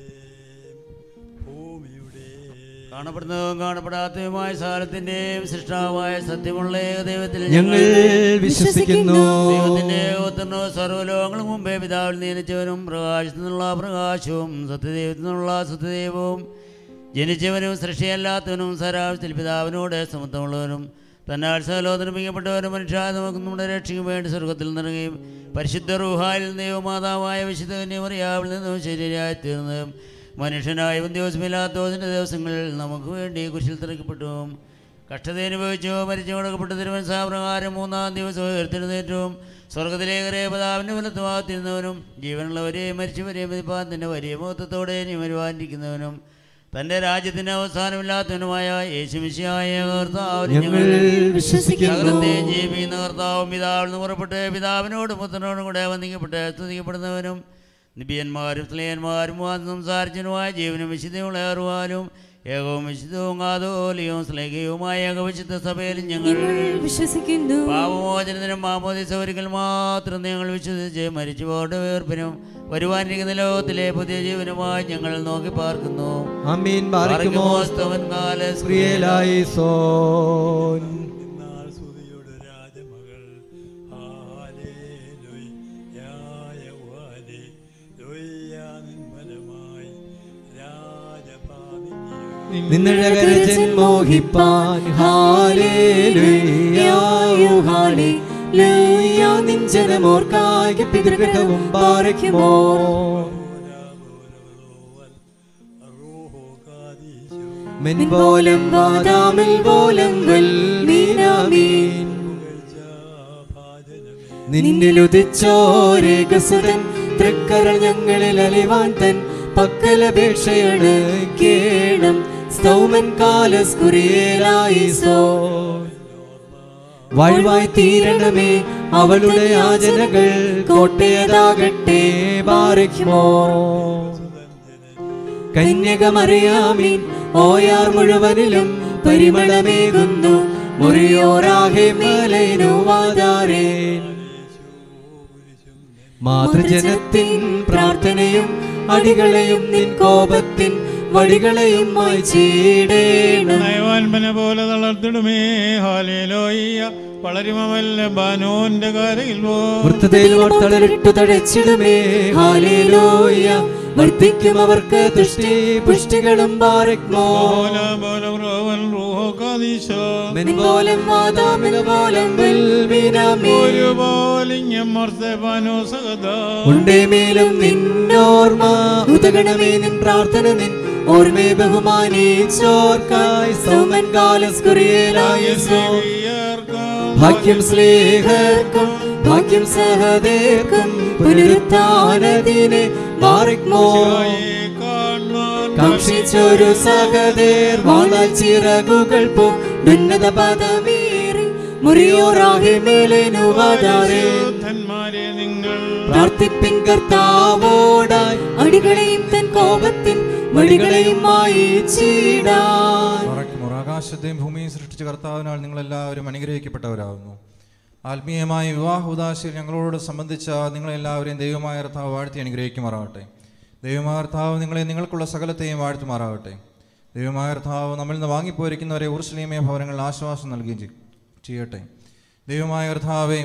ഭൂമിയുടെ കാണപ്പെടുന്നതും കാണപ്പെടാത്തതുമായ സാരത്തിന്റെയും സൃഷ്ടാവായ സത്യമുള്ള ഏക ദൈവത്തിൽ ഞങ്ങൾ വിശ്വസിക്കുന്നു ദൈവത്തിന്റെ ഉത്തരണോ സർവ്വലോകങ്ങൾക്ക് മുമ്പേ പിതാവിൽ നിയനിച്ചവനും പ്രകാശത്തു നിന്നുള്ള പ്രകാശവും സത്യദൈവത്തിൽ നിന്നുള്ള സത്യദൈവവും ജനിച്ചവനും സൃഷ്ടിയല്ലാത്തവനും സരാശത്തിൽ പിതാവിനോട് സമത്വമുള്ളവനും തന്നാൽ സകലോദനമിക്കപ്പെട്ടവരും മനുഷ്യ നമുക്ക് നമ്മുടെ രക്ഷയ്ക്ക് വേണ്ടി സ്വർഗത്തിൽ നിറങ്ങുകയും പരിശുദ്ധ റൂഹായിൽ ദൈവമാതാവായ വിശുദ്ധ കന്യമറിയാവിൽ നിന്നും ശരീരമായി തീർന്ന് മനുഷ്യനായ ദിവസമില്ലാത്തോസിൻ്റെ ദിവസങ്ങളിൽ നമുക്ക് വേണ്ടി കുരിശിൽ തിരക്കപ്പെട്ടു കഷ്ടത അനുഭവിച്ചു മരിച്ചു കൊടുക്കപ്പെട്ട തിരുവനസാപ്രകാരം മൂന്നാം ദിവസം ഉയർത്തെഴുന്നേറ്റവും സ്വർഗത്തിലേറെ പതാവിൻ്റെ വലത്തുവാത്തിരുന്നവനും ജീവനുള്ളവരെയും മരിച്ചവരെയും മതിപ്പാൻ തൻ്റെ വലിയ മുഹൂർത്തത്തോടെ ഇനി വരുവാനിരിക്കുന്നവനും തൻ്റെ രാജ്യത്തിന് അവസാനമില്ലാത്തവനുമായ യേശുമിശിയായ കർത്താവിനെ ഞങ്ങൾ വിശ്വസിക്കുന്നു സകലത്തെ ജീവിക്കുന്ന കർത്താവും പിതാവിൽ നിന്ന് പുറപ്പെട്ട് പിതാവിനോടും പുത്രനോടും കൂടെ വന്ദിക്കപ്പെട്ട് സ്തുതിക്കപ്പെടുന്നവനും നിബിയന്മാരും സ്ലേയന്മാരും വാദം സംസാരിച്ചനുമായ ജീവനും വിശുദ്ധയുള്ള അറിവാലും ഏകവും വിശുദ്ധവും കാതോലിയവും സ്ലേഹയുമായ ഏകവിശുദ്ധ സഭയിലും ഞങ്ങൾ ഞങ്ങൾ വിശ്വസിക്കുന്നു പാപമോചനത്തിനും മാമോദിസ ഒരിക്കൽ മാത്രം ഞങ്ങൾ വിശ്വസിച്ച് മരിച്ചുപോരുടെ വേർപ്പിനും വരുവാനിരിക്കുന്ന ലോകത്തിലെ പുതിയ ജീവനുമായി ഞങ്ങൾ നോക്കി പാർക്കുന്നു ആമീൻ ബാറക്കുമോ സ്തവൻ കാലസ് പ്രിയലായി സോൻ ഇന്നാൾ സ്തുതിയുടെ രാജമകൾ ഹാലേലുയ്യായ വാലേ ലൊയ്യ നിൻമലമായി രാജപാതിനിയോ നിന്നഴകരജൻ മോഹിപ്പാൻ ഹാലേലുയ്യായു ഹാലേലുയ്യ നിൻ ജനമോർക്കായി പിതൃഗ്രഹവും ബാരക്കുമോ മെൻപോലം വാദാമിൽ പോലം വൽമീനാമീൻ നിന്നിലുദിച്ചോരേകസുതൻ തൃക്കരൾ ഞങ്ങളിൽ അലിവാൻ തൻ പക്കലപേക്ഷയാണ് കേണം സ്തൗമൻ കാലസ്കുറിയേലായി സോ വാഴ്വായി തീരണമേ അവളുടെ യാചനകൾ കോട്ടയതാകട്ടെ ബാരയ്ക്കുമോ കന്യകമറിയാമീൻ ഓയാർ മുഴുവനിലും പരിമളമേകുന്നു മുറിയോറാകെ മലൈനുവാദാരേൻ മാതൃജനത്തിൻ പ്രാർത്ഥനയും അടികളെയും നിൻ കോപത്തിൻ വടികളെയും മായ്ച്ചിടേണം നയവാൻപന പോലെ തളർത്തിടുമേ ഹാലേലോയ്യ വളരുമല്ല ബാനോന്റെ കാരയിൽ പോ വൃത്തതയിൽ തളരിട്ടു തഴച്ചിടുമേ ഹാലേലോയ വർദ്ധിക്കും അവർക്ക് തുഷ്ടി പുഷ്ടികളും ബാരക്മോ ബോല ബോല ബ്രോവൻ റൂഹോ കാദീശോ മെൻപോലം വാദാമിക പോലം വെൽവിനാമേ ഒരു പോലിങ്ങം മർത്തബാനോ സഹദാ ഉണ്ടേ മേലും നിന്നോർമ്മ ഉതകണമേ നിൻ പ്രാർത്ഥന നിൻ ഓർമ്മേ ബഹുമാനീച്ചോർക്കായി സൗമൻ കാലസ്കുറിയേലായ സോ ഭാഗ്യം സ്ലേഹർക്കും ഭാഗ്യം സഹദേർക്കും പുനരുത്ഥാനദിനെ മാറിക്മോ കാക്ഷിച്ചൊരു സഹദേർ വാളാൽ ചിറകുകൾ പോ ഉന്നത പദമേറി മുറിയോറാകെ മേലേനുവാദാരേ ധന്മാരെ നിങ്ങൾ പ്രാർത്ഥിപ്പിൻ കർത്താവോടായി അടികളെയും തൻ കോപത്തിൻ വടികളെയും മായിച്ചിടാൻ മറയ്ക്കുമോർ ആകാശത്തെയും ഭൂമിയും സൃഷ്ടിച്ച കർത്താവിനാൽ നിങ്ങളെല്ലാവരും അനുഗ്രഹിക്കപ്പെട്ടവരാകുന്നു ആത്മീയമായ വിവാഹ ഉദാശയിൽ ഞങ്ങളോട് സംബന്ധിച്ച നിങ്ങളെല്ലാവരെയും ദൈവമായ കർത്താവ് വാഴ്ത്തി അനുഗ്രഹിക്കുമാറാകട്ടെ ദൈവമായ കർത്താവ് നിങ്ങളെ നിങ്ങൾക്കുള്ള സകലത്തെയും വാഴ്ത്തുമാറാകട്ടെ ദൈവമായ കർത്താവ് നമ്മിൽ നിന്ന് വാങ്ങിപ്പോയിരിക്കുന്നവരെ ഉറുസ്ലീമിയ ഭവനങ്ങളിൽ ആശ്വാസം നൽകുകയും ചെയ്യും ചെയ്യട്ടെ ദൈവമായ കർത്താവെ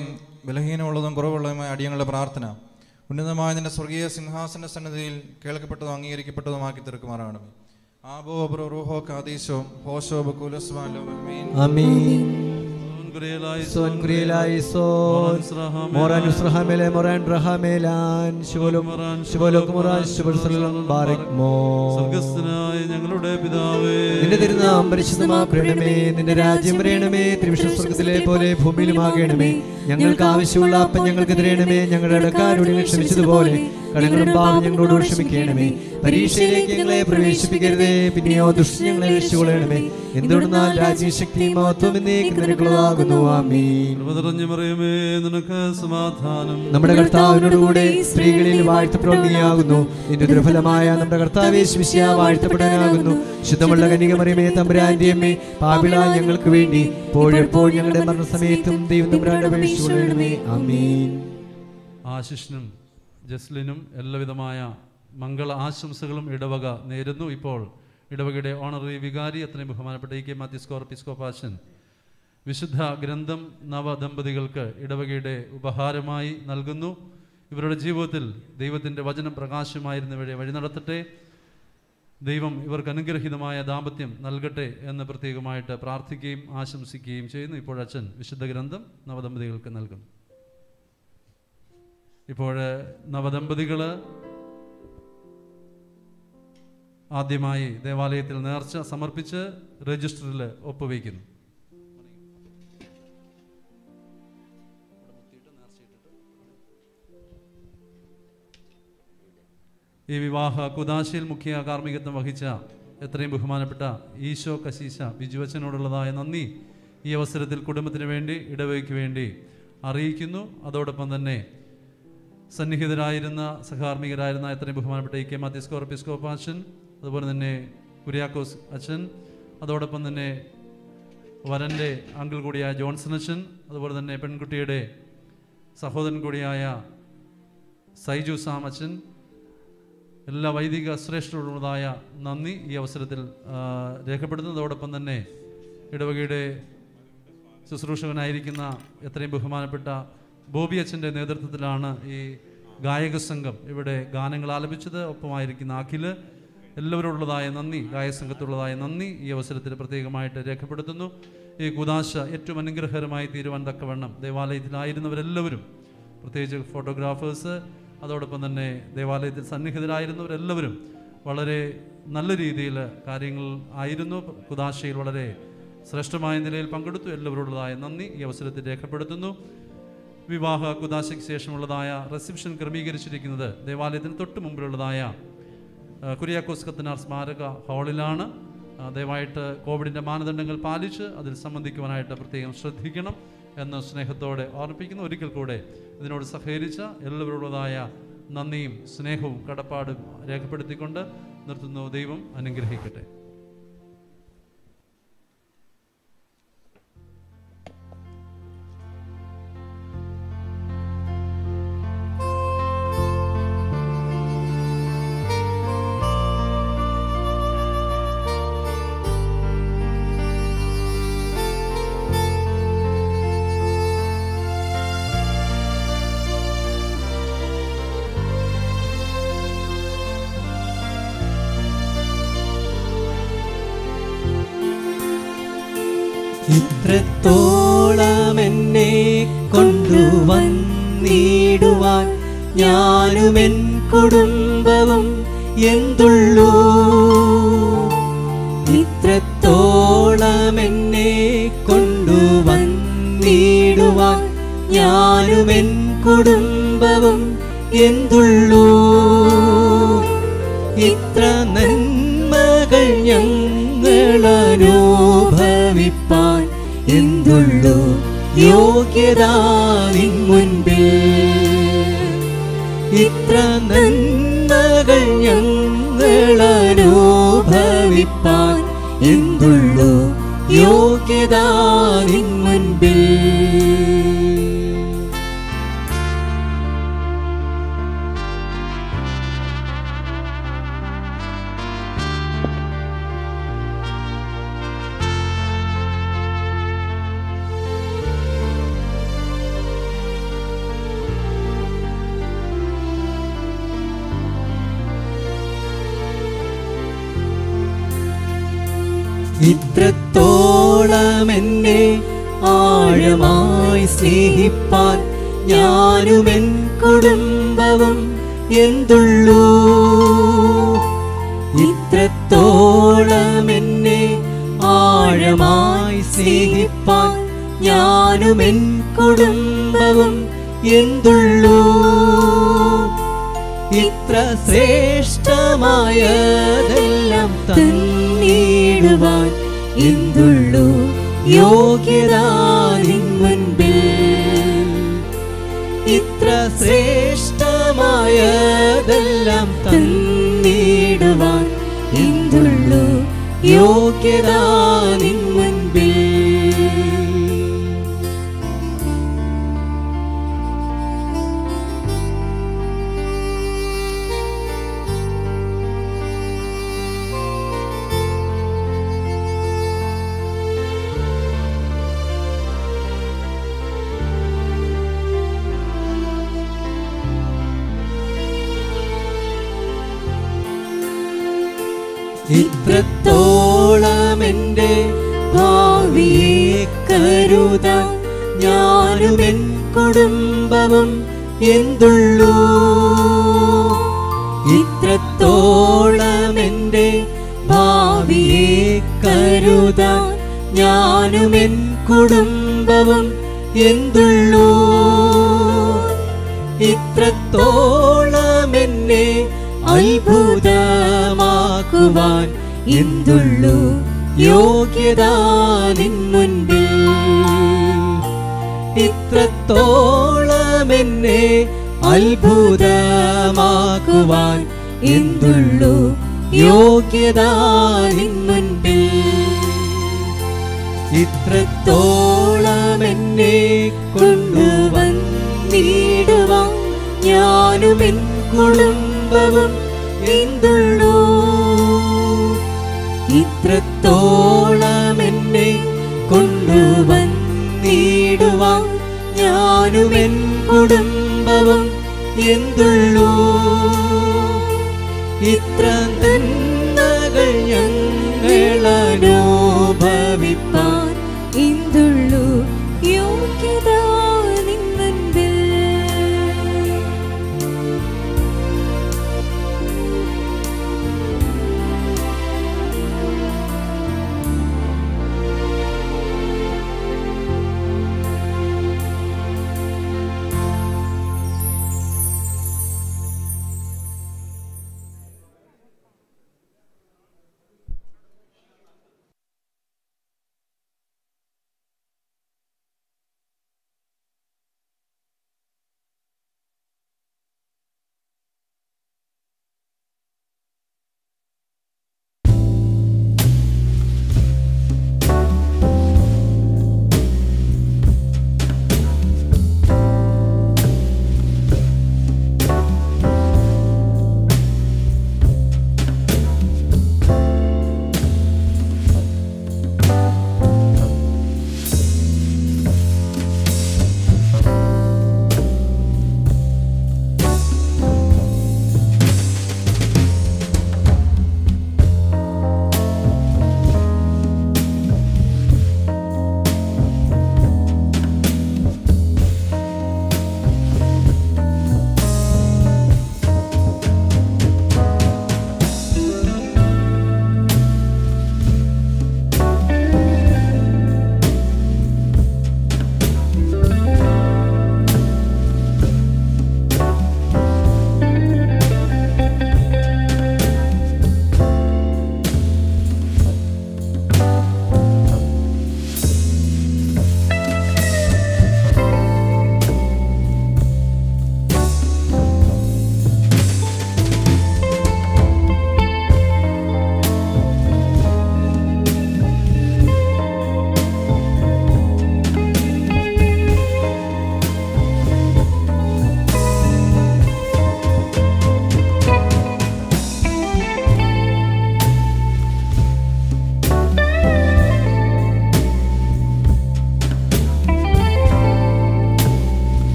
ബലഹീനമുള്ളതും കുറവുള്ളതുമായ അടിയങ്ങളുടെ പ്രാർത്ഥന ഉന്നതമായ നിന്റെ സ്വർഗീയ സിംഹാസന സന്നദ്ധിയിൽ കേൾക്കപ്പെട്ടതും അംഗീകരിക്കപ്പെട്ടതുമാക്കി തീർക്കുമാറാകണമേ ആബോ അബ്രോ റൂഹോ കാദീശോ ഹോശോ ബക്കുലസ്വാലോ അമീൻ ആമീൻ കുരിയലായി സോൻ കുരിയലായി സോൻ മോറാൻ ഉസ്രഹാമേലെ മോറാൻ റഹാമേലാൻ ശിവലോക് ശിവലോക് മോറാൻ ശിവസ്ലം ബാരക് മോ സ്വർഗസ്ഥനായ ഞങ്ങളുടെ പിതാവേ നിന്റെ തിരുനാം പരിശുദ്ധമാക്കണമേ നിന്റെ രാജ്യം വരയണമേ തിരുവിഷ സ്വർഗത്തിലെ പോലെ ഭൂമിയിലുമാകണമേ ഞങ്ങൾക്ക് ആവശ്യമുള്ള അപ്പം ഞങ്ങൾക്ക് തരണമേ ഞങ്ങളുടെ ഇടക്കാരോട് ഞങ്ങൾ ക്ഷമിച്ചതുപോലെ കടങ്ങളും പാപം ഞങ്ങളോട് ക്ഷമിക്കണമേ പരീക്ഷയിലേക്ക് ഞങ്ങളെ പ്രവേശിപ്പിക്കരുതേ പിന്നെയോ ദുഷ്ട ഞങ്ങളെ രക്ഷിക്കൊള്ളണമേ എന്തുകൊണ്ടെന്നാൽ രാജ്യശക്തിയും മഹത്വം എന്നേക്കും നിനക്കുള്ളതാകുന്നു ആമീൻ കൃപ നിറഞ്ഞു മറിയമേ നിനക്ക് സമാധാനം നമ്മുടെ കർത്താവിനോടുകൂടെ സ്ത്രീകളിൽ വാഴ്ത്തപ്പെടുന്നയാകുന്നു നിന്റെ ദുർഫലമായ നമ്മുടെ കർത്താവേ ശിഷ്യ വാഴ്ത്തപ്പെടാനാകുന്നു ശുദ്ധമുള്ള കനികമറിയമേ തമ്പുരാന്റെ അമ്മേ പാപിള ഞങ്ങൾക്ക് വേണ്ടി ഇപ്പോഴെപ്പോൾ ഞങ്ങളുടെ മരണസമയത്തും ദൈവം തമ്പുരാന്റെ അപേക്ഷിച്ചുകൊള്ളണമേ ആമീൻ ആശിഷിനും ജസ്ലിനും എല്ലാവിധമായ മംഗള ആശംസകളും ഇടവക നേരുന്നു ഇപ്പോൾ ഇടവകയുടെ ഓണററി വികാരി അത്രയും ബഹുമാനപ്പെട്ട ഇ കെ മാത്യുസ്കോർ പിസ്കോപാശൻ വിശുദ്ധ ഗ്രന്ഥം നവദമ്പതികൾക്ക് ഇടവകയുടെ ഉപഹാരമായി നൽകുന്നു ഇവരുടെ ജീവിതത്തിൽ ദൈവത്തിൻ്റെ വചനം പ്രകാശമായിരുന്നവരെ വഴി നടത്തട്ടെ ദൈവം ഇവർക്ക് അനുഗ്രഹീതമായ ദാമ്പത്യം നൽകട്ടെ എന്ന് പ്രത്യേകമായിട്ട് പ്രാർത്ഥിക്കുകയും ആശംസിക്കുകയും ചെയ്യുന്നു ഇപ്പോൾ അച്ഛൻ വിശുദ്ധ ഗ്രന്ഥം നവദമ്പതികൾക്ക് നൽകുന്നു ഇപ്പോൾ നവദമ്പതികൾ ആദ്യമായി ദേവാലയത്തിൽ നേർച്ച സമർപ്പിച്ച് രജിസ്റ്ററിൽ ഒപ്പുവയ്ക്കുന്നു ഈ വിവാഹ കുദാശയിൽ മുഖ്യ കാർമ്മികത്വം വഹിച്ച എത്രയും ബഹുമാനപ്പെട്ട ഈശോ കശീശ ബിജുവച്ചനോടുള്ളതായ നന്ദി ഈ അവസരത്തിൽ കുടുംബത്തിന് വേണ്ടി ഇടവയ്ക്ക് വേണ്ടി അറിയിക്കുന്നു അതോടൊപ്പം തന്നെ സന്നിഹിതരായിരുന്ന സഹകാർമ്മികരായിരുന്ന എത്രയും ബഹുമാനപ്പെട്ട ഇ കെ മാത്യസ് കോർപ്പിസ്കോപ്പ് അച്ഛൻ അതുപോലെ തന്നെ കുര്യാക്കോസ് അച്ഛൻ അതോടൊപ്പം തന്നെ വരൻ്റെ അങ്കിൾ കൂടിയായ ജോൺസൺ അച്ഛൻ അതുപോലെ തന്നെ പെൺകുട്ടിയുടെ സഹോദരൻ കൂടിയായ സൈജു സാം അച്ഛൻ എല്ലാ വൈദിക ശ്രേഷ്ഠരുള്ളതായ നന്ദി ഈ അവസരത്തിൽ ആ, രേഖപ്പെടുത്തുന്നതോടൊപ്പം തന്നെ ഇടവകയുടെ ശുശ്രൂഷകനായിരിക്കുന്ന എത്രയും ബഹുമാനപ്പെട്ട ബോബി അച്ഛൻ്റെ നേതൃത്വത്തിലാണ് ഈ ഗായക സംഘം ഇവിടെ ഗാനങ്ങൾ ആലപിച്ചത് ഒപ്പമായിരിക്കുന്ന അഖില് എല്ലാവരോടുള്ളതായ നന്ദി ഗായക സംഘത്തുള്ളതായ നന്ദി ഈ അവസരത്തിൽ പ്രത്യേകമായിട്ട് രേഖപ്പെടുത്തുന്നു ഈ കുദാശ ഏറ്റവും അനുഗ്രഹകരമായി തീരുവാൻ തക്കവണ്ണം ദേവാലയത്തിലായിരുന്നവരെല്ലാവരും പ്രത്യേകിച്ച് ഫോട്ടോഗ്രാഫേഴ്സ് അതോടൊപ്പം തന്നെ ദേവാലയത്തിൽ സന്നിഹിതരായിരുന്നവരെല്ലാവരും വളരെ നല്ല രീതിയിൽ കാര്യങ്ങൾ ആയിരുന്നു കുദാശയിൽ വളരെ ശ്രേഷ്ഠമായ നിലയിൽ പങ്കെടുത്തു എല്ലാവരോടുള്ളതായ നന്ദി ഈ അവസരത്തിൽ രേഖപ്പെടുത്തുന്നു വിവാഹ കുദാശയ്ക്ക് ശേഷമുള്ളതായ റിസപ്ഷൻ ക്രമീകരിച്ചിരിക്കുന്നത് ദേവാലയത്തിന് തൊട്ട് മുമ്പിലുള്ളതായ ആ, കുര്യാക്കോസ് കത്തനാർ സ്മാരക ഹാളിലാണ് ആ, ദയവായിട്ട് കോവിഡിൻ്റെ മാനദണ്ഡങ്ങൾ പാലിച്ച് അതിൽ സംബന്ധിക്കുവാനായിട്ട് പ്രത്യേകം ശ്രദ്ധിക്കണം എന്ന് സ്നേഹത്തോടെ ഓർമ്മിപ്പിക്കുന്നു ഒരിക്കൽ കൂടെ ഇതിനോട് സഹകരിച്ച എല്ലാവരോടുള്ളതായ നന്ദിയും സ്നേഹവും കടപ്പാടും രേഖപ്പെടുത്തിക്കൊണ്ട് നിർത്തുന്നു ദൈവം അനുഗ്രഹിക്കട്ടെ ഇത്രത്തോളം എന്നെ കൊണ്ടുവന്നിടുവാൻ ഞാനും എൻ കുടുംബവും എന്തുള്ളൂ ഇത്രത്തോളം എന്നെ കൊണ്ടുവന്നിടുവാൻ ഞാനും എൻ കുടുംബവും എന്തുള്ളൂ ഇത്ര നന്മകൾ ഞങ്ങൾ അനുഭവിപ്പാൻ എന്തുള്ളൂ യോഗ്യത നിൻ മുൻപിൽ ഇത്ര നന്മകൾ ഞങ്ങൾ അനുഭവിപ്പാൻ എന്തുള്ളൂ യോഗ്യത നിൻ മുൻപിൽ ഇത്രത്തോളം എന്നെ ആഴമായി സ്നേഹിപ്പാൻ ഞാനും എൻ കുടുംബവും എന്തുള്ളൂ ഇത്രത്തോളം എന്നെ ആഴമായി സ്നേഹിപ്പാൻ ഞാനും എൻ കുടുംബവും എന്തുള്ളൂ ഇത്ര ശ്രേഷ്ഠമായതെല്ലാം തന്നിടുവാൻ എന്തുള്ളൂ യോഗ്യത നിൻ മുൻപിൽ ഇത്ര ശ്രേഷ്ഠമായതെല്ലാം തന്നിടുവാൻ എന്തുള്ളൂ യോഗ്യത നിൻ മുൻപിൽ ഇത്രത്തോളം എൻ്റെ ഭാവിയെ കരുതാൻ ഞാനും എൻ കുടുംബവും എന്തുള്ളൂ ഇത്രത്തോളം എൻ്റെ ഭാവിയെ കരുതാൻ ഞാനും എൻ കുടുംബവും എന്തുള്ളൂ ഇത്രത്തോളം എന്നെ അത്ഭുതമാക്കുവാൻ എന്തുള്ളൂ യോഗ്യത നിൻ മുൻപിൽ ഇത്രത്തോളം എന്നെ അത്ഭുതമാക്കുവാൻ എന്തുള്ളൂ യോഗ്യത നിൻ മുൻപിൽ ഇത്രത്തോളം എന്നെ കൊണ്ടുവന്നിടുവാൻ ഞാനും എൻ കുടുംബവും എന്തുള്ളൂ ഇത്രത്തോളം എന്നെ കൊണ്ടുവന്നിടുവാൻ ഞാനും എൻ കുടുംബവും എന്തുള്ളൂ ഇത്ര നന്മകൾ ഞങ്ങളനുഭവിപ്പാൻ ഇന്തുള്ളൂ യോഗ്യത നിൻ മുൻപിൽ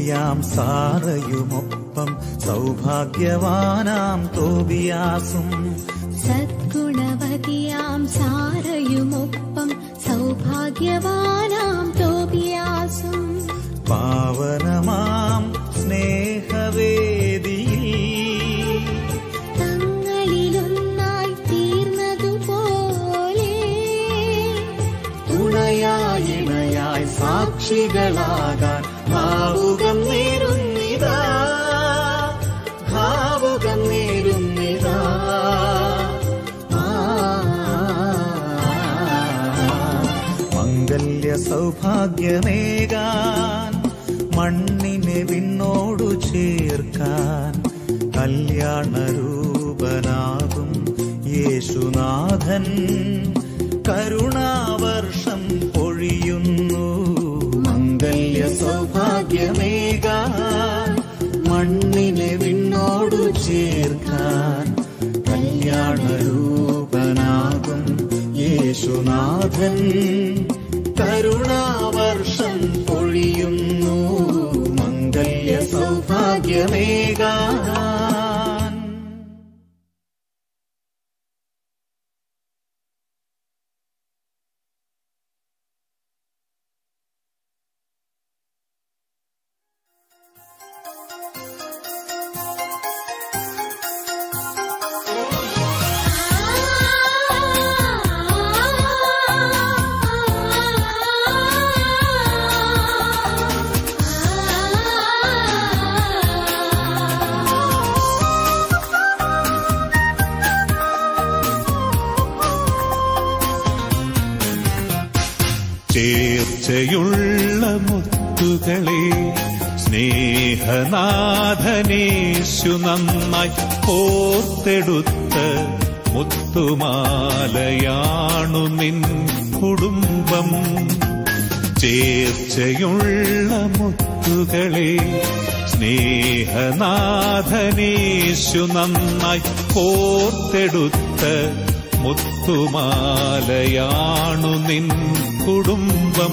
സൽഗുണവതിയാം സാറയുമൊപ്പം സൗഭാഗ്യവാനാം തോബിയാസും സദ്ഗുണവതിയാം സാരയുമൊപ്പം സൗഭാഗ്യവാനാം തോബിയാസും പാവനമാം സ്നേഹവേദിയിൽ തങ്ങളിലൊന്നായി തീർന്നതുപോലെ തുണയായിണയായി സാക്ഷികളാകാൻ ഭാവുകം നേരുന്നിതാ ഭാവുകം നേരുന്നിതാ ആ, മംഗല്യ സൗഭാഗ്യമേകാൻ മണ്ണിനെ വിണ്ണോടു ചേർക്കാൻ കല്യാണരൂപനാകും യേശുനാഥൻ കരുണാവർഷം പൊഴിയുന്നു മംഗല്യ സൗഭാഗ്യമേകാൻ മണ്ണിനെ വിണ്ണോടു ചേർക്കാൻ കല്യാണരൂപനാകും യേശുനാഥൻ കരുണാവർഷം പൊഴിയുന്നു മംഗല്യ സൗഭാഗ്യമേകാൻ ചേർച്ചയുള്ള മുത്തുകളെ സ്നേഹനാഥനേശു നന്നായി കോർത്തെടുത്ത മുത്തുമാലയാണു നിൻ കുടുംബം ചേർച്ചയുള്ള മുത്തുകളെ സ്നേഹനാഥനേശു നന്നായി കോർത്തെടുത്ത മുത്തുമാലയാണു നിൻ കുടുംബം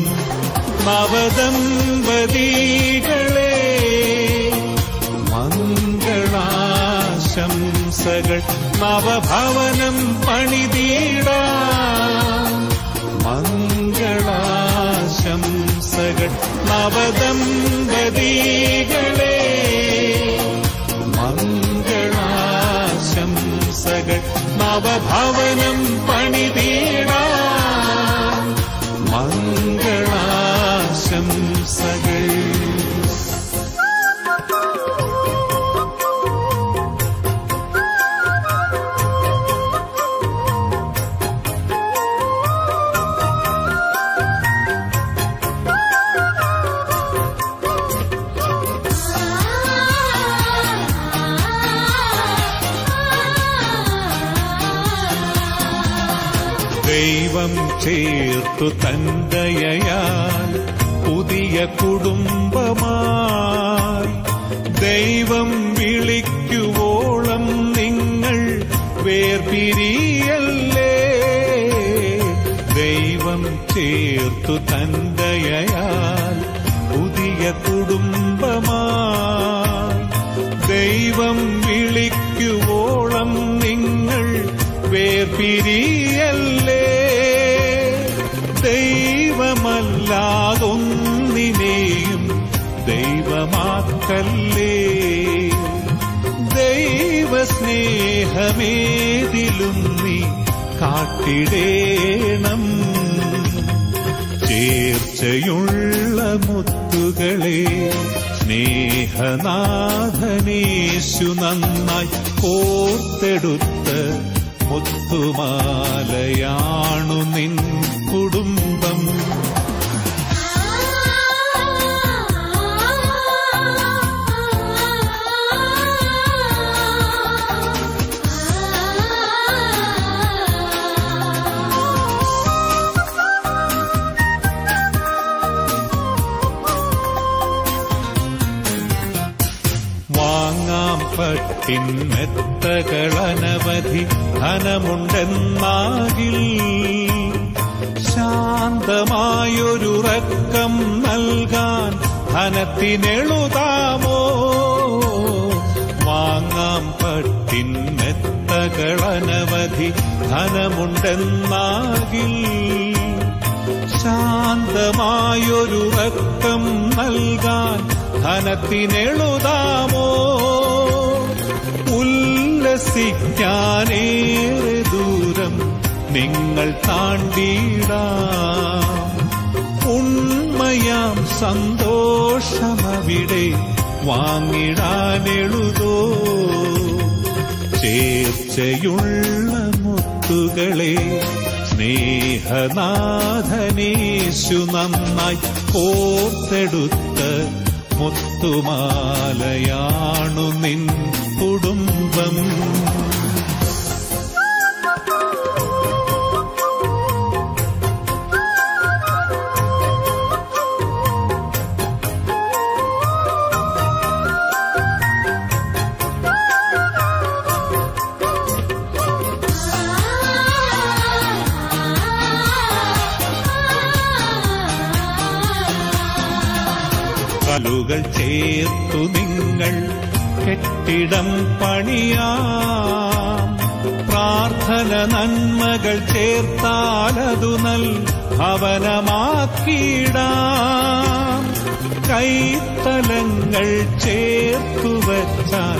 നവദമ്പതികളെ മംഗളാശംസകൾ നവഭവനം പണിതീട മംഗളാശംസകൾ നവദമ്പതികളെ മംഗളാശംസകൾ നവഭവനം പണിതീട മംഗളാശംസകൾ ദൈവം ചേർത്തു തന്തയയാൽ പുതിയ കുടുംബമായി ദൈവം വിളിക്കുവോളം നിങ്ങൾ വേർപിരിയല്ലേ ദൈവം ചേർത്തു തന്തയയാൽ പുതിയ കുടുംബമായി ദൈവം വിളിക്കുവോളം നിങ്ങൾ വേർപിരിയല്ലേ ദൈവമല്ലാതൊന്നിനെയും ദൈവമാക്കല്ലേ ദൈവസ്നേഹമേതിലും നീ കാട്ടിടേണം ചേർച്ചയുള്ള മുത്തുകളെ സ്നേഹനാഥനേശു നന്നായി കോർത്തെടുത്ത് മുത്തുമാലയാണു നിൻ കുടുംബം വാങ്ങാം പട്ടിൻ മെത്തകളനവധി ധനമുണ്ടെന്നാകിൽ ശാന്തമായൊരുറക്കം നൽകാൻ ധനത്തിനെളുതാമോ വാങ്ങാം പട്ടിന്നെത്തകളനവധി ധനമുണ്ടെന്നാകിൽ ശാന്തമായൊരുറക്കം നൽകാൻ ധനത്തിനെളുതാമോ ഉല്ലസിക്കാനേറെ ദൂരം നിങ്ങൾ താണ്ടിടാം ഉണ്മയാം സന്തോഷമവിടെ വാങ്ങിടാനെഴുതോ ചേർച്ചയുള്ള മുത്തുകളെ സ്നേഹനാഥനേശു നന്നായി കോർത്തെടുത്ത മുത്തുമാലയാണു നിൻ കുടുംബം കലുകൾ ചേർത്തു നിങ്ങൾ കെട്ടിടം പണിയാം പ്രാർത്ഥന നന്മകൾ ചേർത്താലതു നൽ ഭവനമാക്കിയിടാം കൈത്തലങ്ങൾ ചേർത്തു വച്ചാൽ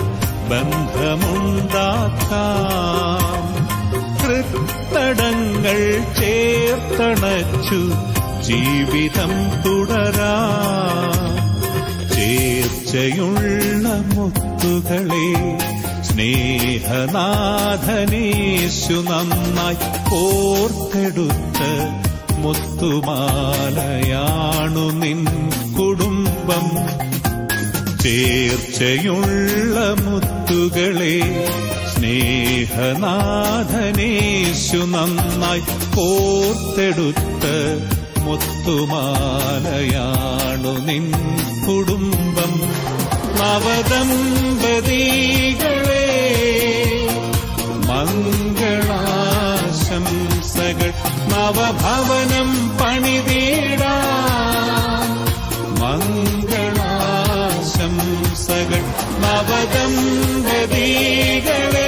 ബന്ധമുണ്ടാക്കാം തൃത്തടങ്ങൾ ചേർത്തണച്ചു ജീവിതം തുടരാം ചേർച്ചയുള്ള മുത്തുകളെ സ്നേഹനാഥനേശു നന്നായി കോർത്തെടുത്ത മുത്തുമാലയാണു നിൻ കുടുംബം ചേർച്ചയുള്ള മുത്തുകളെ സ്നേഹനാഥനേശു നന്നായി കോർത്തെടുത്ത മുത്തുമാലയാണു നിൻ കുടുംബം നവദമ്പതികളെ മംഗളാശംസകൾ നവഭവനം പണിതീടാ മംഗളാശംസകൾ നവദമ്പതികളെ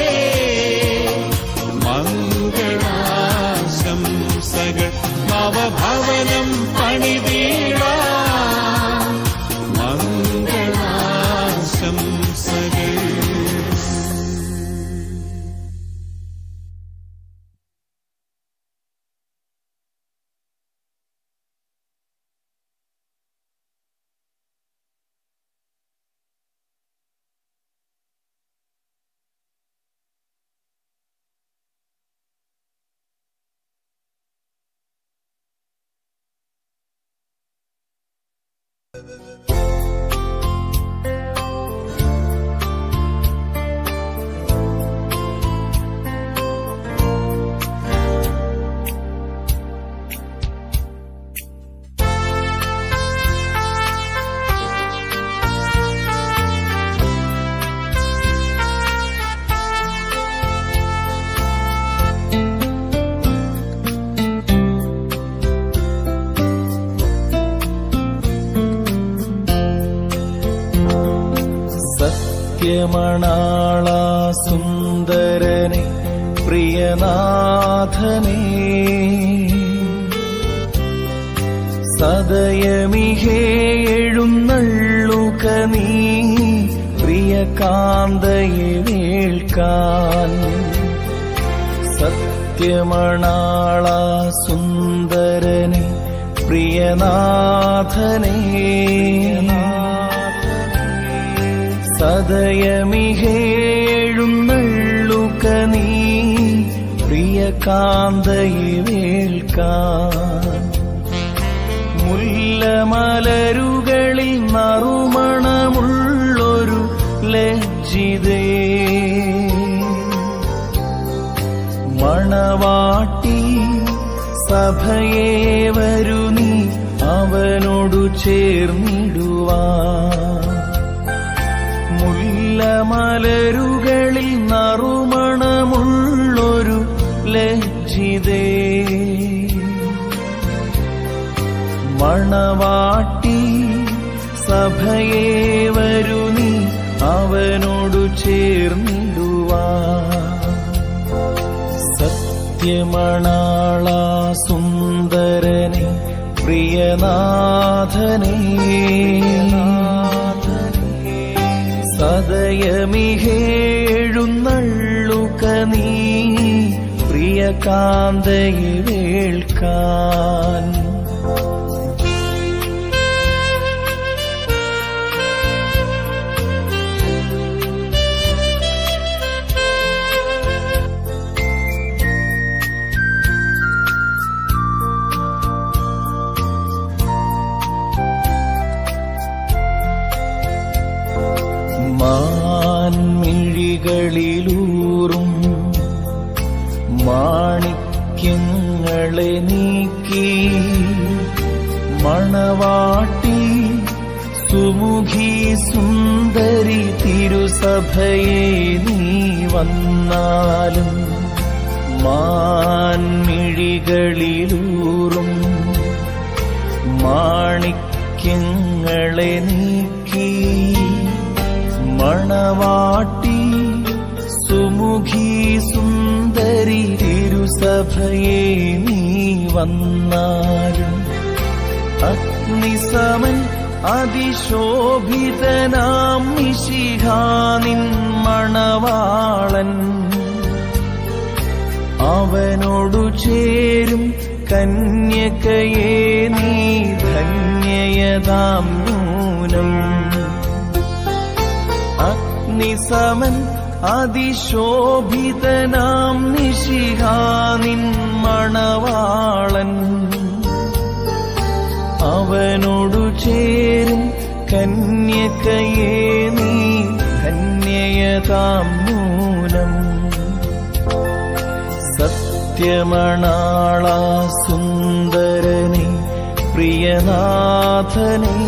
മംഗളാശംസകൾ നവഭവനം പണിതീടാ മംഗളാശംസകൾ സത്യമണാള സുന്ദരനെ പ്രിയനാഥനേ സദയമിഹേ എഴുന്നള്ളുക നീ പ്രിയകാന്തയെ വേൾക്കാൻ സത്യമണാള സുന്ദരനെ പ്രിയനാഥനേ സദയമിഹേഴുന്നള്ളുക നീ പ്രിയകാന്തയെ വേൾക്കാൻ മുല്ലമലരുകളിൽ നറുമണമുള്ളൊരു ലജ്ജിതേ മണവാട്ടി സഭയെ വരു നീ അവനോടു ചേർന്നിടുവാൻ മുല്ലമലരുകളിൽ നറുമണമുള്ളൊരു ലജ്ജിതേ മണവാട്ടി സഭയെ വരു നീ അവനോടു ചേർന്നിടുവാ സത്യമണാള സുന്ദരനെ പ്രിയനാഥനേ സദയമിഹേഴുന്നള്ളുക നീ പ്രിയകാന്തയെ വേൾക്കാൻ മാൻമിഴികളിലൂറും മാണിക്യങ്ങളെ നീക്കി മണവാട്ടി സുമുഖി സുന്ദരി തിരുസഭയെ നീ വന്നാലും മാൻമിഴികളിലൂറും മാണിക്യങ്ങളെ നീക്കി മണവാട്ടി സുമുഖി സുന്ദരി തിരുസഭയെ നീ വന്നാലും അഗ്നിസമൻ അതിശോഭിതനാം നിശിഹാനിൻ മണവാളൻ അവനോടു ചേരും കന്യകയെ നീ ധന്യയതാം നൂനം അഗ്നിസമൻ അതിശോഭിതനാം നിശിഹാനിൻ മണവാളൻ അവനോടു ചേരും കന്യകയെ നീ ധന്യയതാം നൂനം സത്യമണാള സുന്ദരനെ പ്രിയനാഥനേ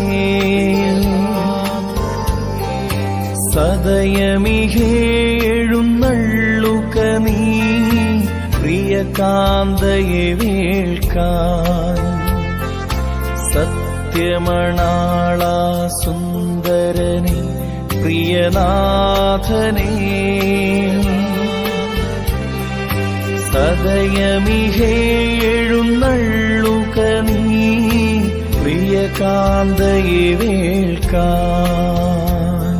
സദയമിഹേഴുന്നള്ളുക നീ പ്രിയകാന്തയെ വേൾക്കാൻ സത്യമണാള സുന്ദരനെ പ്രിയനാഥനേ സദയമിഹേഴുന്നള്ളുക നീ പ്രിയകാന്തയെ വേൾക്കാൻ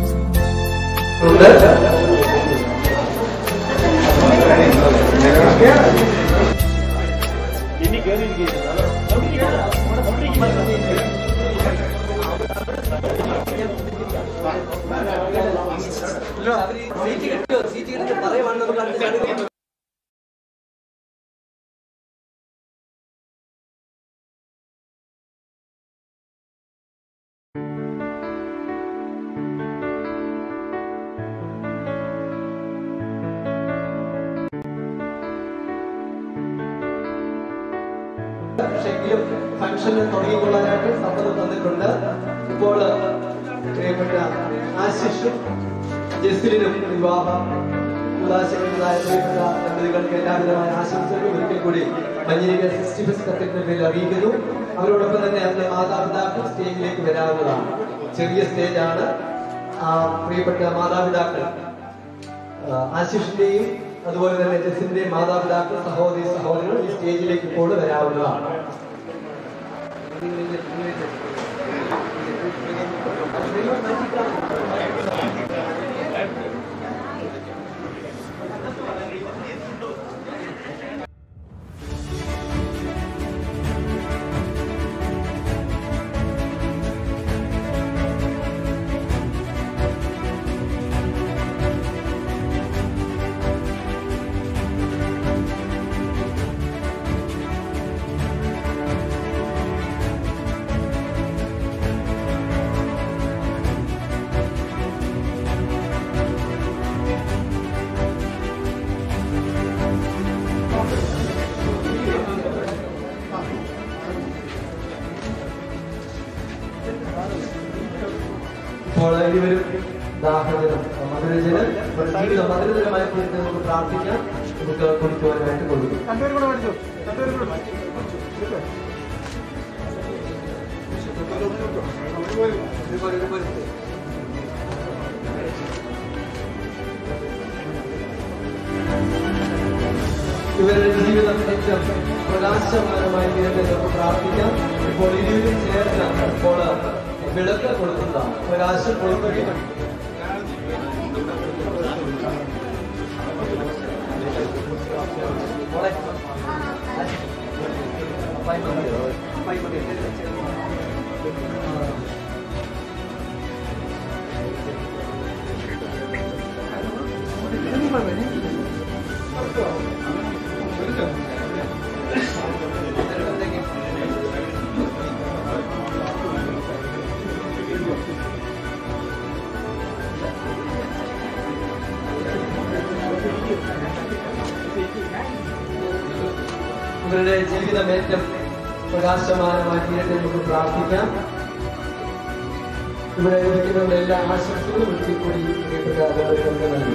പക്ഷെങ്കിലും ഫംഗ്ഷൻ തുടങ്ങിക്കൊള്ളാനായിട്ട് സമ്മതം തന്നിട്ടുണ്ട് ഇപ്പോൾ പ്രിയപ്പെട്ട ആശിഷും ജസ്ലിനും വിവാഹം ഉദാശിക്കുന്നതായ പ്രിയപ്പെട്ട ദമ്പതികൾക്ക് എല്ലാവിധമായ ആശംസകളും ഒരിക്കൽ കൂടി മഞ്ഞിരിക്ക സിക്സ്റ്റി ഫസ്റ്റ് കത്തറ്റിന്റെ പേരിൽ അറിയിക്കുന്നു അവരോടൊപ്പം തന്നെ അതിന്റെ മാതാപിതാക്കൾ സ്റ്റേജിലേക്ക് വരാവുന്നതാണ് ചെറിയ സ്റ്റേജാണ് ആ പ്രിയപ്പെട്ട മാതാപിതാക്കൾ ആ, ആശിഷിന്റെയും അതുപോലെ തന്നെ ജസിന്റെയും മാതാപിതാക്കൾ സഹോദരി സഹോദരങ്ങൾ ഈ സ്റ്റേജിലേക്ക് ഇപ്പോൾ വരാവുന്നതാണ് ഇപ്പോൾ ഇരുവരും ദാഹജനം മധുരജനം ജീവിതം മധുരജനമായി തീർത്ത് നമുക്ക് പ്രാർത്ഥിക്കാം നമുക്ക് കുടിക്കുവാനായിട്ട് കൊടുക്കും ഇവരുടെ ജീവിതം ഏറ്റവും പ്രകാശമാനമായി തീരട്ടെ നമുക്ക് പ്രാർത്ഥിക്കാം ഇപ്പോൾ ഇരുവരും ചേർന്ന് ഇപ്പോൾ വിളക്ക് കൊടുക്കുന്ന പ്രകാശം കൊടുക്കുകയും ഇവരുടെ ജീവിതം ഏറ്റവും പ്രകാശമാനമായി തീരട്ടെ നമുക്ക് പ്രാർത്ഥിക്കാം ഇവിടെ ഇരിക്കുന്നവരുടെ എല്ലാ ആശംസകളും ഒരിക്കൽ കൂടി പ്രിയപ്പെട്ട അവർക്ക് നൽകി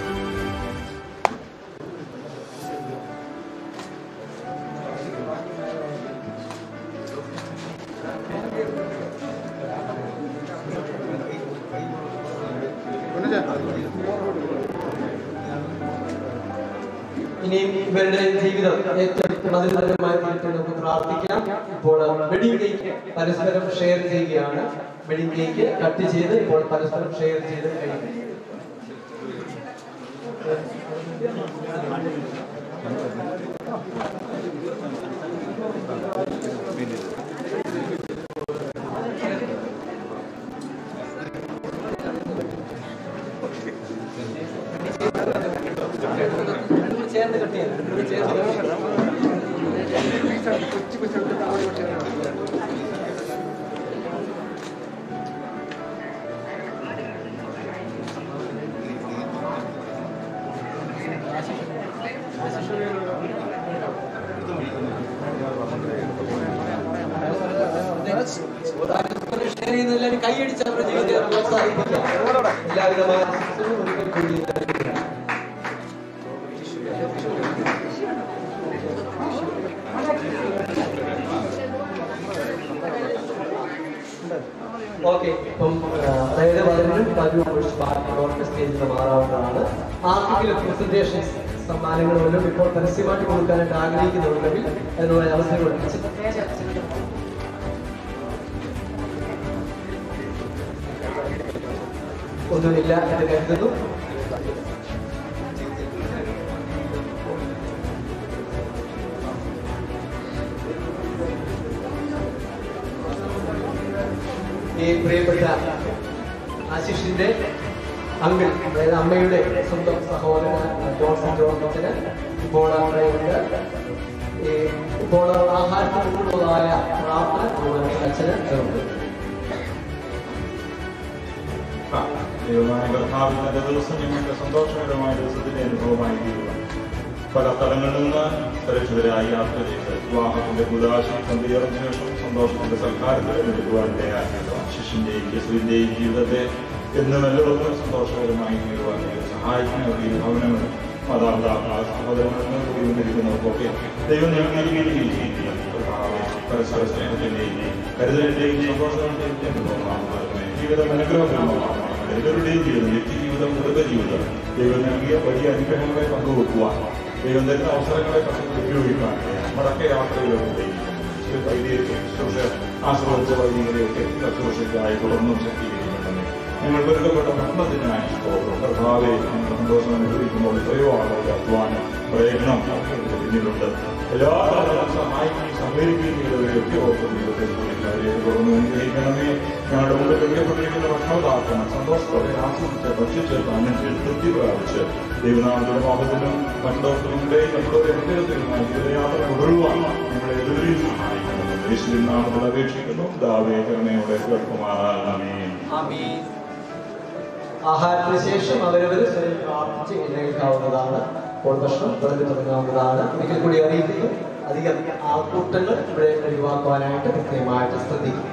ഇനിയും ഇവരുടെ ജീവിതം ഏറ്റവും മധുരതരമായി തീരട്ടെ നമുക്ക് പ്രാർത്ഥിക്കാം ഇപ്പോൾ വെഡിങ് കേക്ക് പരസ്പരം ഷെയർ ചെയ്യുകയാണ് വെഡിങ് കേക്ക് കട്ട് ചെയ്ത് ഇപ്പോൾ പരസ്പരം ഷെയർ ചെയ്ത് കഴിക്കും ചേർന്ന് കട്ട് ചെയ്യാം ചേർന്ന് ഷെയർ ചെയ്യുന്ന എല്ലാവരും കൈയടിച്ച് അവരുടെ ജീവിതത്തെ പ്രോത്സാഹിപ്പിക്കാം എല്ലാവിധമായ ആശംസകളും ഒരിക്കൽ കൂടി നൽകുകയാണ്. ഓക്കെ ഇപ്പം ആ, അതായത് പതിനെട്ടും പതിനൊന്ന് പാർട്ടികളോർക്ക് സ്റ്റേജിൽ മാറാവുന്നതാണ് ആർക്കെങ്കിലും പ്രസന്റേഷൻസ് സമ്മാനങ്ങളൊന്നും ഇപ്പോൾ പരസ്യമായിട്ട് കൊടുക്കാനായിട്ട് ആഗ്രഹിക്കുന്നുണ്ടെങ്കിൽ അതിനുള്ള അവസരം കൊടുക്കും ഒന്നുമില്ല എന്ന് കരുതുന്നു ഈ പ്രിയപ്പെട്ട ആശിഷിന്റെ അങ്കിൾ അതായത് അമ്മയുടെ സ്വന്തം സഹോദരൻ ജോൺസൺ ജോൺസന് ഇപ്പോൾ അവിടെയുണ്ട് ഈ ഇപ്പോൾ ആഹാരത്തിനുള്ളതായ പ്രാർത്ഥന അതുപോലെ അച്ഛന് ഉണ്ട് ദൈവമായ കർത്താവിന്റെ ദിവസം ഞങ്ങൾക്ക് സന്തോഷകരമായ ദിവസത്തിന്റെ അനുഭവമായി തീരുക പല സ്ഥലങ്ങളിൽ നിന്ന് സുരക്ഷിതരായി യാത്ര ചെയ്ത് വിവാഹത്തിന്റെ കുദാശം സന്ധിയേറുന്ന ശേഷം സന്തോഷത്തിന്റെ സൽക്കാരത്തിൽ എടുക്കുവാനിടയാക്കിയത് ശിഷ്യന്റെയും യേശുവിന്റെയും ജീവിതത്തെ എന്നും എല്ലാവർക്കും സന്തോഷകരമായി തീരുവാൻ ദൈവം സഹായിക്കുന്ന ഈ ഭവനങ്ങൾ മാതാപിതാക്കൾ സഹോദരങ്ങളിൽ കൂടിയിരിക്കുന്നവർക്കൊക്കെ ദൈവം ഞങ്ങൾ നൽകിയിരിക്കുന്ന പരസ്പര സ്നേഹത്തിന്റെയും കരുതലിന്റെയും സന്തോഷത്തിന്റെയും അനുഭവമാണ് ജീവിതം അനുഗ്രഹപൂർണ്ണമാണ് എല്ലാവരുടെയും ജീവിതം വ്യക്തി ജീവിതം കുടുംബ ജീവിതം ദൈവം നൽകിയ വലിയ അനുഗ്രഹങ്ങളെ പങ്കുവെക്കുവാൻ ദൈവം തരുന്ന അവസരങ്ങളെ പങ്ക് ഉപയോഗിക്കാൻ നമ്മുടെയൊക്കെ യാത്രയിലൊക്കെ വൈദികരെ ശുശ്രൂഷ ആശ്രയിച്ച വൈദികരെയൊക്കെ ശുശ്രൂഷയ്ക്കായി തുടർന്നും ശക്തീകരിക്കണമേ ഞങ്ങൾക്ക് ഒരുക്കപ്പെട്ട ഭരണത്തിനായി സ്തോത്രം കർത്താവെ ഞങ്ങൾ സന്തോഷം അനുഭവിക്കുമ്പോൾ എത്രയോ ആളുകളുടെ അധ്വാനം പ്രയത്നം ഇതിന് പിന്നിലുണ്ട് എല്ലാ തരത്തിലും സഹായിക്കുകയും സഹകരിക്കുകയും ചെയ്തവരെയൊക്കെ ഓർത്ത് ദൈവത്തെ കാര്യത്തെ തുടർന്ന് അനുഗ്രഹിക്കണമേ ഞങ്ങളുടെ മുമ്പിൽ വെക്കപ്പെട്ടിരിക്കുന്ന ഭക്ഷണപദാർത്ഥങ്ങൾ സന്തോഷത്തോടെ ആസ്വദിച്ച് ഭക്ഷിച്ച് താന്നിൽ തൃപ്തി പ്രാപിച്ച് ദൈവനാമത്തിന്റെ പാപത്തിലും മണ്ടോത്തിലുടെയും നമ്മുടെ വ്യക്തിഗതത്തിലുമായി ജീവിതയാത്ര തുടരുവാൻ ഞങ്ങളെ എതിരെയും സഹായിക്കണം യേശുവിൻ നാമത്തിൽ അപേക്ഷിക്കുന്നു ദാവേ കരുണയോടെ കേൾക്കുമാറാകണമേ ആമീൻ. ആഹാരത്തിന് ശേഷം അവരവർ സ്വയം പ്രാർത്ഥിച്ച് എഴുന്നേൽക്കാവുന്നതാണ് ഇപ്പോൾ ഭക്ഷണം വിളമ്പി തുടങ്ങാവുന്നതാണ് ഒരിക്കൽ കൂടി അറിയിക്കുന്നു അധികം ആൾക്കൂട്ടങ്ങൾ ഇവിടെ ഒഴിവാക്കുവാനായിട്ട് പ്രത്യേകമായിട്ട് ശ്രദ്ധിക്കും